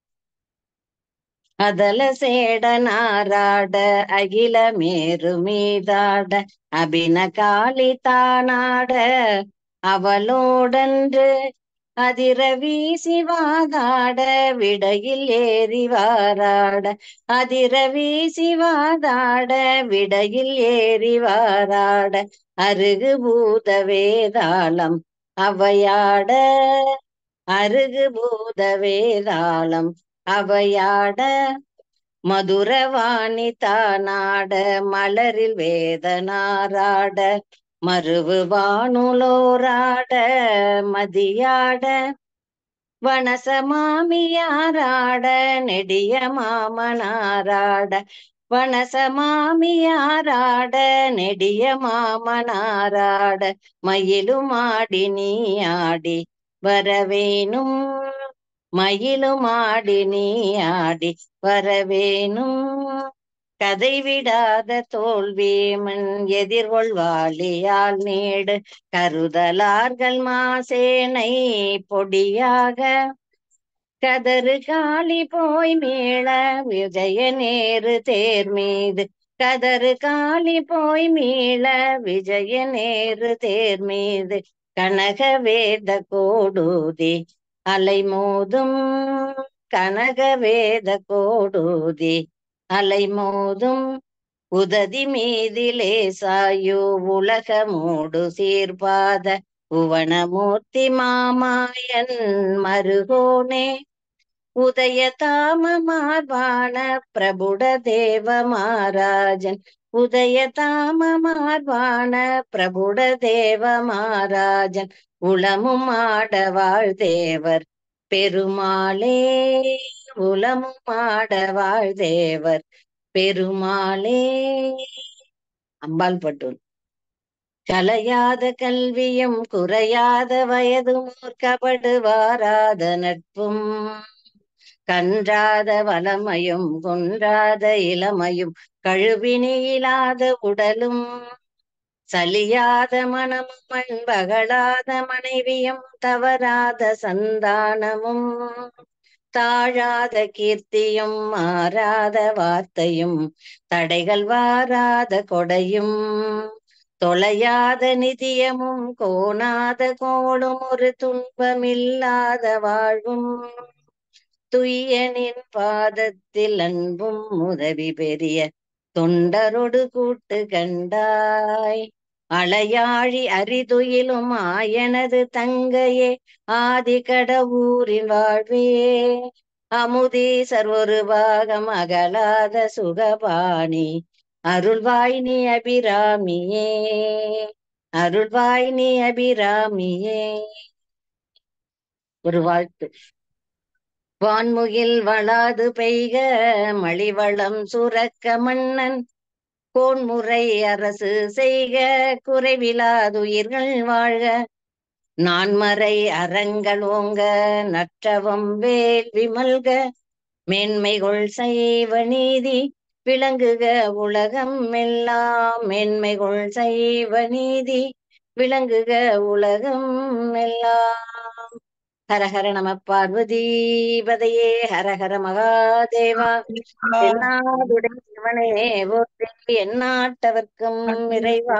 அதல சேடனாராட அகில மேரு மீதாட அபின காளி தானாட அவளோடன்று அதிர வீசி வாதாட விடையில் ஏறி வாராட அதிர வீசி வாதாட விடையில் ஏறி வாராட அருகு பூத வேதாளம் அவையாட அருகு பூத வேதாளம் அவையாட மதுரவாணி தானாட மலரில் வேதனாராட மருவு வானுலோராட மதியாட வனசமாமியாராட நெடிய மாமனாராட வனசமாமியாராட நெடிய மாமனாராட மயிலும் ஆடி நீ ஆடி வரவேணும் மயிலும் ஆடி நீ ஆடி வரவேணும் கதை விடாத தோல்விமன் எதிர்கொள்வாளியால் நீடு கருதலார்கள் மாசேனை பொடியாக கதறு காளி போய் மீள விஜய நேரு தேர் மீது கதறு காளி போய் மீள விஜய நேரு தேர் மீது கனக வேத கோடூதி அலைமோதும் கனக வேத கோடூதி அலைமோதும் உததி மீதிலே சாயு உலகமூடு சீர்பாத புவனமூர்த்தி மாமாயன் மருகோனே உதய தாம மார்பான பிரபுட தேவ மாராஜன் உதய தாம மார்பான பிரபுட தேவ மாராஜன் உளமும் ஆட வாழ்தேவர் பெருமாளே உலமும் ஆட வாழ்தேவர் பெருமாளே அம்பாள் பட்டூன் கலையாத கல்வியும் குறையாத வயதும் கபடுவாராத நட்பும் கன்றாத வளமையும் குன்றாத இளமையும் கழுவினியிலாத உடலும் சலியாத மனமும் மண்பகழாத மனைவியும் தவறாத சந்தானமும் தாழாத கீர்த்தியும் மாறாத வார்த்தையும் தடைகள் வாராத கொடையும் தொலையாத நிதியமும் கோணாத கோளும் ஒரு துன்பமில்லாத வாழ்வும் துய்யனின் பாதத்தில் அன்பும் உதவி பெரிய தொண்டரொடு கூட்டு கண்டாய் அலையாழி அரிதுயிலும் ஆயனது தங்கையே ஆதி கடவுரின் வாழ்வே அமுதே சர்வொரு பாகம் அகலாத சுகபாணி அருள்வாய் நீ அபிராமியே அருள்வாய் நீ அபிராமியே ஒரு வாழ்த்து வான்முகில் வளாது பெய்க மழிவளம் சுரக்க மன்னன் கோன்முறை அரசு செய்க குறைவிலாதுயிர்கள் வாழ்க நான்மறை அறங்கள் ஓங்க நற்றவம் வேல் விமல்க மேன்மைகள் செய்வ நீதி விளங்குக உலகம் எல்லாம் மேன்மைகள் செய்வ நீதி விளங்குக உலகம் எல்லாம் ஹரஹர நம பார்வதீபதையே ஹரஹர மகாதேவா என்னாடுடைய சிவனே போற்றி எந்நாட்டவர்க்கும் இறைவா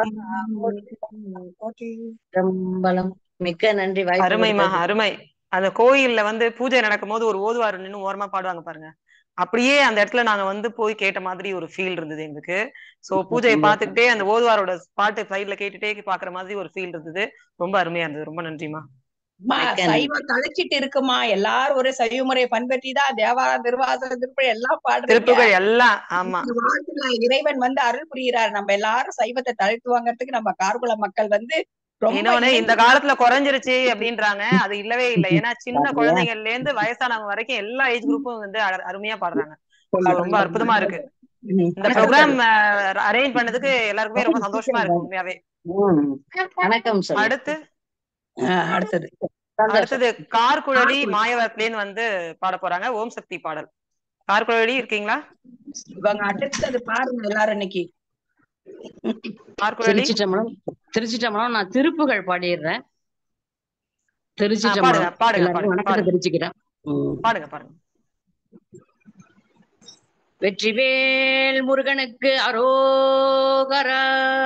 போற்றி மிக்க நன்றி வாய்ப்பு அருமைமா கொடுத்ததுக்கு. அருமை அந்த கோயில்ல வந்து பூஜை நடக்கும்போது ஒரு ஓதுவார் நின்னு ஓரமா பாடுவாங்க பாருங்க அப்படியே அந்த இடத்துல நாங்க வந்து போய் கேட்ட மாதிரி ஒரு ஃபீல் இருந்தது எங்களுக்கு சோ பூஜையை பார்த்துக்கிட்டே அந்த ஓதுவாரோட பாட்டு சைட்ல கேட்டுட்டே பாக்குற மாதிரி ஒரு ஃபீல் இருந்தது ரொம்ப அருமையா இருந்தது ரொம்ப நன்றிமா அம்மா, சைவம் தழைச்சிட்டு இருக்குமா எல்லாரும் ஒரு சைவ முறையை பண்பற்றி தான் தேவாரம் திருவாசகம் திருப்பதி எல்லாம் பாடுறீங்க திருப்புகள் எல்லாம் ஆமா இந்த வாழ்த்துல இறைவன் வந்து அருள் புரிகிறார் நம்ம எல்லாரும் சைவத்தை தழைத்துவாங்கிறதுக்கு நம்ம கார்குல மக்கள் வந்து ரொம்ப இன்னொன்னு இந்த இணைந்து காலத்துல குறைஞ்சிருச்சு அப்படின்றாங்க அது இல்லவே இல்லை ஏன்னா சின்ன பாத்தியா? குழந்தைங்கள்ல இருந்து வயசானவங்க வரைக்கும் எல்லா ஏஜ் குரூப்பும் வந்து அரு- அருமையா பாடுறாங்க So, ரொம்ப அற்புதமா இருக்கு இந்த ப்ரோக்ராம் அரேஞ்ச் பண்ணதுக்கு எல்லாருக்குமே ரொம்ப சந்தோஷமா இருக்கு உண்மையாவே ம். வணக்கம் சொல்லு அடுத்து ஆஹ் அடுத்தது சந்தோஷம் அடுத்தது கார்குழலி மாயவரத்துலேன்னு வந்து பாட போறாங்க ஓம் சக்தி பாடல் கார்குழலி இருக்கீங்களா இவங்க அடுத்தது பாருங்க எல்லாரும் இன்னைக்கு கார்குழலி திருச்சிட்டம்பலம் திருச்சிட்டம்பலம் நான் திருப்புகள் பாடிடுறேன் ஆ, பாடுங்க திருச்சிட்டம்பலம் பாடுங்க எல்லாருக்கும் பாடுங்க வணக்கத்தை பாடுங்க தெரிவிச்சுக்கிறேன் ம். பாடுங்க பாடுங்க வெற்றிவேல் முருகனுக்கு அரோகரா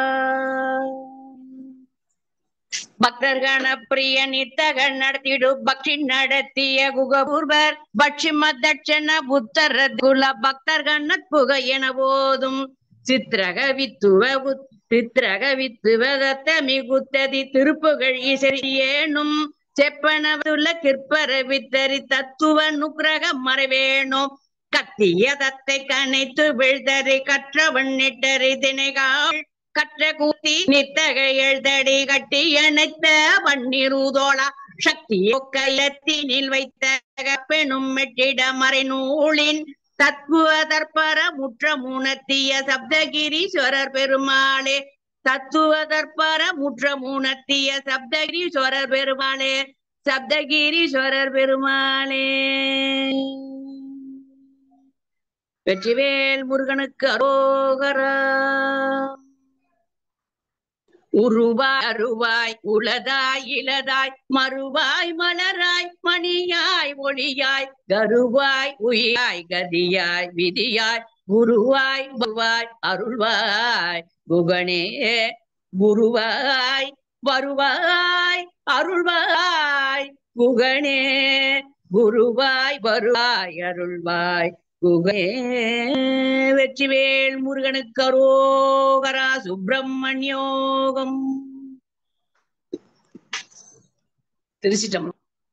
பக்தர்கண பிரிய நித்தகன் நடத்திடு பக்ஷி நடத்திய குகபூர்வர் பட்சிம தட்சண புத்தர குல பக்தர்கண புக என போதும் சித்திரக வித்துவ உத்- சித்திரக வித்துவ தத்தமி குத்ததி திருப்புகழ் இசையேனும் செப்பனவுல கிற்பர வித்தரி தத்துவ நுக்ரக மறைவேணும் கத்திய தத்தை கனைத்து விழ்தறி கற்றவன் நெட்டறி தினைகாள் கற்ற கூத்தி நித்தக எழுதடி கட்டி அணைத்த வன்னிருதோளா சக்தி ஒக்கலத்தினில் வைத்த பெணும் மெட்டிட மறைநூலின் தத்துவ தற்பர முற்ற மூனத்திய சப்தகிரீஸ்வரர் பெருமாளே தத்துவ தற்பர முற்ற மூனத்திய சப்தகிரீஸ்வரர் பெருமாளே சப்தகிரீஸ்வரர் பெருமாளே வெற்றிவேல் முருகனுக்கு அரோகரா உருவாய் அருவாய் உளதாய் இளதாய் மறுவாய் மலராய் மணியாய் ஒளியாய் கருவாய் உயிராய் கதியாய் விதியாய் குருவாய் வருவாய் அருள்வாய் குகனே குருவாய் வருவாய் அருள்வாய் குகனே குருவாய் வருவாய் அருள்வாய் குகே வெற்றிவேல் முருகனுக்கு அரோகரா சுப்பிரமணியோகம் திருச்சிட்டம்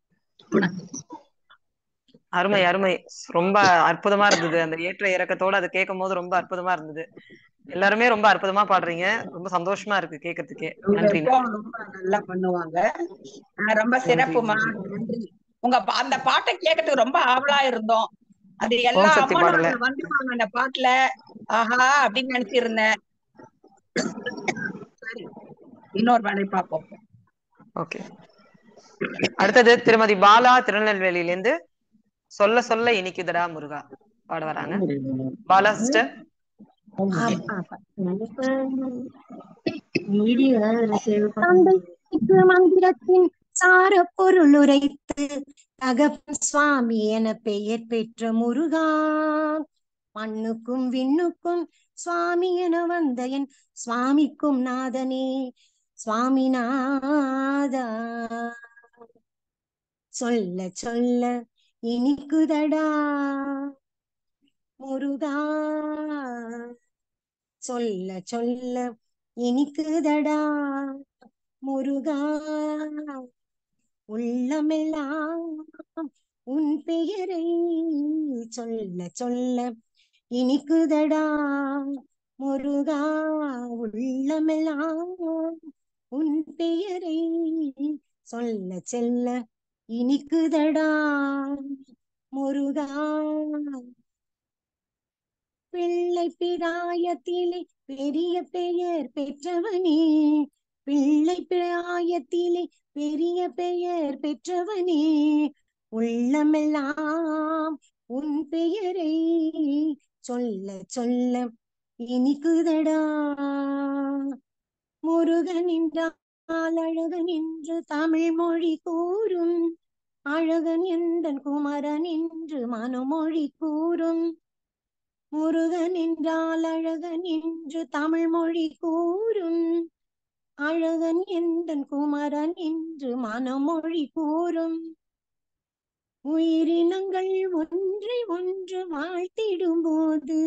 அருமை அருமை ரொம்ப அற்புதமா இருந்தது அந்த ஏற்ற இறக்கத்தோட அதை கேட்கும் போது ரொம்ப அற்புதமா இருந்தது எல்லாருமே ரொம்ப அற்புதமா பாடுறீங்க ரொம்ப சந்தோஷமா இருக்கு கேட்கறதுக்கே நன்றி எப்பவும் ரொம்ப நல்லா பண்ணுவாங்க ஆஹ் ரொம்ப சிறப்புமா நன்றி உங்க பா- அந்த பாட்டை கேட்கறதுக்கு ரொம்ப ஆவலா இருந்தோம் அது எல்லா ஓம் சக்தி அம்மனும் பாடல. அதுல வந்துருவாங்க அந்த பாட்டுல ஆஹா அப்படின்னு நினைச்சிருந்தேன் சரி இன்னொரு வேலை பார்ப்போம் ஓகே அடுத்தது திருமதி பாலா திருநெல்வேலியில இருந்து சொல்ல சொல்ல இனிக்குதடா முருகா பாட வராங்க பாலா சிஸ்டர் தந்தைக்கு மந்திரத்தின் சார பொருள் உரைத்து தகப்பன் சுவாமி என பெயர் பெற்ற முருகா மண்ணுக்கும் விண்ணுக்கும் சுவாமி என வந்த என் சுவாமிக்கும் நாதனே சுவாமிநாதா சொல்ல சொல்ல இனிக்குதடா முருகா சொல்ல சொல்ல இனிக்குதடா முருகா உள்ளமெல்லாம் உன் பெயரை சொல்ல சொல்ல இனிக்குதடா முருகா உள்ளமெல்லாம் உன் பெயரை சொல்ல செல்ல இனிக்குதடா முருகா பிள்ளை பிராயத்திலே பெரிய பெயர் பெற்றவனே பிள்ளை பிராயத்திலே பெரிய பெயர் பெற்றவனே உள்ளமெல்லாம் உன் பெயரை சொல்ல சொல்ல இனிக்குதடா முருகன் என்றால் அழகன் என்று தமிழ் மொழி கூறும் அழகன் எந்தன் குமரன் என்று மனுமொழி கூறும் முருகன் என்றால் அழகன் என்று தமிழ் மொழி கூறும் அழகன் எந்தன் குமரன் என்று மனமொழி கூறும் உயிரினங்கள் ஒன்றை ஒன்று வாழ்த்திடும் போது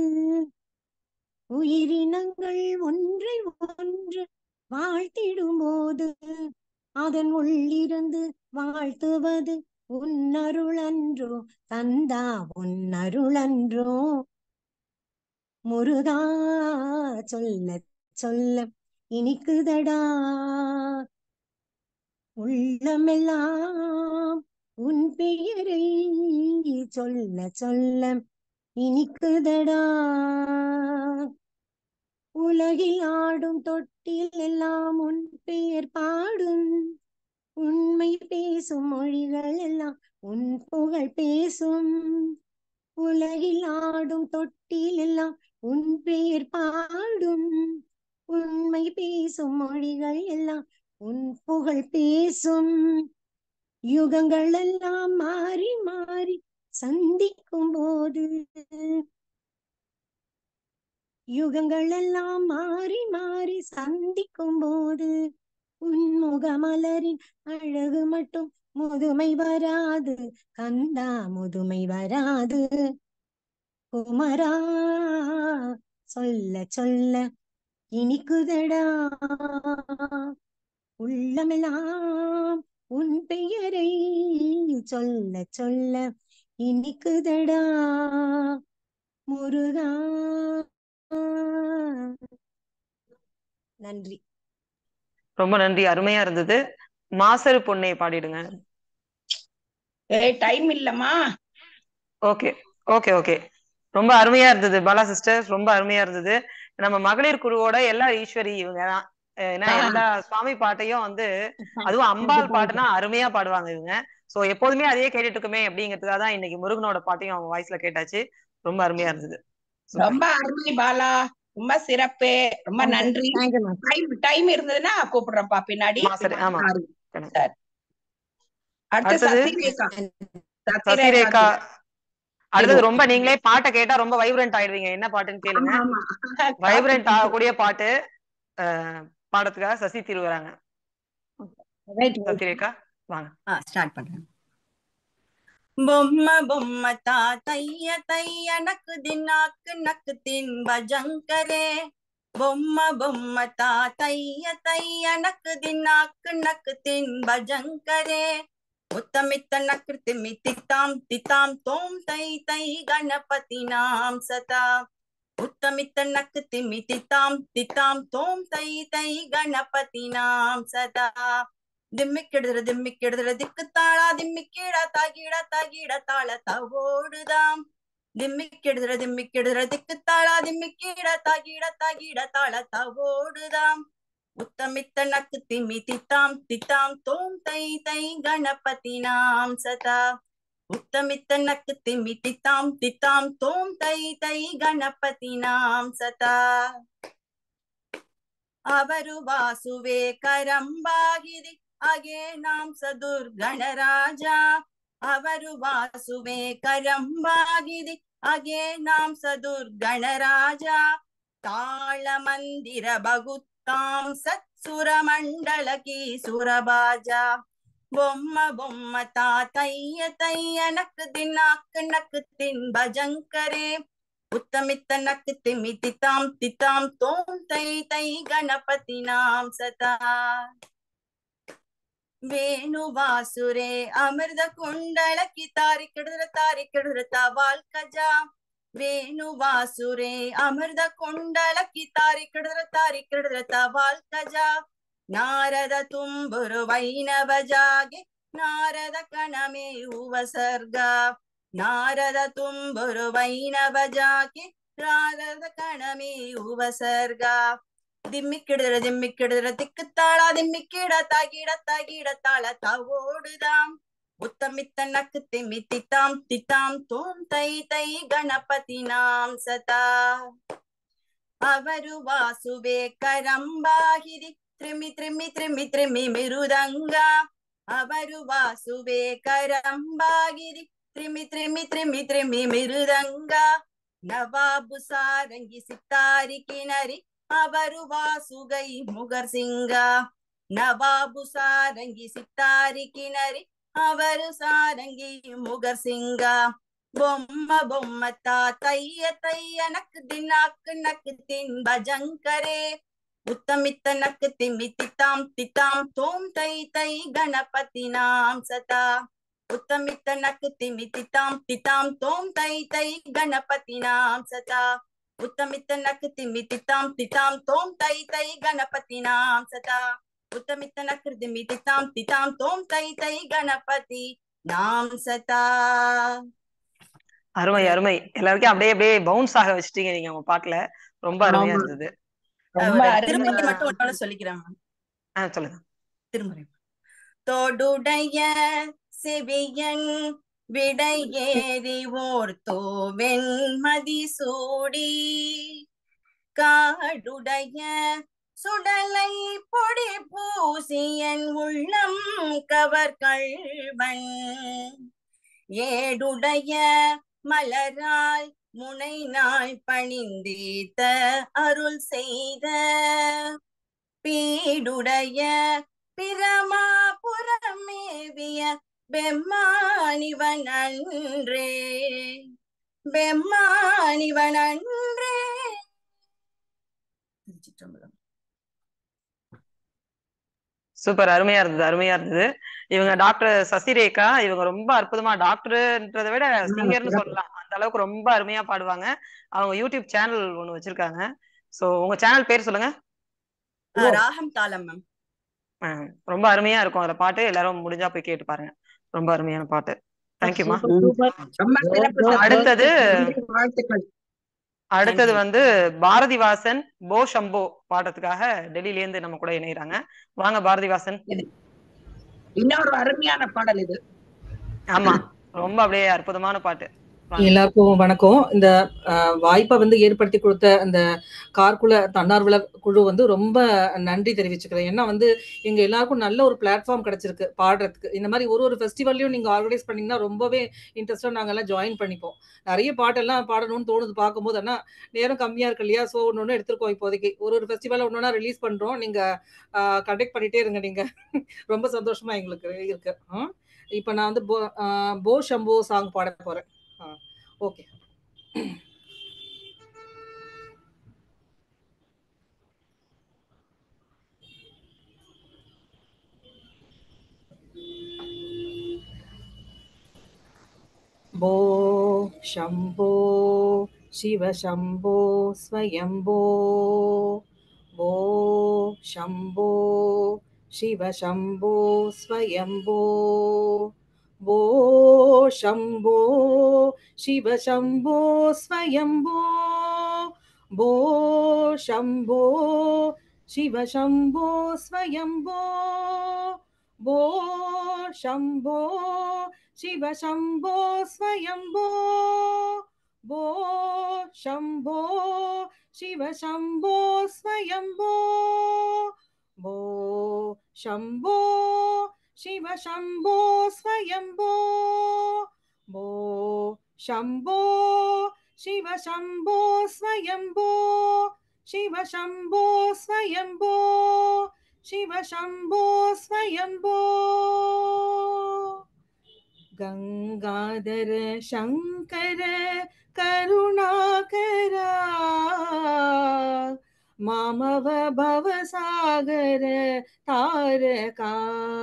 உயிரினங்கள் ஒன்றை ஒன்று வாழ்த்திடும் போது அதன் உள்ளிருந்து வாழ்த்துவது உன்னருளன்றோ தந்தா உன்னருளன்றோ முருகா சொல்ல சொல்ல இனிக்குதடா உள்ளமெல்லாம் உன் பெயரை சொல்ல சொல்ல இனிக்குதடா உலகில் ஆடும் தொட்டில் எல்லாம் உன் பெயர் பாடும் உண்மை பேசும் மொழிகள் எல்லாம் உன் புகழ் பேசும் உலகில் ஆடும் தொட்டில் எல்லாம் உன் பெயர் பாடும் உண்மை பேசும் மொழிகள் எல்லாம் உன் புகழ் பேசும் யுகங்கள் எல்லாம் மாறி மாறி சந்திக்கும் போது யுகங்கள் எல்லாம் மாறி மாறி சந்திக்கும் போது உன் முகமலரின் அழகு மட்டும் முதுமை வராது கந்தா முதுமை வராது குமரா சொல்ல சொல்ல இனிக்குதடா உள்ளமெல்லாம் உன் பெயரை சொல்ல சொல்ல இனிக்குதடா முருகா நன்றி ரொம்ப நன்றி அருமையா இருந்தது மாசரு பொண்ணை பாடிடுங்க ஏய் டைம் இல்லம்மா ஓகே ஓகே ஓகே ரொம்ப அருமையா இருந்தது பாலா சிஸ்டர் ரொம்ப அருமையா இருந்தது நம்ம மகளிர் குழுவோட எல்லா ஈஸ்வரி இவங்க தான் அஹ் ஏன்னா எல்லா சுவாமி பாட்டையும் வந்து அதுவும் அம்பாள் பாட்டுனா அருமையா பாடுவாங்க இவங்க சோ எப்போதுமே அதையே கேட்டுட்டு இருக்குமே அப்படிங்கிறதுக்காக தான் இன்னைக்கு முருகனோட பாட்டையும் அவங்க வாய்ஸ்ல கேட்டாச்சு ரொம்ப அருமையா இருந்தது ரொம்ப அருமை பாலா ரொம்ப சிறப்பு ரொம்ப நன்றி தேங்க்யூ மேம் டைம் டைம் இருந்ததுன்னா கூப்பிடுறேன்ப்பா பின்னாடி ஆமா, சரி, ஆமா. சரி. சரி. அடுத்து அடுத்தது சசிரேகா சசிரேகா அடுத்தது இது. ரொம்ப நீங்களே பாட்டை கேட்டா ரொம்ப வைப்ரண்ட் ஆயிடுவீங்க என்ன பாட்டுன்னு கேளுங்க ஆமா, ஆமா. வைப்ரண்ட் ஆகக்கூடிய பாட்டு அஹ், பாடத்துக்காக சசி தீர்வு வராங்க சசிரேகா வாங்க ஆ ஸ்டார்ட் பண்றேன் బొమ్మ బొమ్మ తాతయ్య తయ్య నక్కు దినాక్ నక్కు తిన్ భజంకరే బొమ్మ బొమ్మ తాతయ్య తయ్య నక్కు దినాక్ నక్కు తిన్ భజంకరే ఉత్తమిత్త నకృతి మితితాం తితాం తోం తై తై గణపతి నాం సతా ఉత్తమిత్త నకృతి మితితాం తితాం తోం తై తై గణపతి నాం సదా ದಿಮ್ಮಿಕ್ಕಿಡಿದ್ರೆ ದಿಮ್ಮಿಕ್ಕಿಡಿದ್ರೆ ದಿಕ್ಕು ತಾಳ ದಿಮ್ಮಿಕ್ಕಿಡ ತಾಗಿಡ ತಾಗಿಡ ತಾಳ ತವೋಡುದಾಂ ದಿಮ್ಮಿಕ್ಕಿಡಿದ್ರೆ ದಿಮ್ಮಿಕ್ಕಿಡಿದ್ರೆ ದಿಕ್ಕು ತಾಳ ದಿಮ್ಮಿಕ್ಕಿಡ ತಾಗಿಡ ತಾಗಿಡ ತಾಳ ತವೋಡುದಾಂ ಉತ್ತಮಿತ್ತ ನಕ್ ತಿಮ್ಮಿ ತಿತ್ತಾಂ ತಿತ್ತಾಂ ತೋಂ ತೈ ತೈ ಗಣಪತಿ ನಾಂ ಸತಾ ಉತ್ತಮಿತ್ತ ನಕ್ ತಿಮ್ಮಿ ತಿತ್ತಾಂ ತಿತ್ತಾಂ ತೋಂ ತೈ ತೈ ಗಣಪತಿ ನಾಂ ಸತಾ ಅವರು ವಾಸುವೆ ಕರಂಬಾಗಿರಿ ಅಗೆ ನಾಂ ಸದುರ್ ಗಣರಾಜ ಅವರು ವಾಸುವೆ ಕರಂಬಾಗಿರಿ ಅಗೆ ನಾಂ ಸದುರ್ ಗಣರಾಜ ತಾಳ ಮಂದಿರ ಬಗುತ್ತಾಂ ಸತ್ಸುರ ಮಂಡಲಕಿ ಸುರಬಾಜ బొమ్మ బొమ్మ తాతయ్య తయ్య నక్ దినాక్ నక్ తిన్ భజంకరే ఉత్తమిత్త నక్ తిమి తితాం తితాం తోం తై తై గణపతి నాం సతా ವೇಣುವಾಸುರೆ ಅಮೃತ ಕುಂಡಳಕಿ ತಾರಿ ಕಿಡಿದ್ರ ತಾರಿ ಕಿಡಿದ್ರ ತವಾಲ್ ಕಜ ವೇಣುವಾಸುರೆ ಅಮೃತ ಕುಂಡಳಕಿ ತಾರಿ ಕಿಡಿದ್ರ ತಾರಿ ಕಿಡಿದ್ರ ತವಾಲ್ ಕಜ ನಾರದ ತುಂಬುರು ವೈನವ ಜಾಗೆ ನಾರದ ಕಣಮೇ ಸರ್ಗ ನಾರದ ತುಂಬುರು ವೈನವ ಜಾಗೆ ನಾರದ ಕಣಮೇ ಸರ್ಗ ದಿಮ್ಮಿಕ್ಕಿಡಿದ್ರ ದಿಮ್ಮಿಕ್ಕಿಡಿದ್ರ ತಿಕ್ಕು ತಾಳ ದಿಮ್ಮಿಕ್ಕಿಡ ತಾಗಿಡ ತಾಗಿಡ ತಾಳ ತಾವೋಡುದಾಂ ಉತ್ತಮಿತ್ತ ನಕ್ ತಿಮ್ಮಿ ತಿತ್ತಾಂ ತಿತ್ತಾಂ ತೋಂ ತೈ ತೈ ಗಣಪತಿ ನಾಂ ಸತಾ ಅವರು ವಾಸುವೆ ಕರಂಬಾಹಿರಿ ತ್ರಿಮಿ ತ್ರಿಮಿ ತ್ರಿಮಿ ತ್ರಿಮಿ ಮಿರುದಂಗ ಅವರು ವಾಸುವೆ ಕರಂಬಾಗಿರಿ ತ್ರಿಮಿ ತ್ರಿಮಿ ತ್ರಿಮಿ ತ್ರಿಮಿ ಮಿರುದಂಗ ನವಾಬು ಸಾರಂಗಿ ಸಿತ್ತಾರಿ ಕಿನರಿ ಅವರು ವಾಸುಗೈ ಮುಗರ್ ಸಿಂಗ ನವಾಬು ಸಾರಂಗಿ ಸಿತ್ತಾರಿ ಕಿನರಿ ಅವರು ಸಾರಂಗಿ ಮುಗರ್ ಸಿಂಗ బొమ్మ బొమ్మ తాతయ్య తయ్య నక్ దినాక్ నక్ తిన్ భజంకరే ఉత్తమిత్త నక్ తిమి తితాం తితాం తోం తై తై గణపతి నాం సతా ఉత్తమిత్త నక్ తిమి తితాం తితాం తోం తై తై గణపతి నాం సతా ఉత్తమిత్త నక్ తిమి తితాం తితాం తోం తై తై గణపతి నాం సతా ఉత్తమిత్త నక్ తిమి తితాం తితాం తోం తై తై గణపతి నాం సతా அருமை அருமை எல்லாருக்கும் அப்படியே அப்படியே பவுன்ஸ் ஆக வச்சிட்டீங்க நீங்க உங்க பாட்டுல ரொம்ப அருமையா ஆமா. இருந்தது ரொம்ப ஒரு அருமை திருமுறை மட்டும் ஒன்னோட சொல்லிக்கிறேன் மேம் ஆ சொல்லுங்க திருமுறை தோடுடைய செவியன் விடையேறி ஓர்த்தோ வெண்மதி சூடி காடுடைய சுடலை பொடி பூசியன் உள்ளம் கவர் கள்வன் ஏடுடைய மலரால் முனை நாள் பணிந்தீத்த அருள் செய்த பீடுடைய பிரமாபுரமேவிய பெம்மானிவன் அன்றே பெம்மானிவன் அன்றே திருச்சிற்றம்பலம் சூப்பர் அருமையா இருந்தது அருமையா இருந்தது இவங்க டாக்டர் சசிரேகா இவங்க ரொம்ப அற்புதமா டாக்டர்ன்றதை விட சிங்கர்னு சொல்லலாம் அந்த அளவுக்கு ரொம்ப அருமையா பாடுவாங்க அவங்க யூடியூப் சேனல் ஒண்ணு வச்சிருக்காங்க சோ உங்க சேனல் பேர் சொல்லுங்க ஆ, ராகம் தாளம் மேம் ஆ, ரொம்ப அருமையா இருக்கும் அதுல பாட்டு எல்லாரும் முடிஞ்சா போய் கேட்டு பாருங்க ரொம்ப அருமையான பாட்டு தேங்க்யூமா சூப்பர் ரொம்ப சிறப்பு சசி. அடுத்தது நன்றி, வாழ்த்துக்கள் அடுத்தது வந்து பாரதிவாசன் போ சம்போ பாடுறதுக்காக டெல்லியில இருந்து நம்ம கூட இணையறாங்க வாங்க பாரதிவாசன் இன்னொரு அருமையான பாடல் இது ஆமா ரொம்ப அப்படியே அற்புதமான பாட்டு எல்லாருக்கும் வணக்கம் இந்த அஹ், வாய்ப்பை வந்து ஏற்படுத்தி கொடுத்த அந்த கார்குல தன்னார்வல குழு வந்து ரொம்ப நன்றி தெரிவிச்சுக்கிறேன் ஏன்னா வந்து எங்க எல்லாருக்கும் நல்ல ஒரு பிளாட்ஃபார்ம் கிடைச்சிருக்கு பாடுறதுக்கு இந்த மாதிரி ஒரு ஒரு ஃபெஸ்டிவல்லையும் நீங்க ஆர்கனைஸ் பண்ணீங்கன்னா ரொம்பவே இன்ட்ரெஸ்டா நாங்க எல்லாம் ஜாயின் பண்ணிப்போம் நிறைய பாட்டெல்லாம் பாடணும்னு தோணுது பார்க்கும்போது ஆனா நேரம் கம்மியா இருக்கு இல்லையா ஸோ ஒன்று ஒன்று எடுத்திருக்கோம் இப்போதைக்கு ஒரு ஒரு ஃபெஸ்டிவல் ஒன்று ரிலீஸ் பண்றோம் நீங்க கண்டக்ட் பண்ணிட்டே இருங்க நீங்க ரொம்ப சந்தோஷமா எங்களுக்கு இருக்கு ஆ? இப்போ நான் வந்து போ ஆஹ் போ ஷம்போ சாங் பாட போறேன் ஓகே भो शम्भो शिवशम्भो स्वयम्भो भो शम्भो शिवशम्भो स्वयम्भो भो शम्भो शिवशम्भो स्वयम्भो भो शम्भो शिवशम्भो स्वयम्भो भो शम्भो शिव शम्भो स्वयम्भो भो शम्भो शिव शम्भो स्वयम्भो भो शम्भो शिव शम्भो स्वयम्भो भो शम्भो शिव शम्भो स्वयम्भो शिव शम्भो स्वयम्भो शिव शम्भो स्वयम्भो गङ्गाधर शङ्कर करुणाकरा मामव भवसागर तारका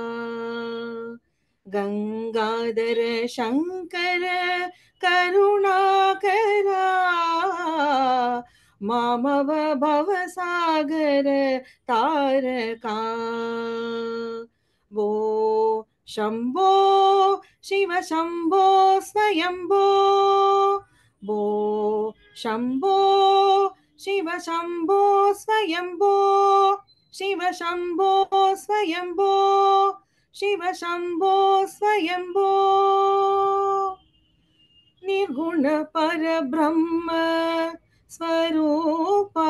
गङ्गाधर शङ्कर करुणाकरा मामव भवसागर तारका वो शम्भो शिव शम्भो स्वयम्भो भो शम्भो शिव शम्भो स्वयम्भो शिव शम्भो स्वयम्भो शिव शम्भो स्वयम्भो निर्गुण परब्रह्म स्वरूपा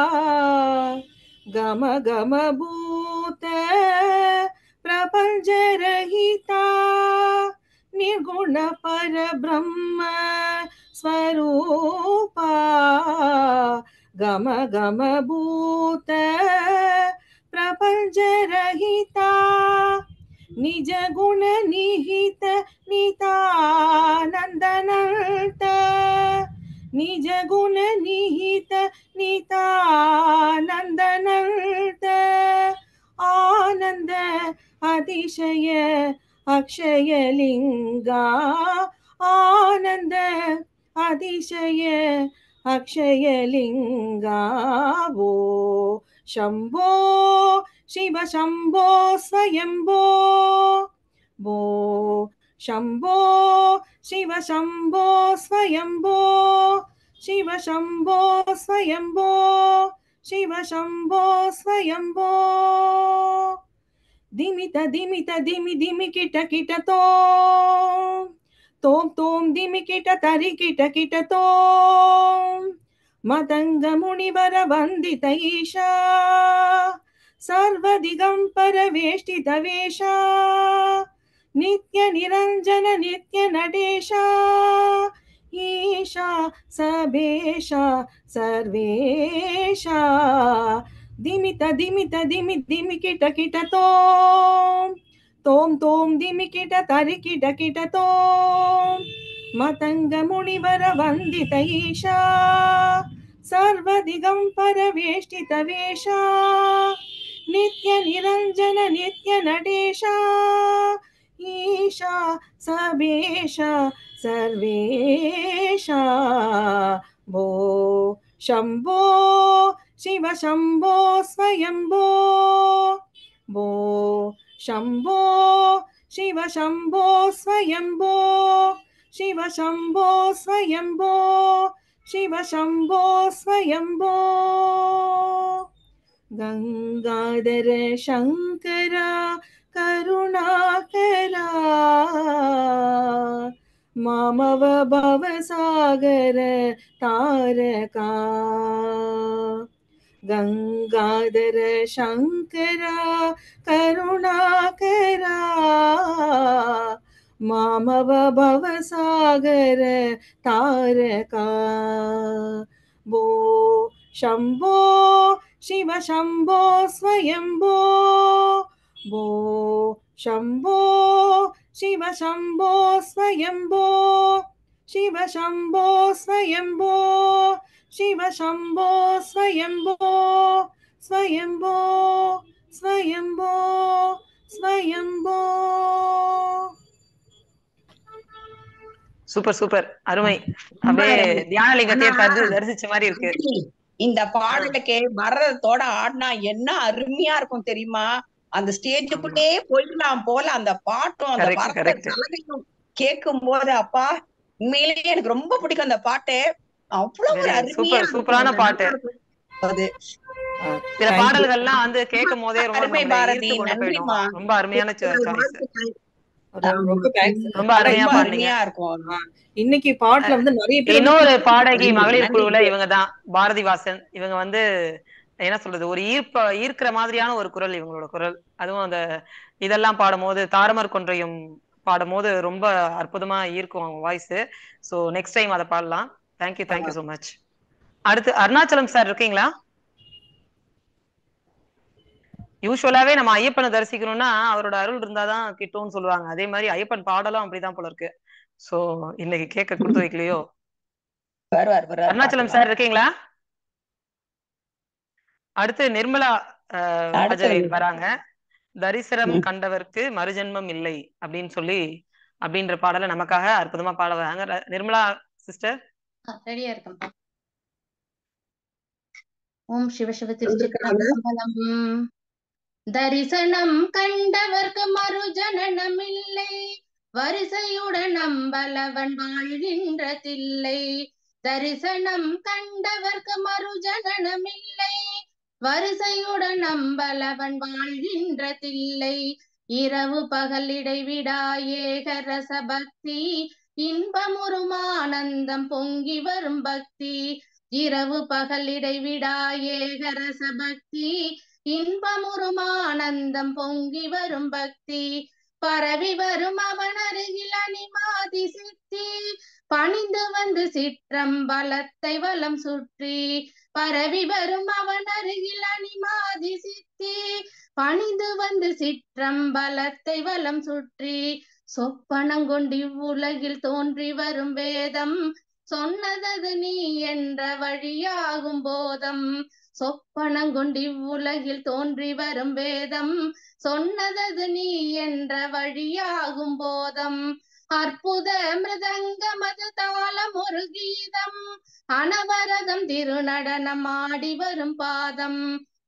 गम गम भूत प्रपञ्चरहिता निर्गुण परब्रह्म स्वरूपा गम गम भूत प्रपञ्चरहिता निज गुण निहित नितानन्दनन्त निज गुण निहित नितानन्दनन्त आनन्द अतिशय अक्षयलिङ्गा आनन्द अतिशय अक्षयलिङ्गा वो शम्भो शिव शम्भो स्वयम्भो भो शम्भो शिव शम्भो स्वयम्भो शिव शम्भो स्वयम्भो शिव शम्भो स्वयम्भो दिमित दिमित दिमि दिमि किट किट तो तों तों दिमि किट तरि किट किट तो मदङ्ग मुनिवर वन्दित ईशा सर्वदिगम्पर वेष्टित वेशा नित्य निरञ्जन नित्य नटेशा ईशा सबेशा सर्वेशा दिमित दिमित दिमि दिमि किट किट तों तों तों दिमि किट तरि किट किट तों मतङ्ग मुनिवर वन्दित ईशा सर्वदिगम्पर वेष्टित वेशा नित्य निरञ्जन नित्य नटेशा ईशा सबेशा सर्वेशा भो शम्भो शिव शम्भो स्वयम्भो भो शम्भो शिव शम्भो स्वयम्भो शिव शम्भो स्वयम्भो शिव शम्भो स्वयम्भो गङ्गाधर शङ्कर करुणाकरा மாமவ பவசாகர தாரகா गङ्गाधर शङ्करा करुणाकरा मामव भवसागर तारका भो शम्भो शिव शम्भो स्वयम्भो भो शम्भो शिव शम्भो स्वयम्भो शिव शम्भो स्वयम्भो शिव शम्भो स्वयम्भो स्वयम्भो स्वयम्भो स्वयम्भो சூப்பர் சூப்பர் அருமை அப்படியே தியானலிங்கத்தையே தரிசி தரிசிச்ச மாதிரி இருக்கு இந்த பாடலுக்கு வர்றதோட ஆடினா என்ன அருமையா இருக்கும் தெரியுமா அந்த ஸ்டேஜுக்குள்ளே போயிடலாம் போல அந்த பாட்டும் அந்த Correct, வர்ற correct. கலவையும் கேட்கும் போது அப்பா உண்மையிலேயே எனக்கு ரொம்ப பிடிக்கும் அந்த பாட்டு அவ்வளவு ஒரு Very அருமையா சூப்பர் இருக்கும். சூப்பரான பாட்டு அது சில பாடல்கள்லாம் வந்து கேட்கும் போதே ரொம்ப அருமை நம்மளை பாரதி, ஈர்த்து கொண்டு நன்றிம்மா. போயிடும் ரொம்ப அருமையான சாய்ஸ் ரொம்ப தேங்க்ஸ் ரொம்ப அருமையா ரொம்ப பாடுனீங்க அருமையா இருக்கும் இன்னைக்கு பாட்டுல வந்து நிறைய பேர் இன்னொரு பாடகி மகளிர் குழுவுல இவங்க தான் பாரதி வாசன் இவங்க வந்து என்ன சொல்றது ஒரு ஈர்ப்ப ஈர்க்கிற மாதிரியான ஒரு குரல் இவங்களோட குரல் அதுவும் அந்த இதெல்லாம் பாடும்போது தாரமர் கொன்றையும் பாடும்போது ரொம்ப அற்புதமா ஈர்க்கும் அவங்க வாய்ஸ் சோ நெக்ஸ்ட் டைம் அதை பாடலாம் தேங்க்யூ தேங்க்யூ so மச் அடுத்து அருணாச்சலம் சார் இருக்கீங்களா யூஸ்வலாவே நம்ம ஐயப்பனை தரிசிக்கணும்னா அவரோட அருள் இருந்தாதான் கிட்டும்னு சொல்லுவாங்க அதே மாதிரி ஐயப்பன் பாடலும் அப்படிதான் போல இருக்கு சோ இன்னைக்கு கேட்க கொடுத்து வைக்கலையோ வருவார் வருவார் அருணாச்சலம் சார் இருக்கீங்களா அடுத்து நிர்மலா அஹ், அடுத்து ராஜவேல் வராங்க தரிசனம் கண்டவர்க்கு மறுஜென்மம் இல்லை அப்படின்னு சொல்லி அப்படின்ற பாடலை நமக்காக அற்புதமா பாட வராங்க ர- நிர்மலா சிஸ்டர் ரெடியா இருக்கேன்ப்பா ஓம் சிவ சிவ திருச்சிற்றம்பலம் தரிசனம் கண்டவர்க்கு மறுஜனனம் இல்லை வரிசையுடன் நம்பலவன் வாழ்கின்ற தில்லை தரிசனம் கண்டவர்க்கு மறுஜனனம் இல்லை வரிசையுடன் நம்பலவன் வாழ்கின்ற தில்லை இரவு பகல் இடைவிடா ஏக ரச பக்தி இன்பமுறும் ஆனந்தம் பொங்கி வரும் பக்தி இரவு பகல் இடைவிடா ஏக ரச பக்தி இன்பமுறும் ஆனந்தம் பொங்கி வரும் பக்தி பரவி வரும் அவன் அருகில் அணிமாதி சித்தி பணிந்து வந்து சிற்றம்பலத்தை வலம் சுற்றி பரவி வரும் அவன் அருகில் அணிமாதி சித்தி பணிந்து வந்து சிற்றம்பலத்தை வலம் சுற்றி சொப்பனங்கொண்டு இவ்வுலகில் தோன்றி வரும் வேதம் சொன்னதது நீ என்ற வழியாகும் போதம் சொப்பனங்கொண்டு இவ்வுலகில் தோன்றி வரும் வேதம் சொன்னதது நீ என்ற வழியாகும் போதம் அற்புத மிருதங்கமது தாளம் ஒரு கீதம் அனவரதம் திருநடனம் ஆடி வரும் பாதம்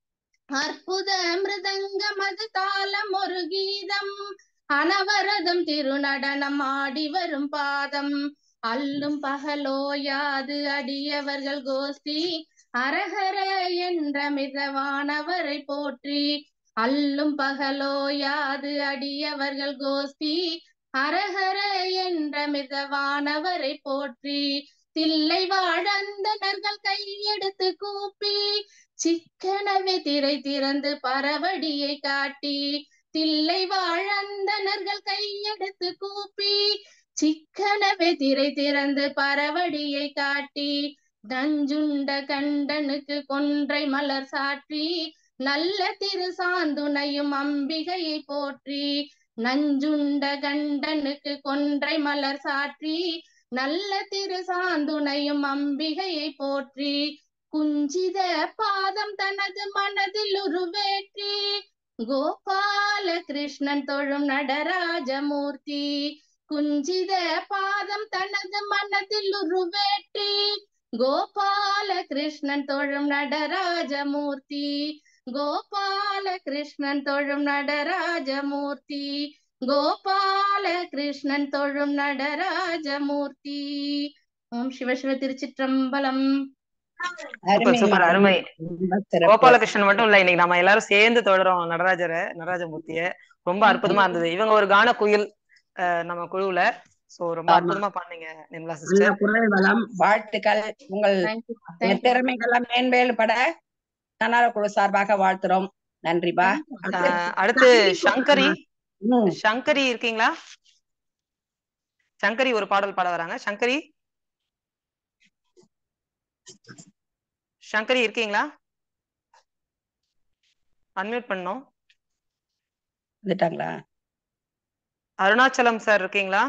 அற்புத மிருதங்கமது தாளம் ஒரு கீதம் அனவரதம் திருநடனம் ஆடி வரும் பாதம் அல்லும் பகலோயாது அடியவர்கள் கோஷ்டி அரஹர என்ற மிதவானவரை போற்றி அல்லும் பகலோயாது அடியவர்கள் கோஷ்டி அரஹர என்ற மிதவானவரை போற்றி தில்லை வாழந்தனர்கள் கையெடுத்து கூப்பி சிக்கனவே திரை திறந்து பரவடியை காட்டி தில்லை வாழந்தனர்கள் கையெடுத்து கூப்பி சிக்கனவே திரை திறந்து பரவடியை காட்டி நஞ்சுண்ட கண்டனுக்கு கொன்றை மலர் சாற்றி நல்ல திரு சாந்துணையும் அம்பிகையை போற்றி நஞ்சுண்ட கண்டனுக்கு கொன்றை மலர் சாற்றி நல்ல திரு சாந்துணையும் அம்பிகையை போற்றி குஞ்சித பாதம் தனது மனதில் உருவேற்றி கோபால கிருஷ்ணன் தொழும் நடராஜமூர்த்தி குஞ்சித பாதம் தனது மனதில் உருவேற்றி கோபால கிருஷ்ணன் தொழும் நடராஜமூர்த்தி கோபால கிருஷ்ணன் தொழும் நடராஜமூர்த்தி கோபால கிருஷ்ணன் தொழும் நடராஜமூர்த்தி ஓம் சிவ சிவ திருச்சிற்றம்பலம் சூப்பர் சூப்பர் அருமை கோபாலகிருஷ்ணன் மட்டும் இல்ல இன்னைக்கு நம்ம எல்லாரும் சேர்ந்து தொடரும் நடராஜரை நடராஜமூர்த்திய ரொம்ப அற்புதமா இருந்தது இவங்க ஒரு கான குயில் அஹ், நம்ம குழுவுல சோ ரொம்ப ஆமா அற்புதமா பண்ணீங்க நிர்மலா நல்ல சிஸ்டர் குரல் வளம் வாழ்த்துக்கள் உங்கள் தேங்க்யூ உங்கள் தேங்க்யூ திறமைகள்லாம் மேன்மேல்பட தன்னார குழு சார்பாக வாழ்த்துறோம் நன்றிப்பா அடுத்து அடுத்து சங்கரி ம் சங்கரி இருக்கீங்களா சங்கரி ஒரு பாடல் பாட வராங்க சங்கரி சங்கரி இருக்கீங்களா அன்மியூட் பண்ணோம் வந்துட்டாங்களா அருணாச்சலம் சார் இருக்கீங்களா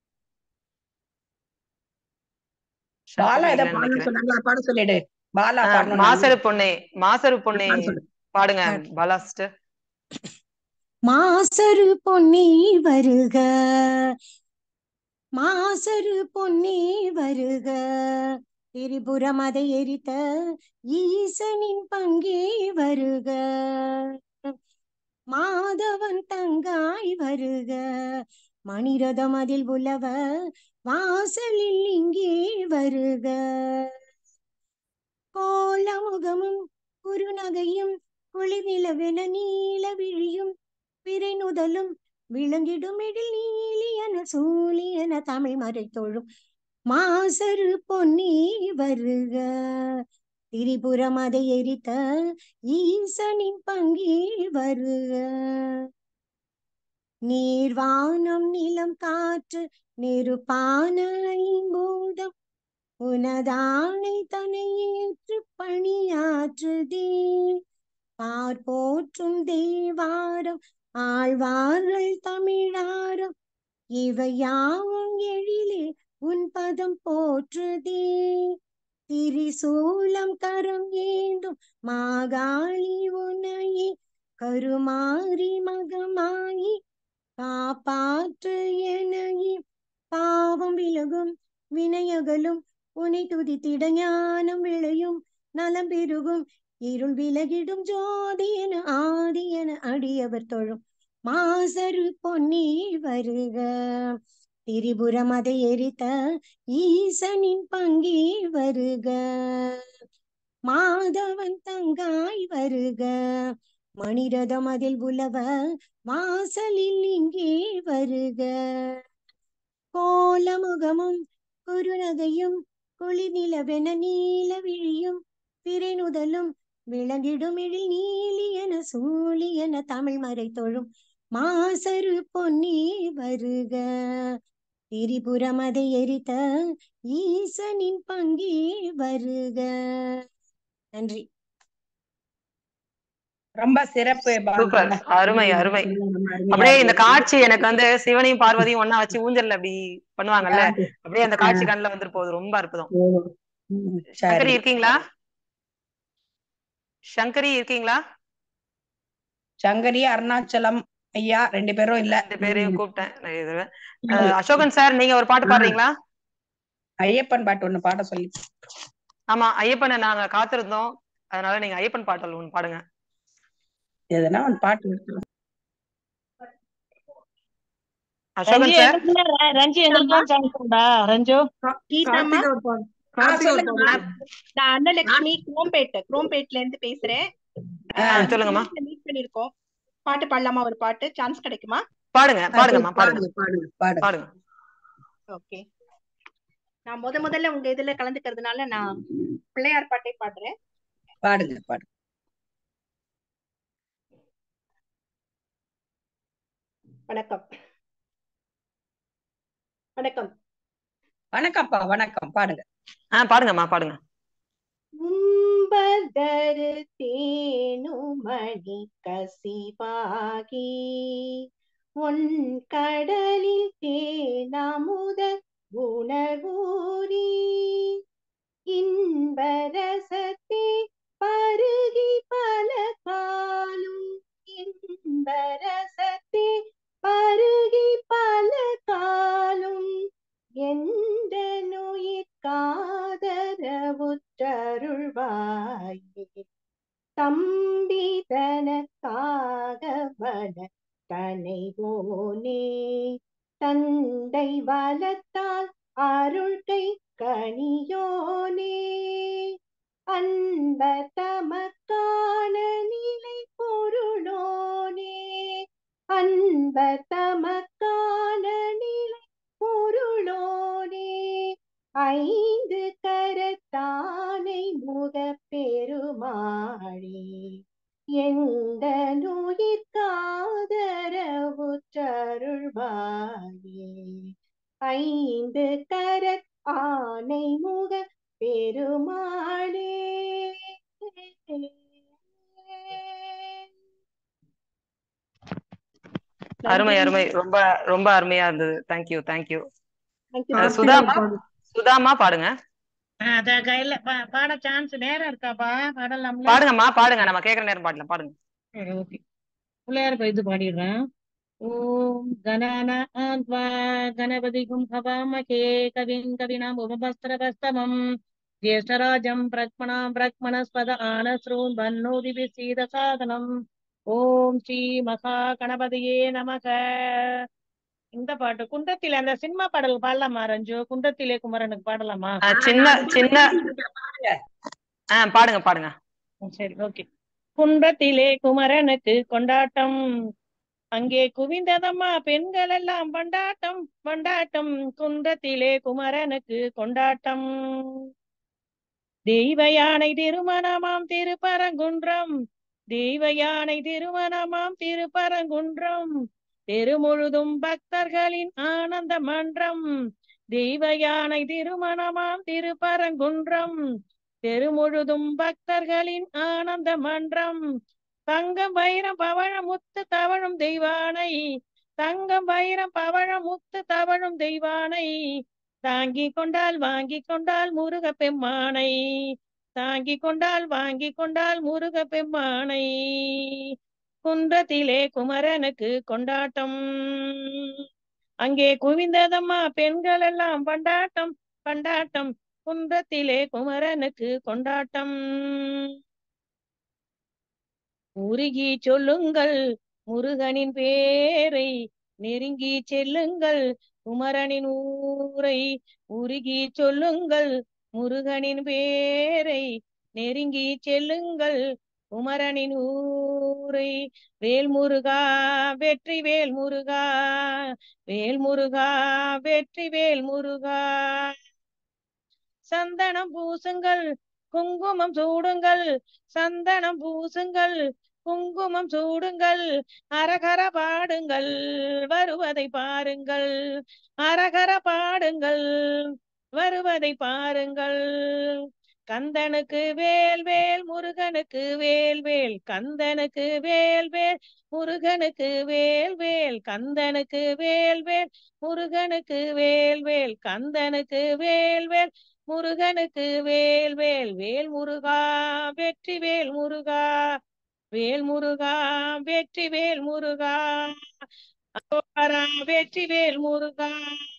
பாலா சங்கரி ஏதோ இல்லைன்னு பாடணும்னு நினைக்கிறேன் சொன்னாங்களா பாட சொல்லிடு பாலா ஆ, பாடணும் மாசரு பொண்ணே மாசரு பொண்ணே பாட சொல்லு பாடுங்க பாலா சிஸ்டர் மாசரு பொன்னி வருக மாசரு பொன்னி வருக திரிபுரம் அதை எரித்த ஈசனின் பங்கே வருக மாதவன் தங்காய் வருக மணிரதம் அதில் உலவ வாசலில் இங்கே வருக கோலமுகமும் குறுநகையும் குளிர்நிலவென நீல விழியும் பிறை நுதலும் விளங்கிடுமிடில் நீலியன சூலியன தமிழ் மறை தொழும் மாசரு பொன்னி வருக திரிபுரம் அதை எரித்த ஈசனின் பங்கே வருக நீர்வானம் நிலம் காற்று நெருப்பான ஐம்பூதம் உனதானை தனை ஏற்று பணியாற்றுதே பார் போற்றும் தேவாரம் ஆழ்வார்கள் தமிழாரம் இவையாவும் எழிலே உன் பதம் போற்றுதே திரிசூலம் கரம் ஏந்தும் மாகாளி உனையே கருமாரி மகமாயி காப்பாற்று எனையே பாவம் விலகும் வினையகலும் உனை துதித்திட ஞானம் விளையும் நலம் பெருகும் இருள் விலகிடும் ஜோதி என ஆதி என அடியவர் தொழும் மாசரு பொன்னி வருக திரிபுரம் அதை எரித்த ஈசனின் பங்கே வருக மாதவன் தங்காய் வருக மணிரதம் அதில் உலவ வாசலில் இங்கே வருக கோலமுகமும் குறுநகையும் குளிர்நிலவென நீல விழியும் பிறை நுதலும் விளங்கிடுமிழில் நீலியன சூழியன தமிழ் மறை தொழும் மாசரு பொன்னி வருக திரிபுரம் அதை எரித்த ஈசனின் பங்கே வருக நன்றி ரொம்ப சிறப்பு சூப்பர் அருமை அருமை அப்படியே இந்த காட்சி எனக்கு வந்து சிவனையும் பார்வதியும் ஒண்ணா வச்சு ஊஞ்சல்ல அப்படி பண்ணுவாங்கல்ல அப்படியே அந்த காட்சி கண்ணுல வந்துட்டு போகுது ரொம்ப அற்புதம் சங்கரி இருக்கீங்களா சங்கரி இருக்கீங்களா சங்கரி அருணாச்சலம் ஐயா ரெண்டு பேரும் இல்ல ரெண்டு பேரையும் கூப்பிட்டேன் நான் இது அஹ், அசோகன் சார் நீங்க ஒரு பாட்டு பாடுறீங்களா ஐயப்பன் பாட்டு ஒண்ணு பாட சொல்லி ஆமா ஐயப்பனை நாங்க காத்திருந்தோம் அதனால நீங்க ஐயப்பன் பாட்டல் ஒண்ணு பாடுங்க எதுனா ஒரு பாட்டு இருக்கு. அசோகன் ரஞ்சி சார் எங்களுக்குள்ள ர- ரஞ்சி எங்களுக்கும் சான்ஸ் உண்டா ரஞ்சு கீதாம்மா ஆ, சொல்லுங்கம்மா நான் அன்னலட்சுமி குரோம்பேட் குரோம்பேட்ல இருந்து பேசுறேன் சொல்லுங்கம்மா மீட் பண்ணிருக்கோம் பாட்டு பாடலாமா ஒரு பாட்டு சான்ஸ் கிடைக்குமா பாடுங்க பாடுங்கம்மா பாடுங்க பாடுங்க பாடுங்க பாடுங்க ஓகே நான் முத முதல்ல உங்க இதுல கலந்துக்கிறதுனால நான் பிள்ளையார் பாட்டை பாடுறேன் பாடுங்க பாடுங்க வணக்கம் வணக்கம் வணக்கம்ப்பா வணக்கம் பாடுங்க ஆ பாடுங்கம்மா பாடுங்க உம்பதரு தேனுமணி கசிவாகி உன் கடலில் தேனாமுத உணர்வூரி இன்பரசத்தே பருகி பல காலும் இன்பரசத்தே பருகி பல காலும் எந்த நுயிர் காதரவுற்றருள்வாயே தம்பி தனக்காக வன தனைவோனே தந்தை வலத்தால் அருள்கை கனியோனே அன்ப தமக்கான நிலை பொருளோனே அன்ப தமக்கான நிலை பொருளோனே எந்த நுயிர்காதரவுற்றருள்வாயே ஐந்து கர ஆனை முக பெருமாளே அருமை அருமை ரொம்ப ரொம்ப அருமையா இருந்தது thank you thank you thank you Sudhama Sudhama பாடுங்க அத கையில பா- பாட சான்ஸ் நேரம் இருக்காப்பா பாடலாம்ல பாடுங்கம்மா பாடுங்க நம்ம கேக்குற நேரம் பாடலாம் பாடுங்க சரி ஓகே பிள்ளையார் இது பாடிடுறேன் ஓம் கணானாத்வா கணபதிகும் ஹவாமகே கவிம் கவினாம் உபமஸ்திரவஸ்தமம் ஜேஷ்டராஜம் பிரக்மணாம் பிரக்மணஸ்பத ஆனஸ்ரூன் பன்னோதிபி சீத சாதனம் ஓம் ஸ்ரீ மகா கணபதியே நமக இந்த பாட்டு குன்றத்திலே அந்த சினிமா பாடல் பாடலாமா ரஞ்சு குன்றத்திலே குமரனுக்கு பாடலாமா அஹ், சின்ன சின்ன ஆ பாடுங்க பாடுங்க சரி ஓகே குன்றத்திலே குமரனுக்கு கொண்டாட்டம் அங்கே குவிந்ததம்மா பெண்கள் எல்லாம் கொண்டாட்டம் கொண்டாட்டம் குன்றத்திலே குமரனுக்கு கொண்டாட்டம் தெய்வ யானை திருமணமாம் திருப்பரங்குன்றம் தெய்வ யானை திருமணமாம் திருப்பரங்குன்றம் தெருமுழுதும் பக்தர்களின் ஆனந்த மன்றம் தெய்வ யானை திருமணமாம் திருப்பரங்குன்றம் தெருமுழுதும் பக்தர்களின் ஆனந்த மன்றம் தங்கம் வைரம் பவழம் முத்து தவழும் தெய்வானை தங்கம் வைரம் பவழம் முத்து தவழும் தெய்வானை தாங்கி கொண்டால் வாங்கி கொண்டால் முருக பெம்மானை தாங்கி கொண்டால் வாங்கி கொண்டால் முருக பெம்மானை குன்றத்திலே குமரனுக்கு கொண்டாட்டம் அங்கே குவிந்ததம்மா பெண்கள் எல்லாம் பண்டாட்டம் பண்டாட்டம் குன்றத்திலே குமரனுக்கு கொண்டாட்டம் உருகி சொல்லுங்கள் முருகனின் பேரை நெருங்கி செல்லுங்கள் குமரனின் ஊரை உருகி சொல்லுங்கள் முருகனின் பேரை நெருங்கி செல்லுங்கள் குமரனின் ஊரை வேல் முருகா வெற்றி வேல் முருகா வேல் முருகா வெற்றி வேல் முருகா சந்தனம் பூசுங்கள் குங்குமம் சூடுங்கள் சந்தனம் பூசுங்கள் குங்குமம் சூடுங்கள் அரகர பாடுங்கள் வருவதை பாருங்கள் அரகர பாடுங்கள் வருவதை பாருங்கள் கந்தனுக்கு வேல் வேல் முருகனுக்கு வேல் வேல் கந்தனுக்கு வேல் வேல் முருகனுக்கு வேல் வேல் கந்தனுக்கு வேல் வேல் முருகனுக்கு வேல் வேல் கந்தனுக்கு வேல் வேல் முருகனுக்கு வேல் வேல் வேல் முருகா வெற்றி வேல் முருகா வேல் முருகா வெற்றி வேல் முருகா அரோகரா வெற்றி வேல் முருகா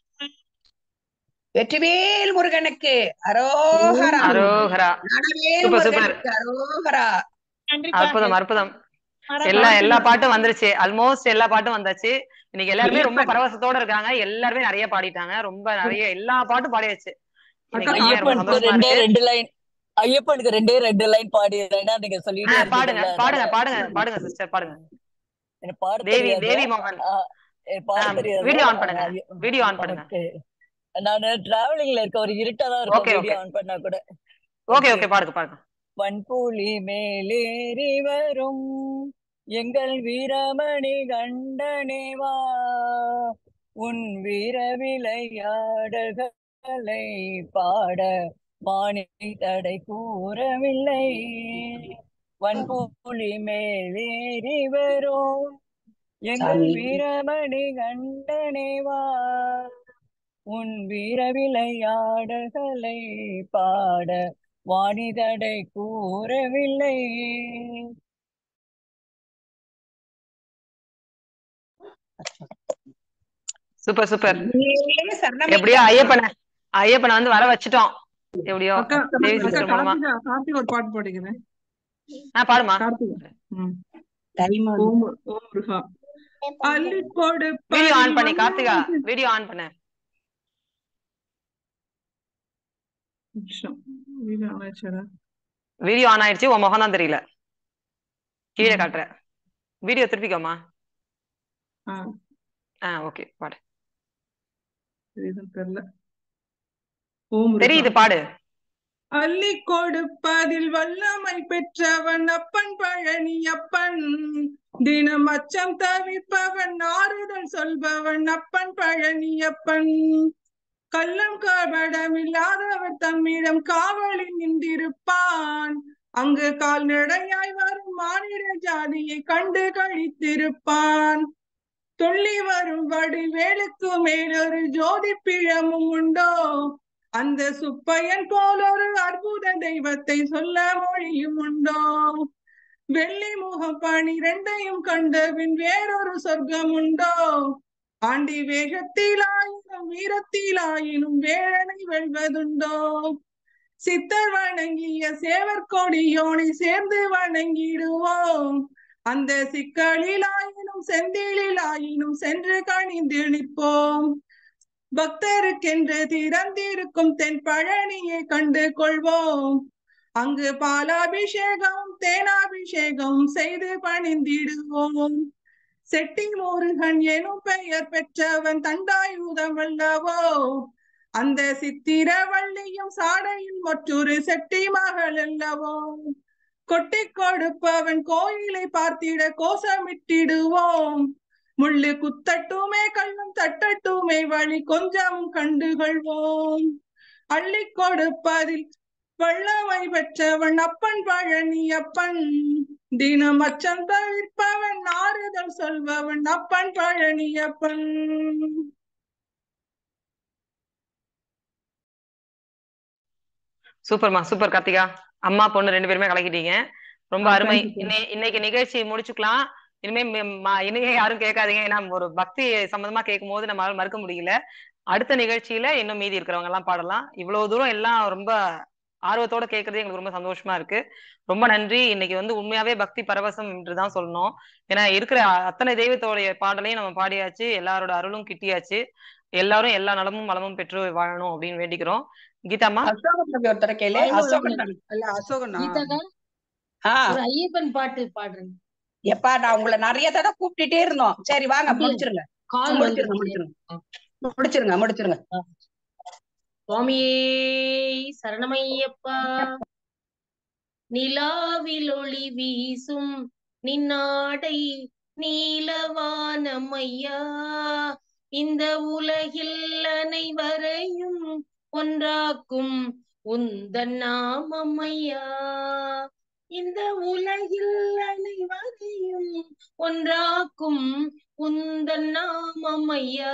வெற்றிவேல் முருகனுக்கு அரோகரா அரோகரா ஞானவேல் சூப்பர் சூப்பர் முருகனுக்கு அரோகரா அற்புதம் அற்புதம் எல்லா எல்லா பாட்டும் வந்துருச்சு ஆல்மோஸ்ட் எல்லா பாட்டும் வந்தாச்சு இன்னைக்கு எல்லாருமே ரொம்ப பரவசத்தோட இருக்காங்க எல்லாருமே நிறைய பாடிட்டாங்க ரொம்ப நிறைய எல்லா பாட்டும் பாடியாச்சு இன்னைக்கு உண்மையா ரொம்ப ஐயப்பனுக்கு சந்தோஷமா ரெண்டே இருக்கு ரெண்டு லைன் ஐயப்பனுக்கு ரெண்டே ரெண்டு லைன் பாடிடுறேன்னா நீங்க ஆ, சொல்லிட்டே பாடுங்க இருக்கீங்கல்ல பாடுங்க அதனால பாடுங்க பாடுங்க சிஸ்டர் பாடுங்க எனக்கு பாட தேவி தெரியாது தேவி மோகன் ஆ, எனக்கு பாட தெரியாது வீடியோ ஆன் ஆனா பண்ணுங்க ஐயோ, வீடியோ ஆன் பண்ணுங்க ஓகே நான் டிராவலிங்ல இருக்க ஒரு இருட்டா தான் இருக்கும் ஓகே வீடியோ ஓகே ஆன் பண்ணா கூட ஓகே ஓகே ஓகே பாடுங்க பாடுங்க வன்புலி மேலேறி வரும் எங்கள் வீரமணி கண்டனேவா உன் வீர விளையாடல்களை பாட வாணி தடை கூறவில்லை வன்புலி மேலேறி வரும் எங்கள் சாமி வீரமணி கண்டனேவா உன் வீர விளையாடல்களை பாட வாணிதடை கூறவில்லை சூப்பர் சூப்பர் நீயே சரணமைக்க எப்படியோ ஐயப்பனை ஐயப்பனை வந்து வர வச்சுட்டோம் எப்படியோ அக்கா தேவி அக்கா சிஸ்டர் மூலமா கார்த்திகா கார்த்திக் ஒரு பாட்டு பாடிக்கிறேன் ஆ பாடுமா கார்த்திகா ம் டைம் ஓம் ஓம் முருகா அள்ளி வீடியோ கொடுப்பதில் ஆன் பண்ணி கார்த்திகா வல்லமை வீடியோ ஆன் பண்ணு நிமிஷம் வீடியோ ஆன் ஆயிடுச்சாடா வீடியோ ஆன் ஆயிடுச்சு உன் முகம் தான் தெரியல கீழே காட்டுற வீடியோ திருப்பிக்கோமா ஆ ஆ ஓகே பாடு தெரியுதுன்னு தெரியல ஓம் முருகா தெரியுது பாடு அள்ளி கொடுப்பதில் வல்லமை பெற்றவன் அப்பன் பழ பழனியப்பன் தினம் அச்சம் தவிர்ப்பவன் ஆறுதல் சொல்பவன் அப்பன் பழனியப்பன் கள்ளம் கபடம் இல்லாதவர் தம்மிடம் காவலில் நின்றிருப்பான் அங்கு கால்நடையாய் வரும் மானிட ஜாதியை கண்டு கழித்திருப்பான் துள்ளி வரும் வடிவேலுக்கு மேலொரு ஜோதி பிழமும் உண்டோ அந்த சுப்பையன் போல் ஒரு அற்புத தெய்வத்தை சொல்ல மொழியும் உண்டோ வெள்ளி முகம் பனிரெண்டையும் கண்டபின் வேறொரு சொர்க்கம் உண்டோ ஆண்டி வேகத்திலாயினும் வீரத்திலாயினும் வேழனை வெல்வதுண்டோ சித்தர் வணங்கிய சேவர் கொடியோனை சேர்ந்து வணங்கிடுவோம் அந்த சிக்கலிலாயினும் செந்திலாயினும் சென்று கணிந்து நிற்போம் பக்தருக்கென்று திறந்திருக்கும் தென் பழனியை கண்டு கொள்வோம் அங்கு பாலாபிஷேகம் தேனாபிஷேகம் செய்து பணிந்திடுவோம் செட்டி முருகன் எனும் பெயர் பெற்றவன் தண்டாயுதம் அல்லவோ அந்த சித்திரவள்ளியும் சாடையில் மற்றொரு செட்டி மகள் அல்லவோ கொட்டி கொடுப்பவன் கோயிலை பார்த்திட கோஷமிட்டிடுவோம் முள்ளு குத்தட்டுமே கள்ளம் தட்டட்டுமே வழி கொஞ்சம் கண்டுகொள்வோம் அள்ளி கொடுப்பதில் வல்லமை பெற்றவன் அப்பன் பழனி அப்பன் தினம் அச்சம் தவிர்ப்பவன் ஆறுதல் சொல்பவன் அப்பன் பழனி அப்பன் சூப்பர்மா சூப்பர் கார்த்திகா அம்மா பொண்ணு ரெண்டு பேருமே கலக்கிட்டீங்க ரொம்ப அருமை இன்னை இன்னைக்கு நிகழ்ச்சி முடிச்சுக்கலாம் இனிமே ம- ம- இனிமே யாரும் கேட்காதீங்க ஏன்னா ஒரு பக்தி சம்பந்தமா கேட்கும் போது நம்மளால மறுக்க முடியல அடுத்த நிகழ்ச்சியில இன்னும் மீதி இருக்கிறவங்க எல்லாம் பாடலாம் இவ்வளவு தூரம் எல்லாம் ரொம்ப ஆர்வத்தோட கேட்கறது எங்களுக்கு ரொம்ப சந்தோஷமா இருக்கு ரொம்ப நன்றி இன்னைக்கு வந்து உண்மையாவே பக்தி பரவசம் என்றுதான் சொல்லணும் ஏன்னா இருக்கிற அத்தனை தெய்வத்தோடைய பாடலையும் நம்ம பாடியாச்சு எல்லாரோட அருளும் கிட்டியாச்சு எல்லாரும் எல்லா நலமும் வளமும் பெற்று வாழணும் அப்படின்னு வேண்டிக்கிறோம் கீதாம்மா அசோகன் தம்பி ஒருத்தர கேளு அசோகன் தம்பி. அல்ல அசோகனா கீதாக்கா? ஆ ஒரு ஐயப்பன் பாட்டு பாடுறேன் எப்பா நான் உங்களை நிறைய தடவை கூப்பிட்டுட்டே இருந்தோம் சரி வாங்க அப்படியா? முடிச்சிருங்க கால் முடிச்சிருங்க வந்துருச்சு. முடிச்சிருங்க முடிச்சிருங்க முடிச்சிருங்க சுவாமியே சரணமையப்பா நிலாவில் ஒளி வீசும் நின்னாடை நீலவானமையா இந்த உலகில் அனைவரையும் ஒன்றாக்கும் உந்தன் நாமமையா இந்த உலகில் அனைவரையும் ஒன்றாக்கும் உந்தன் நாமமையா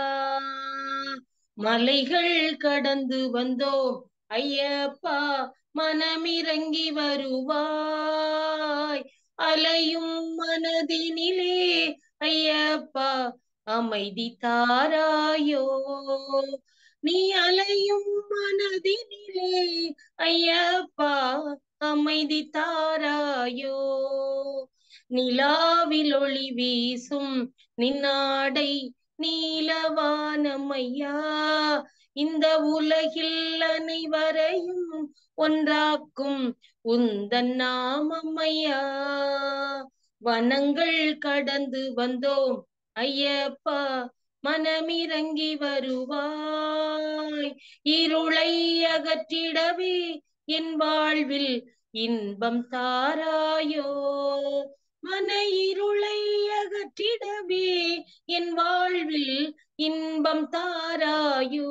மலைகள் கடந்து வந்தோம் ஐயப்பா மனமிறங்கி வருவாய் அலையும் மனதினிலே ஐயப்பா அமைதி தாராயோ நீ அலையும் மனதினிலே ஐயப்பா அமைதி தாராயோ நிலாவில் ஒளி வீசும் நின்னாடை நீலவானமையா இந்த உலகில் அனைவரையும் ஒன்றாக்கும் உந்தன் நாமமையா வனங்கள் கடந்து வந்தோம் ஐயப்பா மனமிறங்கி வருவாய் இருளை அகற்றிடவே என் வாழ்வில் இன்பம் தாராயோ மன இருளை அகற்றிடவே என் வாழ்வில் இன்பம் தாராயோ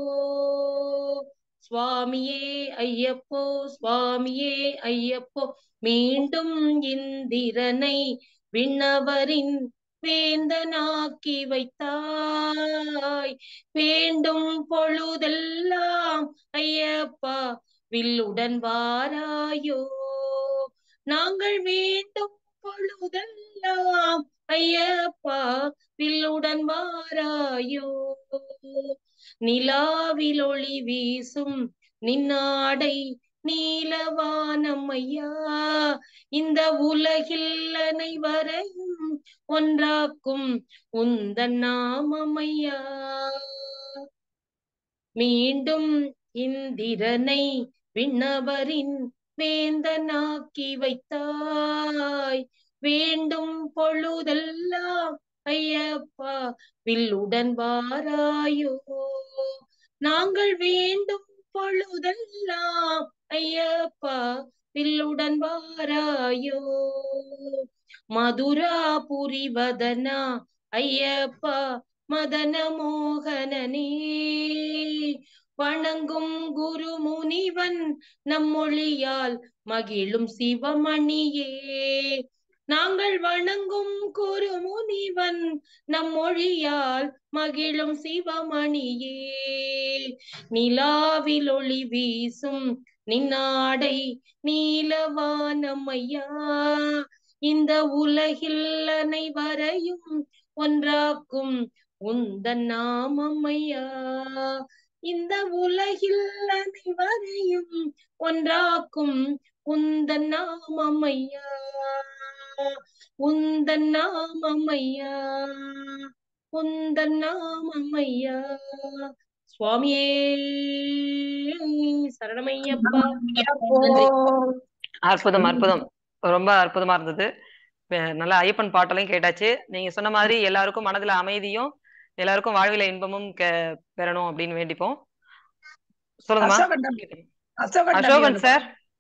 சுவாமியே ஐயப்போ சுவாமியே ஐயப்போ மீண்டும் இந்திரனை விண்ணவரின் வேந்தனாக்கி வைத்தாய் வேண்டும் பொழுதெல்லாம் ஐயப்பா வில்லுடன் வாராயோ நாங்கள் வேண்டும் பொழுதெல்லாம் ஐயப்பா வில்லுடன் வாராயோ நிலாவில் ஒளி வீசும் நின்னாடை நீலவானமையா இந்த உலகில் அனைவரையும் ஒன்றாக்கும் உந்தன் நாமமையா மீண்டும் இந்திரனை விண்ணவரின் வேந்தனாக்கி வைத்தாய் வேண்டும் பொழுதெல்லாம் ஐயப்பா வில்லுடன் வாராயோ நாங்கள் வேண்டும் பொழுதெல்லாம் ஐயப்பா வில்லுடன் வாராயோ மதுராபுரிவதனா ஐயப்பா மதன மோகனனே வணங்கும் குரு முனிவன் நம்மொழியால் மகிழும் சிவமணியே நாங்கள் வணங்கும் குரு முனிவன் நம்மொழியால் மகிழும் சிவமணியே நிலாவில் ஒளி வீசும் நின்னாடை நீலவானமையா இந்த உலகில் அனைவரையும் ஒன்றாக்கும் உந்தன் நாமமையா இந்த உலகில் அனைவரையும் ஒன்றாக்கும் உந்தன் நாமமையா உந்தன் நாமமையா உந்தன் நாமமையா சுவாமியே சரணமையப்பா நன்றி அற்புதம் அற்புதம் ரொம்ப அற்புதமா இருந்தது வே- நல்லா ஐயப்பன் பாட்டெல்லாம் கேட்டாச்சு நீங்க சொன்ன மாதிரி எல்லாருக்கும் மனதுல அமைதியும் எல்லாருக்கும் வாழ்வில இன்பமும் கெ- பெறணும் அப்படின்னு வேண்டிப்போம் சொல்லுங்கம்மா அசோகன் தம்பி அசோகன் தம்பி அசோகன் ஒண்ணு சார்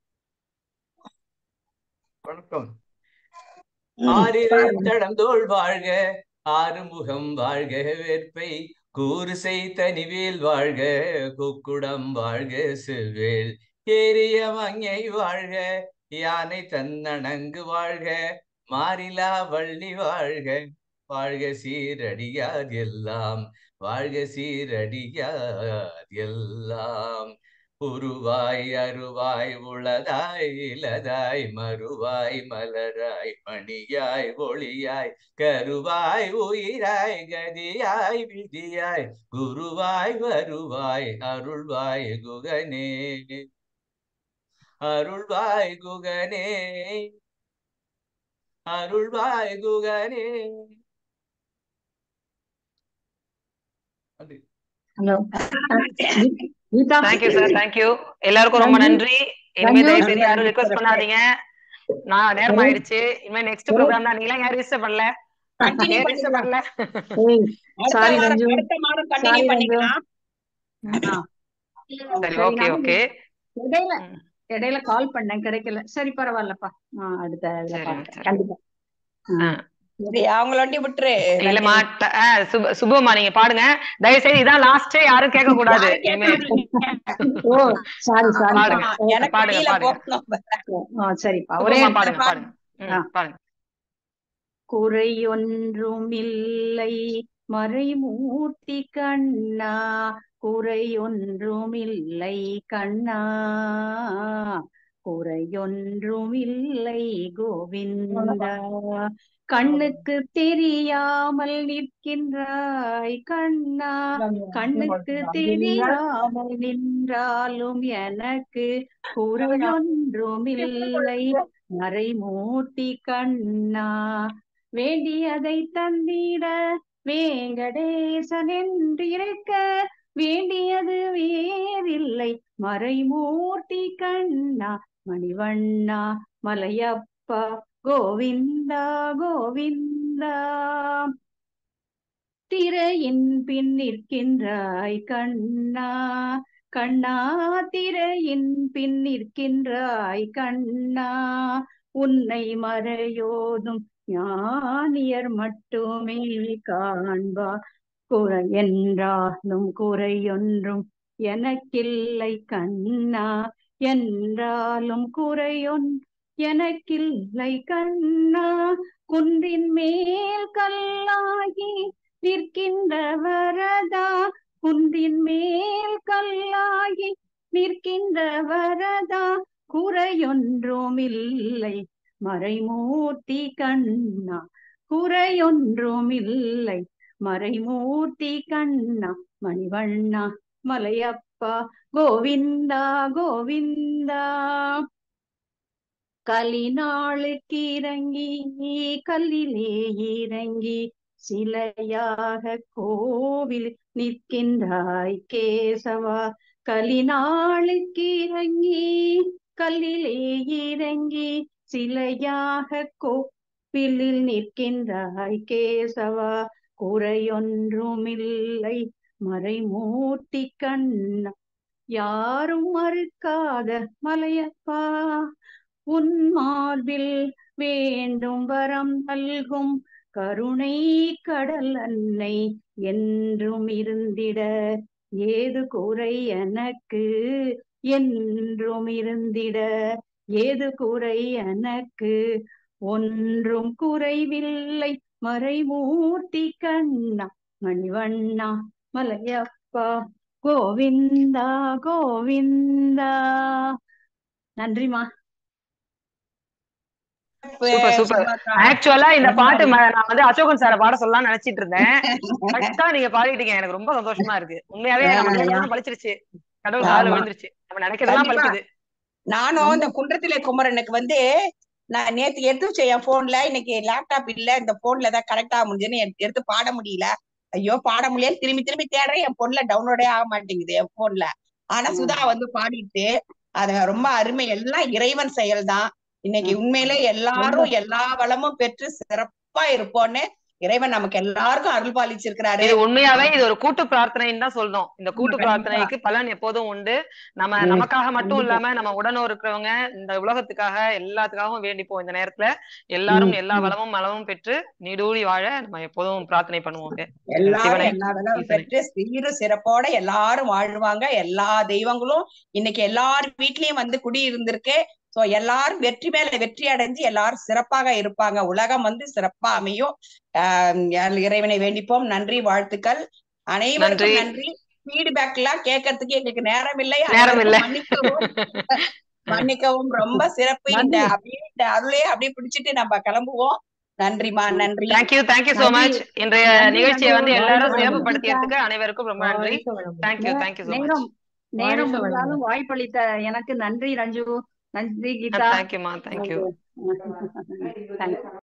வணக்கம் ம், ஆறிரை பாருங்க. தடந்தோள் வாழ்க ஆறுமுகம் வாழ்க வேற்பை கூறுசை தனிவேல் வாழ்க குக்குடம் வாழ்க செவ்வேல் ஏரிய மங்கை வாழ்க யானை தன்னணங்கு வாழ்க மாறிலா வள்ளி வாழ்க வாழ்க சீரடியார் எல்லாம் வாழ்க சீரடியார் எல்லாம் உருவாய் அருவாய் உளதாய் இலதாய் மறுவாய் மலராய் மணியாய் ஒளியாய் கருவாய் உயிராய் கதியாய் விதியாய் குருவாய் வருவாய் அருள்வாய் குகனே அருள்வாய் குகனே அருள்வாய் குகனே நன்றி hello Geetha thank you sir thank you எல்லாருக்கும் ரொம்ப நன்றி நன்றி இனிமே நன்றி. தயவு செஞ்சு யாரும் ரிக்வஸ்ட் பண்ணாதீங்க நான் நேரம் ஆயிடுச்சு இனிமே நெக்ஸ்ட் ப்ரோக்ராம் தான் நீங்க யாரும் ரிஜிஸ்டர் பண்ணல கண்டினியூ ஏன் ரிஜிஸ்டர் பண்ணல ஏய் அடுத்த சாரி வாரம் ரஞ்சு அடுத்த வாரம் சாரி கண்டினியூ ரஞ்சு பண்ணிக்கலாம் ஆ. சரி சரி ஓகே நான் ஓகே இடையில இடையில கால் பண்ணேன் கிடைக்கல சரி பரவாயில்லப்பா நான் அடுத்த இதுல சரிங்க பாக்குறேன் சரி கண்டிப்பா ஆ சரி அவங்கள வண்டி விட்டுரு இல்லம்மா ரஞ்சினி ட- ஆ, சுப சுபமா நீங்க பாடுங்க தயவு செய்து இதான் லாஸ்ட் யாரும் கேட்க கூடாது யாரும் இனிமே கேட்காதீங்க ஓ சாரி சாரிப்பா பாடுங்க ஆமா, எனக்கு பாடுங்க வெளியில பாடுங்க போகணும் ஆ சரிப்பா ஒரே சுபமா நிமிஷம் பாடுங்க பாருங்க பாடுங்க ஆ ம் பாடுங்க குறையொன்றுமில்லை மறைமூர்த்தி கண்ணா குறையொன்றுமில்லை கண்ணா குறையொன்றுமில்லை கோவிந்தா கண்ணுக்கு தெரியாமல் நிற்கின்றாய் கண்ணா கண்ணுக்கு தெரியாமல் நின்றாலும் எனக்கு குறையொன்றுமில்லை மறைமூர்த்தி கண்ணா வேண்டியதை தந்திட வேங்கடேசன் என்றிருக்க வேண்டியது வேறில்லை மறைமூர்த்தி கண்ணா மணிவண்ணா மலையப்பா கோவிந்தா கோவிந்தா திரையின் பின் நிற்கின்றாய் கண்ணா கண்ணா திரையின் பின் நிற்கின்றாய் கண்ணா உன்னை மறையோதும் ஞானியர் மட்டுமே காண்பார் குறை என்றாலும் குறையொன்றும் எனக்கில்லை கண்ணா என்றாலும் குறையொன் எனக்கில்லை கண்ணா குன்றின் மேல் கல்லாகி நிற்கின்ற வரதா குன்றின் மேல் கல்லாகி நிற்கின்ற வரதா குறையொன்றுமில்லை மறைமூர்த்தி கண்ணா குறையொன்றுமில்லை மறைமூர்த்தி கண்ணா மணிவண்ணா மலையப்பா கோவிந்தா கோவிந்தா கலிநாளுக்கு இறங்கி கல்லிலே இறங்கி சிலையாக கோவில் நிற்கின்றாய் கேசவா கலிநாளுக்கு இறங்கி கல்லிலே இறங்கி சிலையாக கோவிலில் நிற்கின்றாய் கேசவா குறையொன்றுமில்லை மறைமூர்த்தி கண்ணா யாரும் மறுக்காத மலையப்பா உன் மார்பில் வேண்டும் வரம் நல்கும் கருணை கடல் அன்னை என்றும் இருந்திட ஏது குறை எனக்கு என்றும் இருந்திட ஏது குறை எனக்கு ஒன்றும் குறைவில்லை மறைமூர்த்தி கண்ணா மணிவண்ணா மலையப்பா கோவிந்தா கோவிந்தா நன்றிமா சூப்பர் சூப்பர் ஆக்சுவலா இந்த பாட்டு ம- நான் வந்து அசோகன் சார பாட சொல்லலாம்னு நினைச்சிட்டு இருந்தேன் கரெக்டா நீங்க பாடிட்டீங்க எனக்கு ரொம்ப சந்தோஷமா இருக்கு உண்மையாவே நம்ம நினைக்கிறதெல்லாம் பழிச்சிருச்சு கடவுள் காதுல ஆமா. விழுந்துருச்சு நம்ம நினைக்கிறதெல்லாம் கண்டிப்பா. பழிக்குது நானும் இந்த குன்றத்திலே குமரனுக்கு வந்து நான் நேத்து எடுத்து வச்சேன் என் போன்ல இன்னைக்கு லேப்டாப் இல்ல இந்த போன்ல தான் கரெக்டா முடிஞ்சுன்னு எனக்கு எடுத்து பாட முடியல ஐயோ பாட முடியல திரும்பி திரும்பி தேடுறேன் என் போன்ல டவுன்லோடே ஆக மாட்டேங்குது என் போன்ல ஆனா சுதா வந்து பாடிட்டு அது ரொம்ப அருமை எல்லாம் இறைவன் செயல்தான் இன்னைக்கு உண்மையிலே எல்லாரும் எல்லா வளமும் பெற்று சிறப்பா இருப்போம்னு இறைவன் நமக்கு எல்லாருக்கும் அருள் பாலிச்சிருக்கிறாரு இது உண்மையாவே இது ஒரு கூட்டு பிரார்த்தனைன்னு தான் சொல்லணும் இந்த கூட்டு பிரார்த்தனைக்கு பலன் எப்போதும் உண்டு நம்ம ம், நமக்காக மட்டும் கண்டிப்பா. இல்லாம நம்ம உடனே இருக்கிறவங்க இந்த உலகத்துக்காக எல்லாத்துக்காகவும் வேண்டிப்போம் இந்த நேரத்துல எல்லாரும் ம், எல்லா ம். வளமும் மலமும் பெற்று நீடூழி வாழ நம்ம எப்போதும் பிரார்த்தனை பண்ணுவோங்க எல்லாரும் சிவனை எல்லா வேலையும் ஈசனை பெற்று சீரும் சிறப்போட எல்லாரும் வாழ்வாங்க எல்லா தெய்வங்களும் இன்னைக்கு எல்லார் வீட்லயும் வந்து குடி இருந்திருக்கு சோ எல்லாரும் வெற்றி மேல வெற்றி அடைஞ்சு எல்லாரும் சிறப்பாக இருப்பாங்க உலகம் வந்து சிறப்பா அமையும் ஆஹ் இறைவனை வேண்டிப்போம் நன்றி வாழ்த்துக்கள் அனைவருக்கும் நன்றி நன்றி ஃபீட்பேக் எல்லாம் கேட்கறதுக்கு எங்களுக்கு நேரம் இல்லை நேரம் இல்ல அனைவருக்கும் மன்னிக்கவும் மன்னிக்கவும் ரொம்ப சிறப்பு இந்த நன்றி அப்படியே இந்த அருளே அப்படியே பிடிச்சிட்டு நம்ம கிளம்புவோம் நன்றிமா நன்றி தேங்க்யூ தேங்க்யூ சோ நன்றி மச் இன்றைய நன்றி நிகழ்ச்சியை நன்றி வந்து வாழ்க எல்லாரும் வளமுடன் சிறப்புப்படுத்தியதுக்கு அனைவருக்கும் ரொம்ப நன்றி வாழ்க வளமுடன் தேங்க்யூ நே- தேங்க்யூ சோ மச் நேரம் நேரம் வாழ்க முடிந்தாலும் வளமுடன் வாய்ப்பளித்த எனக்கு நன்றி ரஞ்சு நன்றி கீதா தேங்க்யூமா தேங்க்யூ தேங்க்யூ